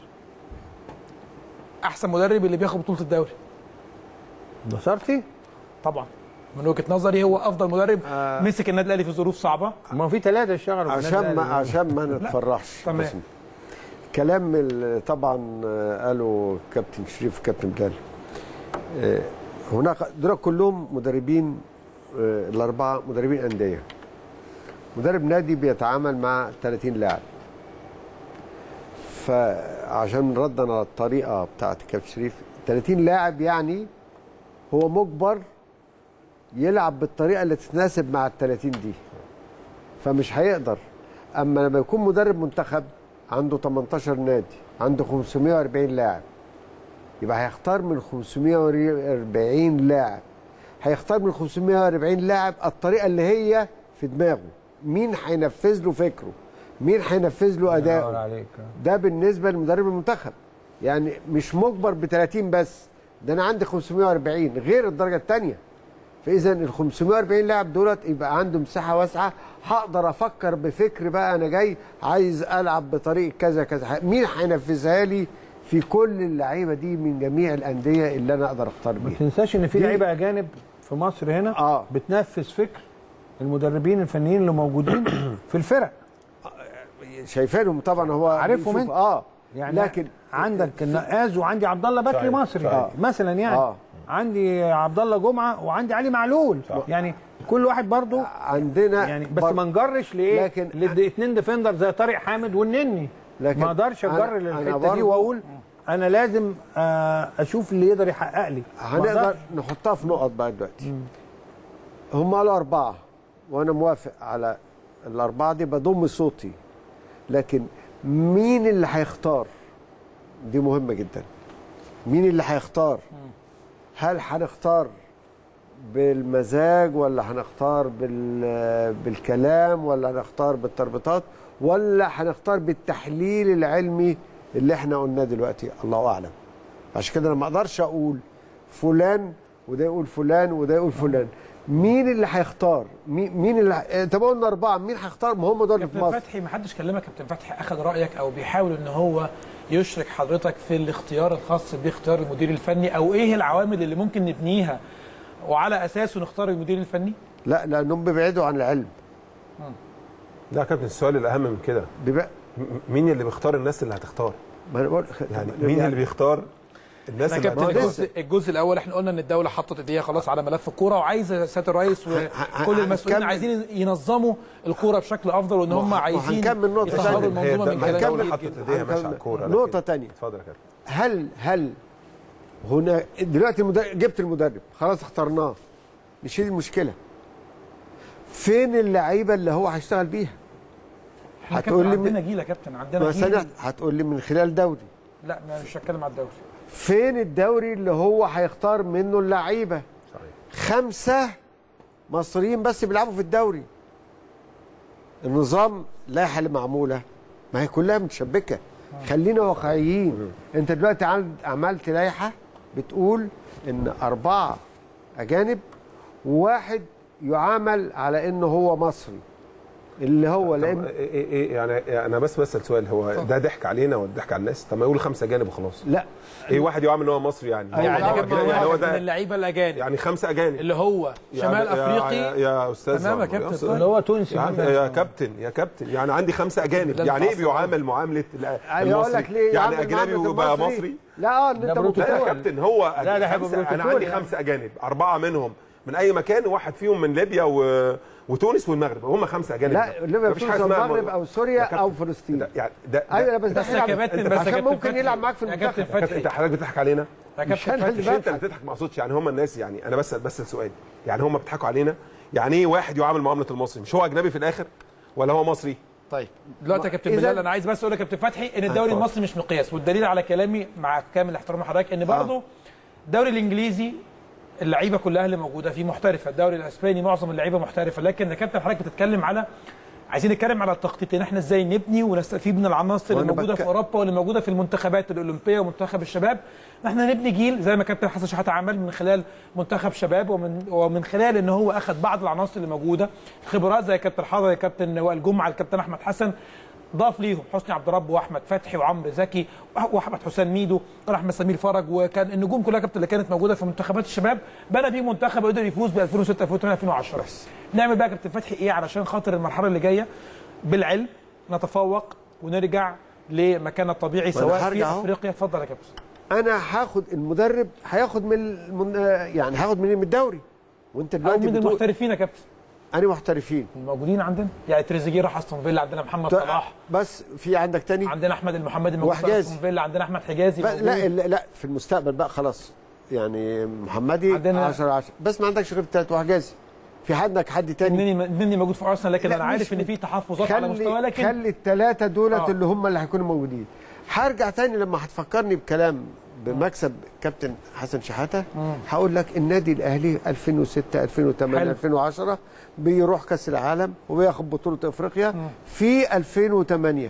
احسن مدرب اللي بياخد بطوله الدوري نصرتي؟ طبعا من وجهه نظري هو افضل مدرب مسك النادي الاهلي في ظروف صعبه ما هو في ثلاثه اشتغلوا في النادي عشان ما الأهلي. عشان ما نتفرحش تمام. بس كلام ال- طبعا آه، قاله كابتن شريف وكابتن بلال آه، هناك دول كلهم مدربين آه، الاربعه مدربين انديه مدرب نادي بيتعامل مع 30 لاعب فعشان ردا على الطريقه بتاعت كابتن شريف 30 لاعب يعني هو مجبر يلعب بالطريقه اللي تتناسب مع ال 30 دي فمش هيقدر اما لما يكون مدرب منتخب عنده 18 نادي عنده 540 لاعب يبقى هيختار من 540 لاعب هيختار من 540 لاعب الطريقه اللي هي في دماغه مين هينفذ له فكره مين هينفذ له الله اداؤه ينور عليك ده بالنسبه لمدرب المنتخب يعني مش مجبر ب 30 بس ده انا عندي 540 غير الدرجه الثانيه فاذا ال 540 لاعب دولت يبقى عنده مساحه واسعه هقدر افكر بفكر بقى انا جاي عايز العب بطريقه كذا كذا مين هينفذها لي في كل اللعيبه دي من جميع الانديه اللي انا اقدر اختار ما بيها تنساش ان في دي- لعيبه اجانب في مصر هنا آه. بتنفذ فكر المدربين الفنيين اللي موجودين في الفرق شايفينهم طبعا هو عارفهم بيشوف- انت؟ اه يعني لكن عندك النقاز وعندي عبد الله بكري صحيح، مصري صحيح. مثلا يعني آه. عندي عبد الله جمعه وعندي علي معلول يعني كل واحد برضو عندنا يعني بس بر- ما نجرش لايه لكن- لاثنين ديفندر زي طارق حامد والنني لكن ما اقدرش أنا- اجر أنا للحته دي برضو- واقول انا لازم آه، اشوف اللي يقدر يحقق لي ما هنقدر أقدرش. نحطها في نقط بقى دلوقتي هم قالوا أربعة وأنا موافق على الأربعة دي بضم صوتي لكن مين اللي هيختار دي مهمة جدا مين اللي هيختار هل هنختار بالمزاج ولا هنختار بال بالكلام ولا هنختار بالتربيطات ولا هنختار بالتحليل العلمي اللي احنا قلناه دلوقتي الله اعلم عشان كده انا ما اقدرش اقول فلان وده يقول فلان وده يقول فلان مين اللي هيختار مين مين اللي ه- طب قلنا اربعه مين هيختار ما هم دول اللي في كابتن مصر فتحي ما حدش كلمك كابتن فتحي اخذ رايك او بيحاول ان هو يشرك حضرتك في الاختيار الخاص باختيار المدير الفني او ايه العوامل اللي ممكن نبنيها وعلى اساسه نختار المدير الفني لا لانهم بيبعدوا عن العلم لا يا كابتن السؤال الاهم من كده بيبع... م- مين اللي بيختار الناس اللي هتختار ما أنا بقول يعني مين اللي بيختار الناس يا اللي كابتن هو هتبقى- لسه. الجزء, الجزء الاول احنا قلنا ان الدوله حطت ايديها خلاص على ملف الكوره وعايزه سياده الرئيس وكل المسؤولين هنكمل. عايزين ينظموا الكوره بشكل افضل وان هم ما- عايزين هنكمل نقطة يطهروا تانية. المنظومه هي من ده- ما خلال الدولة كتير حطت جدا. ايديها ماشيه على الكوره نقطة لكن- تانية. اتفضل يا كابتن هل هل هنا دلوقتي المدرب جبت المدرب خلاص اخترناه نشيل المشكله فين اللعيبه اللي هو هيشتغل بيها احنا هتقول كابتن لي عندنا من- جيل يا كابتن عندنا ما جيل سنة هتقول لي من خلال دوري لا ما- مش هتكلم على الدوري فين الدوري اللي هو هيختار منه اللعيبه صحيح خمسه مصريين بس بيلعبوا في الدوري النظام اللائحه اللي معموله ما هي كلها متشبكه خلينا واقعيين انت دلوقتي عمل- عملت لائحه بتقول ان اربعه اجانب وواحد يعامل على انه هو مصري اللي هو طب لان ايه ايه ايه يعني انا بس بسال سؤال هو ده ضحك علينا ولا ضحك على الناس طب ما يقولوا خمسه اجانب وخلاص لا ايه واحد يعمل ان هو مصري يعني يعني هو جبنا يعني هو واحد من ده اللعيبه الاجانب يعني خمسه اجانب اللي هو شمال يا- يا- افريقي يا استاذ تمام يا عمرو، كابتن. أستاذ. اللي هو تونسي يا, عم مثلاً. يا كابتن يا كابتن يعني عندي خمسه اجانب ده يعني ايه الفاصل. بيعامل معامله ال- يقول لك المصري ليه يعني يعمل اجنبي معاملة وبقى المصري؟ مصري لا اه ان ده انت بروتوكول. لا يا متطور. كابتن هو لا، ده هيبقى خمسة انا بروتوكول عندي يعني. خمسه اجانب اربعه منهم من اي مكان وواحد فيهم من ليبيا و... وتونس والمغرب هم خمسه اجانب لا ليبيا مفيش تونس حاجة اسمها المغرب الموضوع. او يا سوريا كابتن، او فلسطين ده يعني ده, ده ايوه بس ده بس يا هيلعب- كابتن بس يا عشان كابتن ممكن فتحي. يلعب معاك في يا كابتن المنتخب فتحي انت حضرتك بتضحك علينا يا مش كابتن أنا فتحي مش انت اللي بتضحك ما اقصدش يعني هم الناس يعني انا بسال بسال سؤال يعني هم بيضحكوا علينا يعني ايه واحد يعامل معامله المصري مش هو اجنبي في الاخر ولا هو مصري طيب دلوقتي يا كابتن إذا- بلال انا عايز بس اقول لك يا كابتن فتحي ان الدوري اتفضل. المصري مش مقياس والدليل على كلامي مع كامل احترام لحضرتك ان برضه الدوري الانجليزي اللعيبه كلها اللي موجوده فيه محترفه الدوري الاسباني معظم اللعيبه محترفه لكن يا كابتن حضرتك بتتكلم على عايزين نتكلم على التخطيط ان احنا ازاي نبني ونستفيد من العناصر اللي وأنا موجوده بك- في اوروبا واللي موجوده في المنتخبات الاولمبيه ومنتخب الشباب ان احنا نبني جيل زي ما كابتن حسن شحاته عمل من خلال منتخب شباب ومن ومن خلال ان هو اخذ بعض العناصر اللي موجوده خبرات زي كابتن حضر كابتن وائل جمعه الكابتن احمد حسن ضاف ليهم حسني عبد رب واحمد فتحي وعمرو زكي واحمد حسام ميدو واحمد سمير فرج وكان النجوم كلها كابتن اللي كانت موجوده في منتخبات الشباب بنى بيه منتخب وقدر يفوز ب 2006 2008 2010 نعمل بقى كابتن فتحي ايه علشان خاطر المرحله اللي جايه بالعلم نتفوق ونرجع لمكاننا الطبيعي سواء في هرجع أهو. افريقيا اتفضل يا كابتن انا هاخد المدرب هياخد من المن... يعني هاخد من من الدوري وانت او دلوقتي من بتقول المحترفين يا كابتن انا محترفين الموجودين عندنا يعني تريزيجيه راح استون فيلا عندنا محمد صلاح بس في عندك تاني عندنا احمد المحمدي موجود في وحجازي. استون فيلا عندنا احمد حجازي بس موجود. لا لا لا في المستقبل بقى خلاص يعني محمدي عندنا- 10 10 بس ما عندكش غير ثلاث وحجازي في عندك حد تاني مني مني موجود في ارسنال لكن لا، انا مش عارف ان من- في تحفظات على مستوى لكن خلي الثلاثه دولت آه. اللي هم اللي هيكونوا موجودين هرجع تاني لما هتفكرني بكلام بمكسب كابتن حسن شحاته هقول لك النادي الاهلي 2006 2008 حلو. 2010 بيروح كاس العالم وبياخد بطوله افريقيا في 2008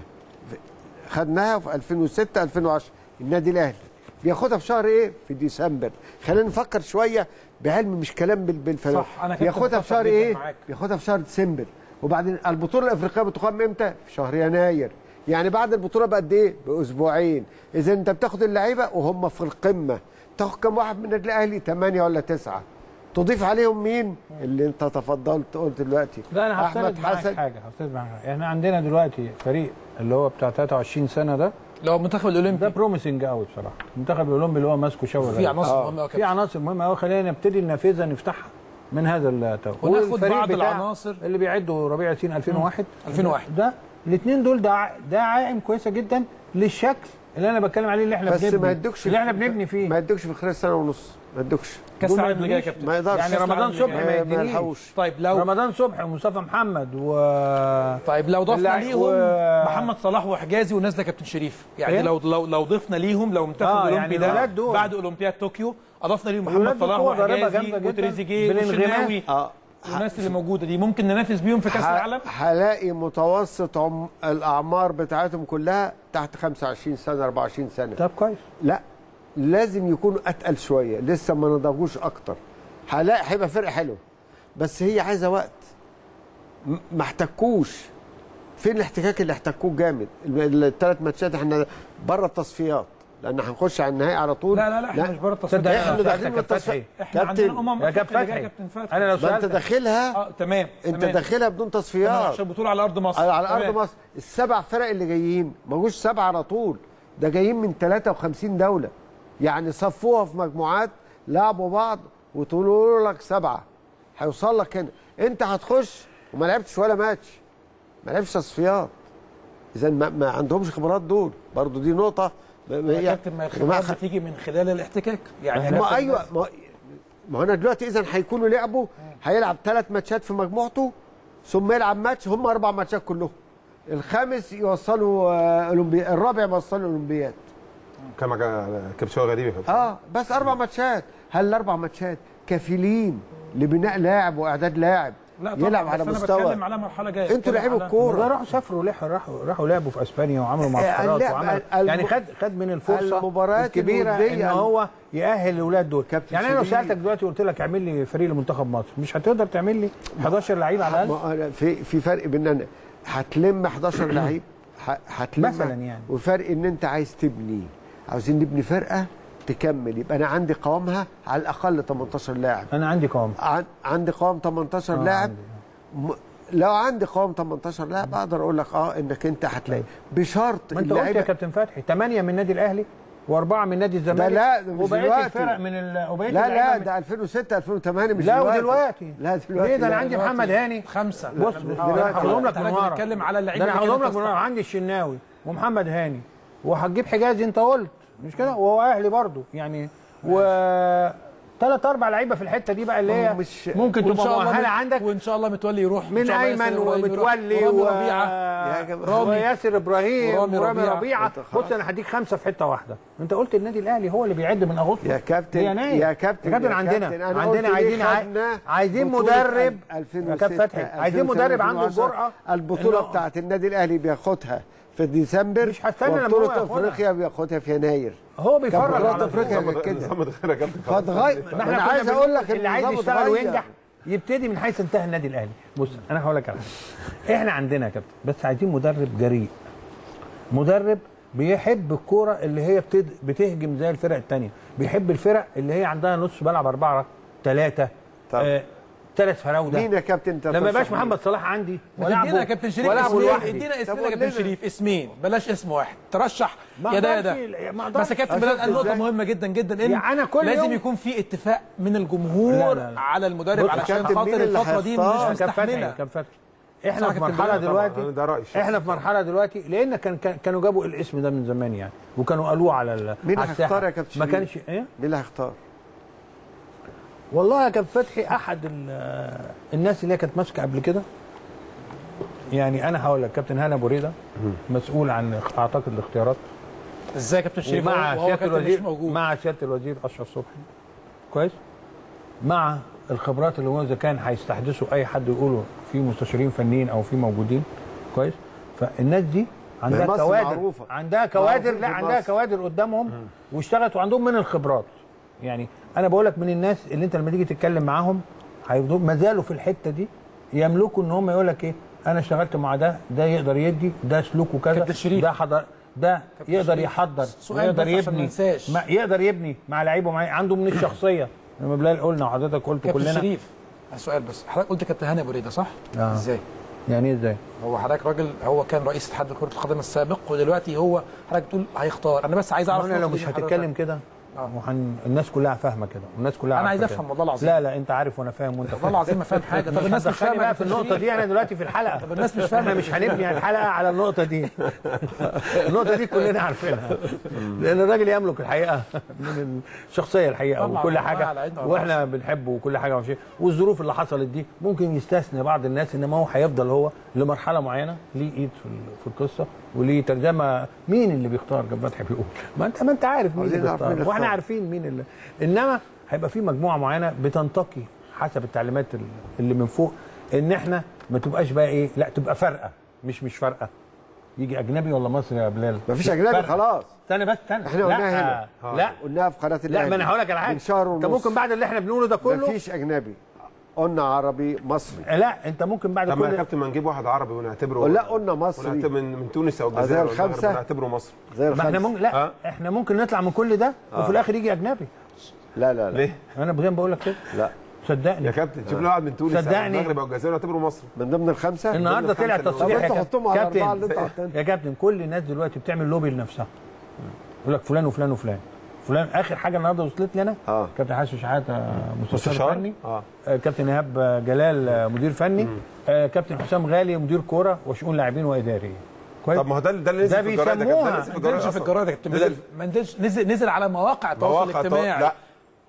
خدناها في 2006 2010 النادي الاهلي بياخدها في شهر ايه في ديسمبر خلينا نفكر شويه بعلم مش كلام بال- بالفلوس صح، أنا كنت بياخدها في متفق شهر جداً ايه معاك. بياخدها في شهر ديسمبر وبعدين البطوله الافريقيه بتقام امتى في شهر يناير يعني بعد البطوله بقد ايه باسبوعين اذا انت بتاخد اللعيبه وهم في القمه تاخد كم واحد من النادي الاهلي 8 ولا 9 تضيف عليهم مين اللي انت تفضلت قلت دلوقتي لا انا احمد هفترض معاك حسن حاجه هفترض معاك حاجه احنا عندنا دلوقتي فريق اللي هو بتاع 23 سنه ده لو المنتخب ده الاولمبي بروميسنج قوي بصراحه المنتخب الاولمبي اللي هو ماسكه شاور في عناصر مهمه أوي يا في كابتن. عناصر مهمه قوي خلينا نبتدي النافذه نفتحها من هذا التوقيت وناخد والفريق بعض بتاع العناصر. اللي بيعدوا ربيع ياسين 2001 2001. ده الاثنين دول ده ع- ده عائم كويسه جدا للشكل اللي انا بتكلم عليه اللي احنا بس بنبني ما يدوكش اللي احنا بنبني فيه ما يدوكش في خلال سنه ونص ما يدوكش كاس دول ما العالم اللي جاي يا يدونيش. كابتن ما يقدرش يعني كأس رمضان العالم اللي صبحي جاي. ما ما يدينيش يلحقوش طيب لو رمضان صبحي ومصطفى محمد و طيب لو ضفنا اللاعب- ليهم و- محمد صلاح وحجازي ونزل كابتن شريف يعني إيه؟ لو لو لو ضفنا ليهم لو منتخب آه، الاولمبي يعني ده الولاد دول. بعد اولمبياد طوكيو اضفنا ليهم محمد الولاد دول صلاح قوة ضاربة وحجازي جامدة جدا وتريزيجيه بالانغماس. والشناوي اه والناس اللي موجوده دي ممكن ننافس بيهم في كاس ه- العالم هلاقي متوسط عم... الاعمار بتاعتهم كلها تحت 25 سنه 24 سنه طب كويس لا لازم يكونوا اتقل شويه لسه ما نضجوش اكتر هلاقي هيبقى فرق حلو بس هي عايزه وقت م- ما احتكوش فين الاحتكاك اللي احتكوه جامد الثلاث ماتشات احنا بره التصفيات لان هنخش على النهائي على طول لا لا لا احنا مش بره التصفيات تصدق احنا أنا داخلين سألتك من يا التصفيات فتحي. احنا عندنا كابتن امم يا أفريقيا كابتن اللي جاية فتحي كابتن فتحي انا لو ما انت سألتك داخلها اه تمام انت تمام. داخلها بدون تمام، تصفيات عشان بطوله على ارض مصر على, على ارض تمام. مصر السبع فرق اللي جايين ما جوش سبعه على طول ده جايين من 53 دوله يعني صفوها في مجموعات لعبوا بعض وتقولوا لك سبعه هيوصل لك هنا انت هتخش وما لعبتش ولا ماتش ما لعبتش تصفيات اذا ما, ما عندهمش خبرات دول برضو دي نقطه ب- يا هي- كابتن ما يا جماعة الخبرات بتيجي من خلال الاحتكاك يعني ما نفس ايوه الناس. ما, ما هنا دلوقتي اذا هيكونوا لعبوا هيلعب ثلاث ماتشات في مجموعته ثم يلعب ماتش هم اربع ماتشات كلهم الخامس يوصلوا آه، اولمبي الرابع يوصلوا اولمبياد كما كابتن شوقي غريب يا كابتن. اه بس اربع ماتشات هل الاربع ماتشات كفيلين لبناء لاعب واعداد لاعب لا طبعا يلعب على بس أنا مستوى بتكلم على مرحله جايه انتوا بتكلم لعيبه على- الكوره ده راحوا سافروا راحوا راحوا راحوا لعبوا في اسبانيا وعملوا معسكرات اللعب- وعملوا الم- يعني خد خد من الفرصه المباريات الكبيره ان الودية. هو يأهل الاولاد دول كابتن يعني انا لو شريف. سالتك دلوقتي قلت لك اعمل لي فريق لمنتخب مصر مش هتقدر تعمل لي 11 لعيب على الاقل ما أنا في في فرق بين ان هتلم 11 لعيب ه- هتلم مثلاً يعني. وفرق ان انت عايز تبني عاوزين نبني فرقه تكمل يبقى انا عندي قوامها على الاقل 18 لاعب انا عندي قوام عن- عندي قوام 18 آه، لاعب عندي. م... لو عندي قوام 18 لاعب اقدر اقول لك اه انك انت هتلاقي بشرط ما انت قلت يا اللعيبة- كابتن فتحي 8 من النادي الاهلي واربعه من نادي الزمالك لا، ده مش وبقيه دلوقتي. الفرق من ال... وبقيه لا اللعيبة لا من- ده 2006 2008 مش لا دلوقتي ودلوقتي لا دلوقتي ليه ده انا لا. عندي دلوقتي محمد هاني خمسه بص دلوقتي. انا هاخدهم لك أنت من ورا بتتكلم على ده اللعيبه انا اللي هاخدهم كده لك من ورا تصنع. عندي الشناوي ومحمد هاني وهتجيب حجازي انت قلت مش كده وهو اهلي برضو يعني و ثلاث اربع لعيبه في الحته دي بقى اللي هي مش- ممكن وإن تبقى شاء الله مؤهله مت- عندك وان شاء الله متولي يروح إن من شاء الله ايمن ياسر إبراهيم يروح. ومتولي ورامي و... ربيعه يا جماعة. رامي. وياسر ابراهيم ورامي ورامي ربيعة. ربيعه أنت خلاص. بص انا هديك خمسه في حته واحده انت قلت النادي الاهلي هو اللي بيعد من اغسطس يا كابتن ليناير. يا كابتن يا كابتن يا عندنا كابتن، أنا عندنا قلت ليه عايزين عاي- خدنا عايزين بطولة مدرب 2006 يا كابتن فتحي عايزين 2008 مدرب عنده 2010. الجرأه البطوله إنه- بتاعت النادي الاهلي بياخدها في ديسمبر مش هستنى لما هو وبطوله ياخدها. افريقيا بياخدها في يناير هو بيفرج بطولات على أفريقيا طول. كده كده. نظام الخير يا كابتن خلاص. فاتغير ما ما احنا انا كنا عايز بنقول اقول لك اللي عايز النظام يشتغل اتغير. وينجح يبتدي من حيث انتهى النادي الاهلي بص انا هقول لك على حاجه احنا عندنا يا كابتن بس عايزين مدرب جريء مدرب بيحب الكوره اللي هي بتد... بتهجم زي الفرق الثانيه بيحب الفرق اللي هي عندها نص ملعب اربعه ثلاثه طب. آه... ثلاث فراوده مين يا كابتن انت لما يبقاش ترشح محمد صلاح عندي ما تدينا والعبه يا كابتن شريف والعبه اسمين لوحدي ادينا اسمين طب يا كابتن قول لنا. شريف اسمين بلاش اسم واحد ترشح ما يا ده يا أقدرش- ده ما أقدرش. بس يا كابتن أشوف بلال النقطه إزاي. مهمه جدا جدا ان يعني أنا كل لازم يوم- يكون في اتفاق من الجمهور لا، لا، لا. على المدرب بص يا علشان كابتن، خاطر مين اللي الفتره دي هيختار؟ مش كان فتحي مستحمله كان فتحي احنا صح في كابتن مرحله بلال. دلوقتي طبعاً، ده رأيي الشخصي. احنا في مرحله دلوقتي لان كان كان- كانوا جابوا الاسم ده من زمان يعني وكانوا قالوه على ال- مين على هيختار الساحة. يا كابتن ما شريف؟ كانش ايه مين اللي هيختار؟ والله يا كابتن فتحي احد ال- الناس اللي هي كانت ماسكه قبل كده يعني انا هقول لك كابتن هاني ابو ريده مسؤول عن اعتقد الاختيارات ازاي يا كابتن شريف ومع وهو سياده كابتن مش الوزير موجود مع سياده الوزير اشرف صبحي كويس مع الخبرات اللي هو اذا كان هيستحدثوا اي حد يقولوا في مستشارين فنيين او في موجودين كويس فالناس دي عندها مصر كوادر معروفة. عندها كوادر معروفين لا في عندها مصر. كوادر قدامهم واشتغلت وعندهم من الخبرات يعني انا بقول لك من الناس اللي انت لما تيجي تتكلم معاهم هيفضلوا ما زالوا في الحته دي يملكوا ان هم يقول لك ايه انا اشتغلت مع ده ده يقدر يدي ده سلوكه كذا كابتن شريف. ده حضر ده يقدر شريف. يحضر سؤال ويقدر بس عشان ما يبني ننساش. ما يقدر يبني مع لعيبه معاه عنده من الشخصيه لما بلال قلنا وحضرتك قلت كابتن كلنا شريف سؤال بس حضرتك قلت كابتن هاني ابو ريده صح؟ آه. ازاي؟ يعني ايه ازاي؟ هو حضرتك راجل هو كان رئيس اتحاد كره القدم السابق ودلوقتي هو حضرتك تقول هيختار انا بس عايز اعرف انا لو النقطة مش دي من حضرتك. هتتكلم كده آه. وحن... الناس كلها فاهمه كده والناس كلها انا عارفة عايز كده. افهم والله العظيم لا لا انت عارف وانا فاهم وانت والله العظيم ما فاهم حاجه طب الناس مش فاهمه بقى في النقطه دي انا دلوقتي في الحلقه طب الناس مش فاهمة. احنا مش هنبني الحلقه على النقطه دي النقطه دي كلنا عارفينها لان الراجل يملك الحقيقه من الشخصيه الحقيقه طبعاً، وكل والله حاجه على عيننا وعلى واحنا بنحبه وكل حاجه وشيء والظروف اللي حصلت دي ممكن يستثني بعض الناس انما هو هيفضل هو لمرحله معينه ليه ايد في ال- في القصه وليه ترجمه مين اللي بيختار جاب فتحي بيقول ما انت ما انت عارف مين عايزين اللي نعرف مين بيختار اللي واحنا اختار. عارفين مين اللي انما هيبقى في مجموعه معينه بتنتقي حسب التعليمات ال- اللي من فوق ان احنا ما تبقاش بقى ايه لا تبقى فارقه مش مش فارقه يجي اجنبي ولا مصري يا بلال مفيش لا، اجنبي فارقة. خلاص استنى بس استنى احنا قلناها لا هنا. لا قلناها في قناه لا الاهلي ما انا هقول لك على حاجه من شهر انت ونص ممكن بعد اللي احنا بنقوله ده كله مفيش اجنبي قلنا عربي مصري لا انت ممكن بعد طب ما يا كل كابتن ما نجيب واحد عربي ونعتبره لا قلنا مصري ونعتبر من من تونس او زي الجزائر أو المغرب الخمسة. ونعتبره مصري زي ما احنا الخمسه ممكن لا آه. احنا ممكن نطلع من كل ده وفي الاخر يجي اجنبي لا لا لا ليه؟ انا زي ما بقول لك كده لا صدقني يا كابتن شوف لو واحد من تونس او صدقني. المغرب او الجزائر نعتبره مصري من ضمن الخمسه النهارده الخمسة طلع اللي هو- تصريح طب يا انتوا حطوهم على كابتن الاربعه اللي انتوا حاطينها يا كابتن كل الناس دلوقتي بتعمل لوبي لنفسها يقول لك فلان وفلان وفلان فلان اخر حاجه النهارده وصلت لي انا آه. كابتن حسن شحاته مستشار مستشار؟ فني اه آه، كابتن ايهاب آه، جلال آه، مدير فني آه، كابتن حسام غالي مدير كوره وشؤون لاعبين واداري كويس طب ما هو ده ده اللي نزل ده في الجرايد ده كان- ده بيسموها- اللي نزل في ما الجرايد نزلش في أصلاً. الجرايد يا كابتن نزل بلال ما نزلش نزل نزل على مواقع التواصل مواقع الاجتماعي لا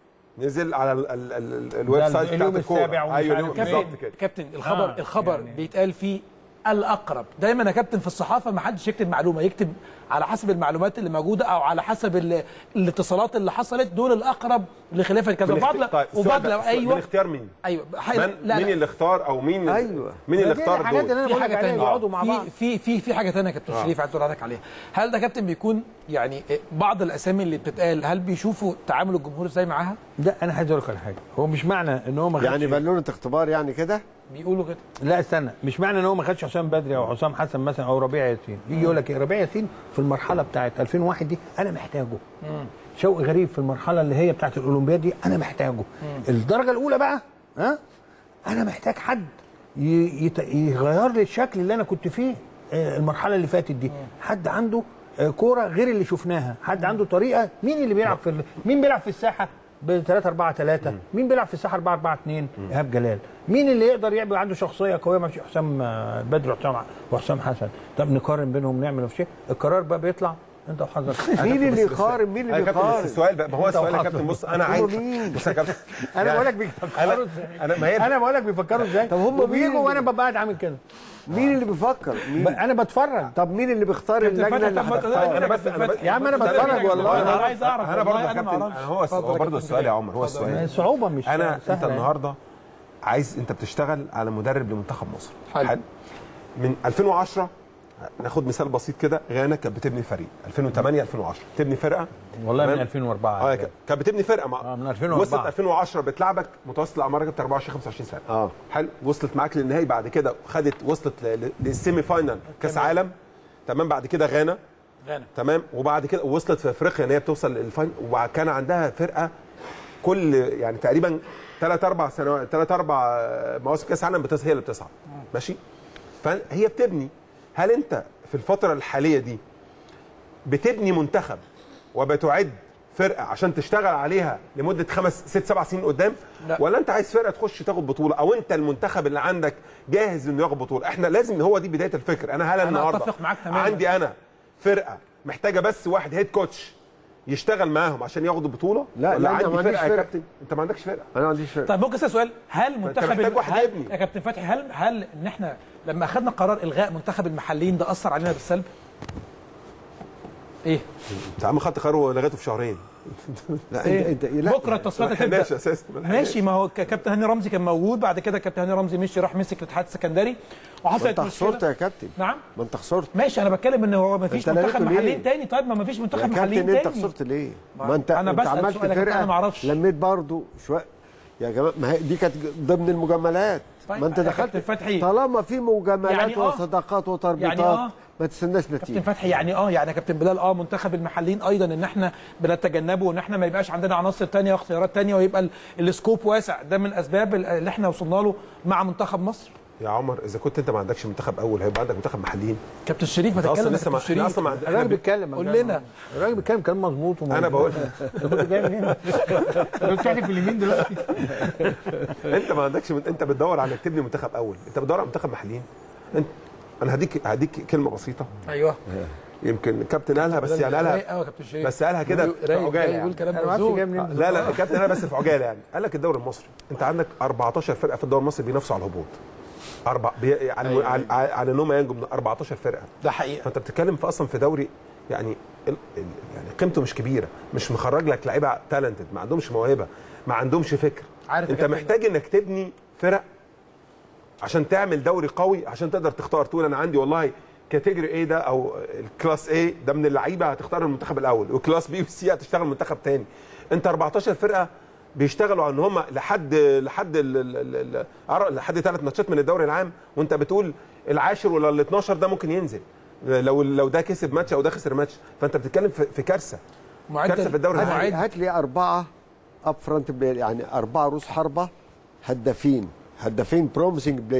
نزل على ال- ال- ال- الويب ده سايت اليوم بتاعت الكوره السابع ومش ايوه عارف اليوم إيه. بالظبط كابتن كده كابتن الخبر آه، الخبر يعني. بيتقال فيه الاقرب دايما يا كابتن في الصحافه ما حدش يكتب معلومه يكتب على حسب المعلومات اللي موجوده او على حسب ال- الاتصالات اللي حصلت دول الاقرب لخلاف كذا من وبعض اخت- طيب وبعض السؤال ده- لو السؤال- من ايوه اختيار مين؟ ايوه حي- من لا مين لا اللي اختار او مين أيوة. مين اللي دي اختار الحاجات اللي دول؟ أنا في بقول حاجه لك عليها ثانيه يقعدوا مع بعض في في في في حاجه ثانيه يا كابتن آه. شريف عايز اقول لحضرتك عليها هل ده كابتن بيكون يعني بعض الاسامي اللي بتتقال هل بيشوفوا تعامل الجمهور ازاي معاها ده انا عايز اقول لك على حاجه هو مش معنى ان هو ما خدش يعني بالونه اختبار يعني كده بيقولوا كده لا استنى مش معنى ان هو ما خدش حسام بدري او حسام حسن مثلا او ربيع ياسين يجي يقول لك ايه ربيع ياسين في المرحله بتاعت 2001 دي انا محتاجه شوقي غريب في المرحله اللي هي بتاعت الاولمبياد دي انا محتاجه الدرجه الاولى بقى ها انا محتاج حد ي- يت- يغير لي الشكل اللي انا كنت فيه آه، المرحله اللي فاتت دي حد عنده آه، كوره غير اللي شفناها حد عنده طريقه مين اللي بيلعب في ال- مين بيلعب في الساحه ب 3 4 3 مين بيلعب في الساحه 4 4 2 ايهاب جلال مين اللي يقدر يبقى عنده شخصيه قويه ماشي حسام آه، بدر وحسام وحسام حسن طب نقارن بينهم نعمل في شيء القرار بقى بيطلع انت وحضرتك مين اللي بس- بس- يقارن مين أيوة اللي يا كابتن بس بيقارن السؤال بقى ما هو أنت السؤال يا وحضرتك. كابتن بص انا هم عايز مين؟ بص يا كابتن انا يعني بقول لك بيفكروا ازاي انا ما هي انا بقول لك بيفكروا ازاي طب هم مين وبيجوا اللي- وانا ببقى قاعد عامل كده مين اللي بيفكر ب- مين انا بتفرج طب مين اللي بيختار كابتن اللجنه فتحي، اللي طب ما هتختار تقول- انا بس انا بس يا عم أنا اتفضل بتفرج يا والله. كابتن، انا عايز اعرف انا برضه والله يا انا ما كابتن اعرفش انا هو اتفضل هو برضه كابتن السؤال يا كريم. عمر هو اتفضل. السؤال صعوبه مش انا انت سهلة يعني. النهارده عايز انت بتشتغل على مدرب لمنتخب مصر حلو. من 2010 ناخد مثال بسيط كده غانا كانت بتبني فريق 2008 2010 تبني فرقه والله من تمام؟ 2004 اه ك- كانت بتبني فرقه مع آه، من 2004. وصلت 2010 بتلعبك متوسط الاعمار كانت 24 25 سنه اه حلو وصلت معاك للنهائي بعد كده خدت وصلت ل- ل- للسيمي فاينال كاس عالم تمام بعد كده غانا غانا تمام وبعد كده وصلت في افريقيا ان هي بتوصل للفاينل وكان عندها فرقه كل يعني تقريبا ثلاث اربع سنوات ثلاث اربع مواسم كاس عالم بتص... هي اللي بتصعد ماشي فهي بتبني هل انت في الفتره الحاليه دي بتبني منتخب وبتعد فرقه عشان تشتغل عليها لمده خمس ست سبع سنين قدام لا. ولا انت عايز فرقه تخش تاخد بطوله او انت المنتخب اللي عندك جاهز انه ياخد بطوله احنا لازم هو دي بدايه الفكر انا هل النهارده أتفق معاك تماماً. عندي انا فرقه محتاجه بس واحد هيد كوتش يشتغل معاهم عشان ياخدوا بطوله لا، ولا لا، أنا عندي ما عنديش فرقه يا فرقة. كابتن انت ما عندكش فرقه انا ما عنديش فرقه طيب ممكن اسال سؤال هل منتخب محتاج ال- واحد هل يبني. يا كابتن فتحي هل هل ان احنا لما اخذنا قرار الغاء منتخب المحليين ده اثر علينا بالسلب؟ ايه؟ انت عم خدت قرار لغايته في شهرين لا إيه؟ انت انت لا بكره التصفيات ما هتبدا لحقناش اساسا ما لحقناش. ماشي ما هو ك- كابتن هاني رمزي كان موجود بعد كده كابتن هاني رمزي مشي راح مسك الاتحاد السكندري ما وحصلت انت خسرت مشكله يا كابتن نعم ما انت خسرت ماشي انا بتكلم ان هو ما فيش انت منتخب لغيته ليه؟ محليين تاني طيب ما ما فيش يا منتخب محليين كابتن تاني انت خسرت ليه؟ ما- ما انت أنا انت بسأل عملت سؤالك، فرقه أنا ما أعرفش. لميت برضو شويه يا جماعه ما هي دي كانت ضمن المجاملات طيب، ما انت يا دخلت كابتن فتحي. طالما في مجاملات يعني اه. وصداقات وتربيطات يعني اه. ما تستناش كابتن نتيجه فتحي يعني اه يعني يا كابتن بلال اه منتخب المحليين ايضا ان احنا بنتجنبه وان احنا ما يبقاش عندنا عناصر تانية واختيارات تانية ويبقى ال- السكوب واسع ده من الاسباب اللي احنا وصلنا له مع منتخب مصر يا عمر اذا كنت انت ما عندكش منتخب اول هيبقى عندك منتخب محليين كابتن شريف ما انت اصلا تتكلم يا لسه ما كابتن احنا شريف اصلا ما عند- الراجل احنا بيتكلم قول لنا. الراجل بيتكلم كلام مظبوط وموجود. انا بقول انت كنت جاي منين؟ بتحلف في اليمين دلوقتي انت ما عندكش انت بتدور على انك تبني منتخب اول انت بتدور على منتخب محليين انت انا هديك هديك كلمه بسيطه ايوه يمكن الكابتن قالها بس يعني رايق قالها قوي يا كابتن شريف بس قالها كده في رايق، عجاله رايق، يعني. يقول كلام انا ما اعرفش جاي موزون منين لا لا الكابتن قالها بس في عجاله يعني قال لك الدوري المصري انت عندك 14 فرقه في الدوري المصري بينافسوا على الهبوط اربع بي... يعني أيوة. على على ان هم ينجوا من 14 فرقه ده حقيقه فانت بتتكلم في اصلا في دوري يعني ال... ال... يعني قيمته مش كبيره مش مخرج لك لعيبه تالنتد ما عندهمش موهبه ما عندهمش فكر عارف يا انت كابتن- محتاج انك تبني فرق عشان تعمل دوري قوي عشان تقدر تختار تقول انا عندي والله كاتيجوري ايه ده او الكلاس ايه ده من اللعيبه هتختار المنتخب الاول وكلاس بي وسي هتشتغل منتخب تاني انت 14 فرقه بيشتغلوا على ان هم لحد لحد ال- ال- ال- ال- لحد ثلاث ماتشات من الدوري العام وانت بتقول العاشر ولا ال 12 ده ممكن ينزل لو لو ده كسب ماتش او ده خسر ماتش فانت بتتكلم في في كارثه كارثه في الدوري هات العام لي, هات لي اربعه اب فرونت بلاير يعني اربعه روس حربه هدافين هدافين بروميسنج بلاير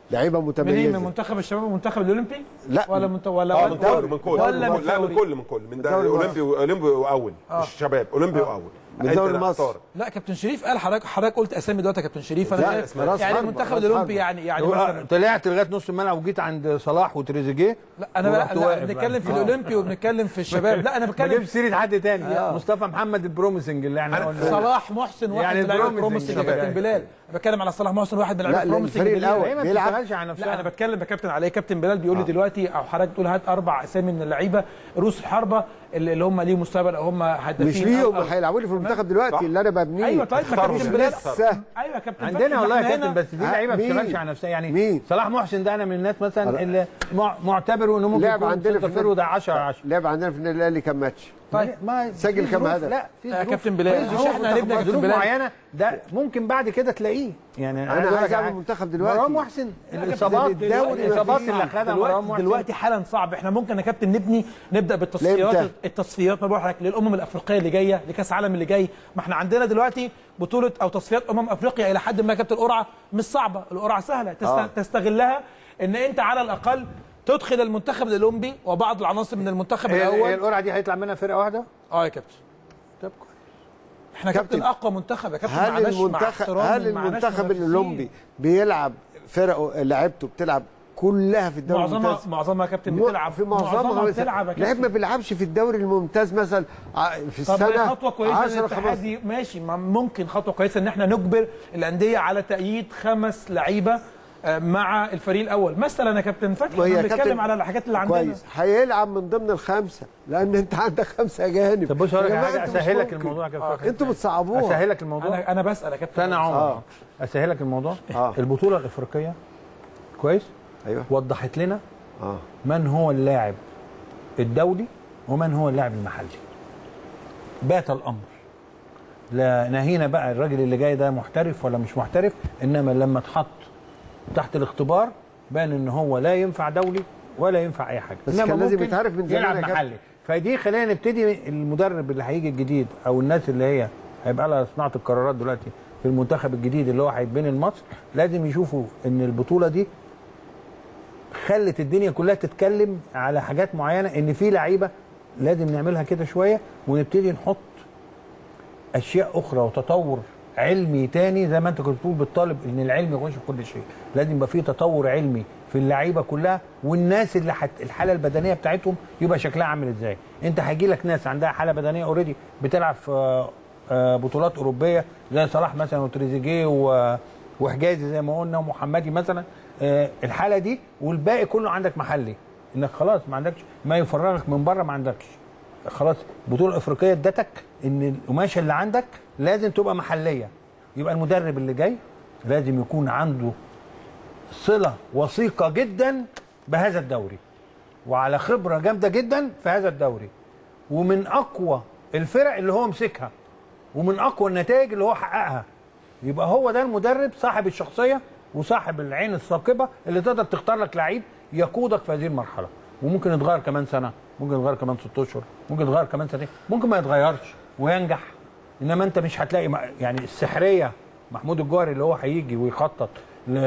لعيبه منين من متميزه منتخب الشباب والمنتخب الاولمبي لا. ولا منت... ولا اه ولا- من كله من كله ولا من كله. لا من الدوري؟ كله من كله من ده الدوري اولمبي اولمبي واول مش شباب اولمبي واول من أنت الدوري اللي المصري. هتختار. لا كابتن شريف قال حضرتك حضرتك قلت اسامي دلوقتي يا كابتن شريف انا لا، شايف اسمه راس يعني حربة، المنتخب راس الاولمبي حربة. يعني يعني هو مثلا طلعت لغايه نص الملعب وجيت عند صلاح وتريزيجيه لا انا ورحت لا, لا واقف بنتكلم في بقى. الاولمبي وبنتكلم في الشباب لا انا ما بتكلم جبتش سيره حد تاني مصطفى محمد البروميسنج اللي احنا قلنا صلاح محسن واحد يعني من لعيبه البروميسنج بروميسنج يا كده. كابتن بلال بتكلم على صلاح محسن واحد من لا، لعيبه لا، بروميسنج الفريق بالليل. الأول. هي ما بيلعب. بتشتغلش على نفسها لا انا بتكلم يا كابتن علي كابتن بلال بيقول لي دلوقتي او حضرتك بتقول هات اربع اسامي من اللعيبه رؤوس الحربه اللي اللي هم ليهم مستقبل او هم هدافين مش أو- ليهم أو- هيلعبوا لي في المنتخب دلوقتي اللي انا ببنيه ايوه طيب ما اختارهم كابتن من بلال لسه ايوه يا كابتن عندنا فتحي، والله ما يا إحنا كابتن هنا- بس دي لعيبه ما مين؟ بتشتغلش على نفسها يعني مين؟ صلاح محسن ده انا من الناس مثلا أنا- اللي مع- معتبره انه ممكن لعب يكون عندنا سنتر في فيرو ده 10 10 لعب عندنا في النادي الاهلي كام ماتش طيب. ما سجل في كام ظروف- هدف؟ لا في يا ظروف- كابتن بلال، في مش ظروف إحنا هنبني يا كابتن ظروف بلال. معينه ده ممكن بعد كده تلاقيه يعني أنا أقول لك عايز أعمل حاجة. منتخب دلوقتي. مروان محسن لا، الاصابات كابتن دلوقتي الاصابات مفيش. اللي خدها مروان دلوقتي محسن دلوقتي حالا صعب احنا ممكن يا كابتن نبني نبدا بالتصفيات لإمتى؟ التصفيات ما بقول لك للامم الافريقيه اللي جايه لكاس العالم اللي جاي ما احنا عندنا دلوقتي بطوله او تصفيات امم افريقيا الى حد ما يا كابتن القرعه مش صعبه القرعه سهله تست... آه. تستغلها ان انت على الاقل تدخل المنتخب الاولمبي وبعض العناصر من المنتخب هي هي الاول القرعه دي هيطلع منها فرقه واحده اه يا كابتن طب كويس احنا كابتن كابتن، اقوى منتخب يا كابتن هل معناش مع المنتخب احترامي هل معناش المنتخب منافسين. الاولمبي بيلعب فرقه لعيبته بتلعب كلها في الدوري معظمها الممتاز معظمها يا كابتن مو- بتلعب في معظمها بتلعب يا لعيب كابتن ما بيلعبش في الدوري الممتاز مثلا ع- في طب ما هي السنه خطوه كويسه 10 الاتحاد 15 ي- ماشي ما ممكن خطوه كويسه ان احنا نجبر الانديه على تأييد خمس لعيبه آه، مع الفريق الاول مثلا يا كابتن فتحي ما هي احنا يا بنتكلم كابتن على الحاجات اللي عندنا كويس هيلعب من ضمن الخمسه لان انت عندك خمسه اجانب طب بص اقول لك يا على جماعة حاجه انتوا مش اسهلك ممكن. الموضوع كده فاكر. انتوا بتصعبوها اسهلك الموضوع انا انا بسال يا كابتن استنى يا عمر آه. اسهلك الموضوع آه. البطوله الافريقيه كويس ايوه وضحت لنا اه من هو اللاعب الدولي ومن هو اللاعب المحلي بات الامر لا نهينا بقى الراجل اللي جاي ده محترف ولا مش محترف انما لما اتحط تحت الاختبار بان ان هو لا ينفع دولي ولا ينفع اي حاجه بس إنما كان لازم ممكن يتعرف من زمان يلعب يا كابتن. محلي فدي خلينا نبتدي المدرب اللي هيجي الجديد او الناس اللي هي هيبقى لها صناعه القرارات دلوقتي في المنتخب الجديد اللي هو هيتبني لمصر لازم يشوفوا ان البطوله دي خلت الدنيا كلها تتكلم على حاجات معينه ان في لعيبه لازم نعملها كده شويه ونبتدي نحط اشياء اخرى وتطور علمي تاني زي ما انت كنت بتقول بالطالب ان العلم يخش في كل شيء لازم يبقى في تطور علمي في اللعيبه كلها والناس اللي حت الحاله البدنيه بتاعتهم يبقى شكلها عامل ازاي انت هيجي لك ناس عندها حاله بدنيه اوريدي بتلعب في آه، آه، بطولات اوروبيه زي صلاح مثلا وتريزيجيه و- وحجازي زي ما قلنا ومحمدي مثلا آه، الحاله دي والباقي كله عندك محلي انك خلاص ما عندكش ما يفرغك من بره ما عندكش خلاص البطوله الافريقيه ادتك ان القماشه اللي عندك لازم تبقى محليه يبقى المدرب اللي جاي لازم يكون عنده صله وثيقه جدا بهذا الدوري وعلى خبره جامده جدا في هذا الدوري ومن اقوى الفرق اللي هو مسكها ومن اقوى النتائج اللي هو حققها يبقى هو ده المدرب صاحب الشخصيه وصاحب العين الثاقبه اللي تقدر تختار لك لعيب يقودك في هذه المرحله وممكن يتغير كمان سنه ممكن يتغير كمان ست اشهر ممكن يتغير كمان سنتين ممكن ما يتغيرش وينجح انما انت مش هتلاقي م- يعني السحريه محمود الجوهري اللي هو هيجي ويخطط ل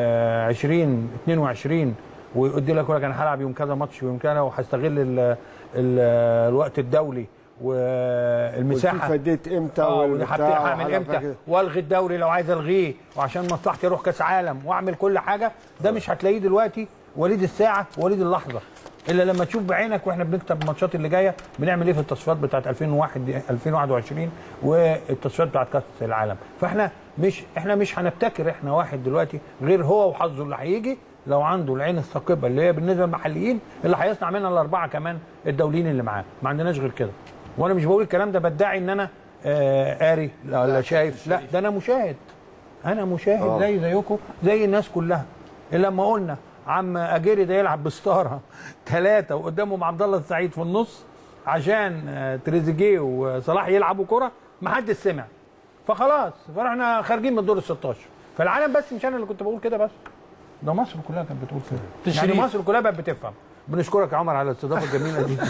20 22 ويقول لك يقول لك انا هلعب يوم كذا ماتش ويوم كذا وهستغل ال ال الوقت الدولي والمساحه والفيفا اديت امتى اه ودي والبتاع هبتدي هعمل وحاجة امتى كده. والغي الدوري لو عايز الغيه وعشان مصلحتي اروح كاس عالم واعمل كل حاجه ده مش هتلاقيه دلوقتي وليد الساعه وليد اللحظه الا لما تشوف بعينك واحنا بنكتب الماتشات اللي جايه بنعمل ايه في التصفيات بتاعت 2001 دي 2021 والتصفيات بتاعت كاس العالم فاحنا مش احنا مش هنبتكر احنا واحد دلوقتي غير هو وحظه اللي هيجي لو عنده العين الثاقبه اللي هي بالنسبه للمحليين اللي هيصنع منها الاربعه كمان الدوليين اللي معاه ما عندناش غير كده وانا مش بقول الكلام ده بدعي ان انا آه قاري لا, لا شايف لا ده انا مشاهد انا مشاهد آه. زي زيكم زي الناس كلها لما قلنا عم اجيري ده يلعب بستاره ثلاثه وقدامهم عبد الله السعيد في النص عشان آه، تريزيجيه وصلاح يلعبوا كره ما حدش سمع فخلاص فرحنا خارجين من دور ال 16 فالعالم بس مش انا اللي كنت بقول كده بس ده مصر كلها كانت بتقول كده يعني تشريف. مصر كلها بقت بتفهم بنشكرك يا عمر على الاستضافه الجميله دي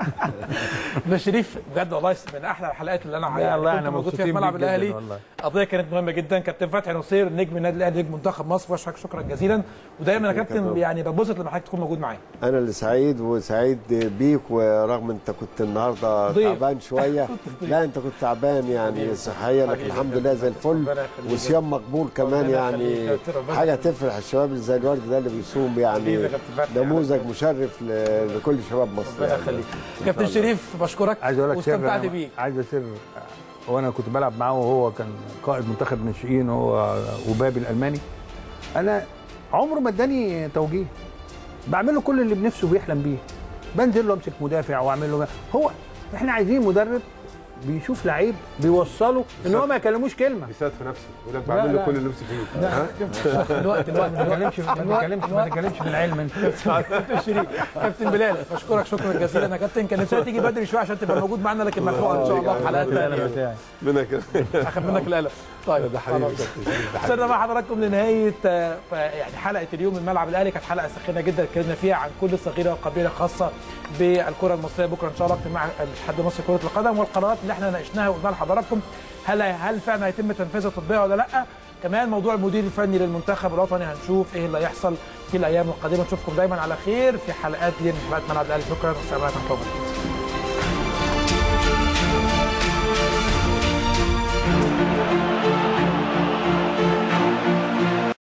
ده شريف بجد والله من احلى الحلقات اللي انا يا يعني الله كنت احنا موجود فيها مبسوطين في ملعب بيك جداً الاهلي والله. قضيه كانت مهمه جدا كابتن فتحي نصير نجم النادي الاهلي نجم منتخب مصر بشكرك شكرا جزيلا ودايما يا شكراً كابتن كابتن. يعني ببسط لما حضرتك تكون موجود معايا انا اللي سعيد وسعيد بيك ورغم انت كنت النهارده ضيف. تعبان شويه لا انت كنت تعبان يعني صحيا لكن حبيبي الحمد يا لله كابتن. زي الفل ربنا يخليك. وصيام مقبول كمان ربنا يعني يخليك يا كابتن. ربنا حاجه يخليك. تفرح الشباب اللي زي الورد ده اللي بيصوم حبيبي يعني يا كابتن فتحي. نموذج مشرف ل- لكل شباب مصر ربنا يعني. يخليك كابتن شريف بشكرك عايز اقول لك سر واستمتعت أنا بيك عايز سر وانا كنت بلعب معاه وهو كان قائد منتخب ناشئين هو وبابي الالماني انا عمره ما اداني توجيه بعمل له كل اللي بنفسه بيحلم بيه بنزل له امسك مدافع واعمل له هو احنا عايزين مدرب بيشوف لعيب بيوصله ان هو ما يكلموش كلمه بيساعد في نفسه يقول لك لا، بعمل له لا. كل اللي نفسي فيه لا، ها؟ الوقت الوقت ما تتكلمش ما تتكلمش ما تتكلمش في العلم انت كابتن شريف كابتن بلال بشكرك شكرا جزيلا يا كابتن كان نفسي تيجي بدري شويه عشان تبقى موجود معانا لكن ملحوقه ان شاء الله في حلقات القلم ثانيه بتاعي منها كده اخد منك القلم طيب ده حبيبي خلاص. كابتن شريف، ده وصلنا مع حضراتكم لنهايه آه، ف- يعني حلقه اليوم من ملعب الاهلي كانت حلقه سخينه جدا اتكلمنا فيها عن كل صغيره وكبيره خاصه بالكره المصريه بكره ان شاء الله اجتماع الاتحاد المصري لكره القدم والقرارات اللي احنا ناقشناها وقلناها لحضراتكم هل هل فعلا هيتم تنفيذها وتطبيقها ولا لا كمان موضوع المدير الفني للمنتخب الوطني هنشوف ايه اللي هيحصل في الايام القادمه نشوفكم دايما على خير في حلقات جديده من حلقات ملعب الاهلي شكرا والسلام عليكم ورحمه الله وبركاته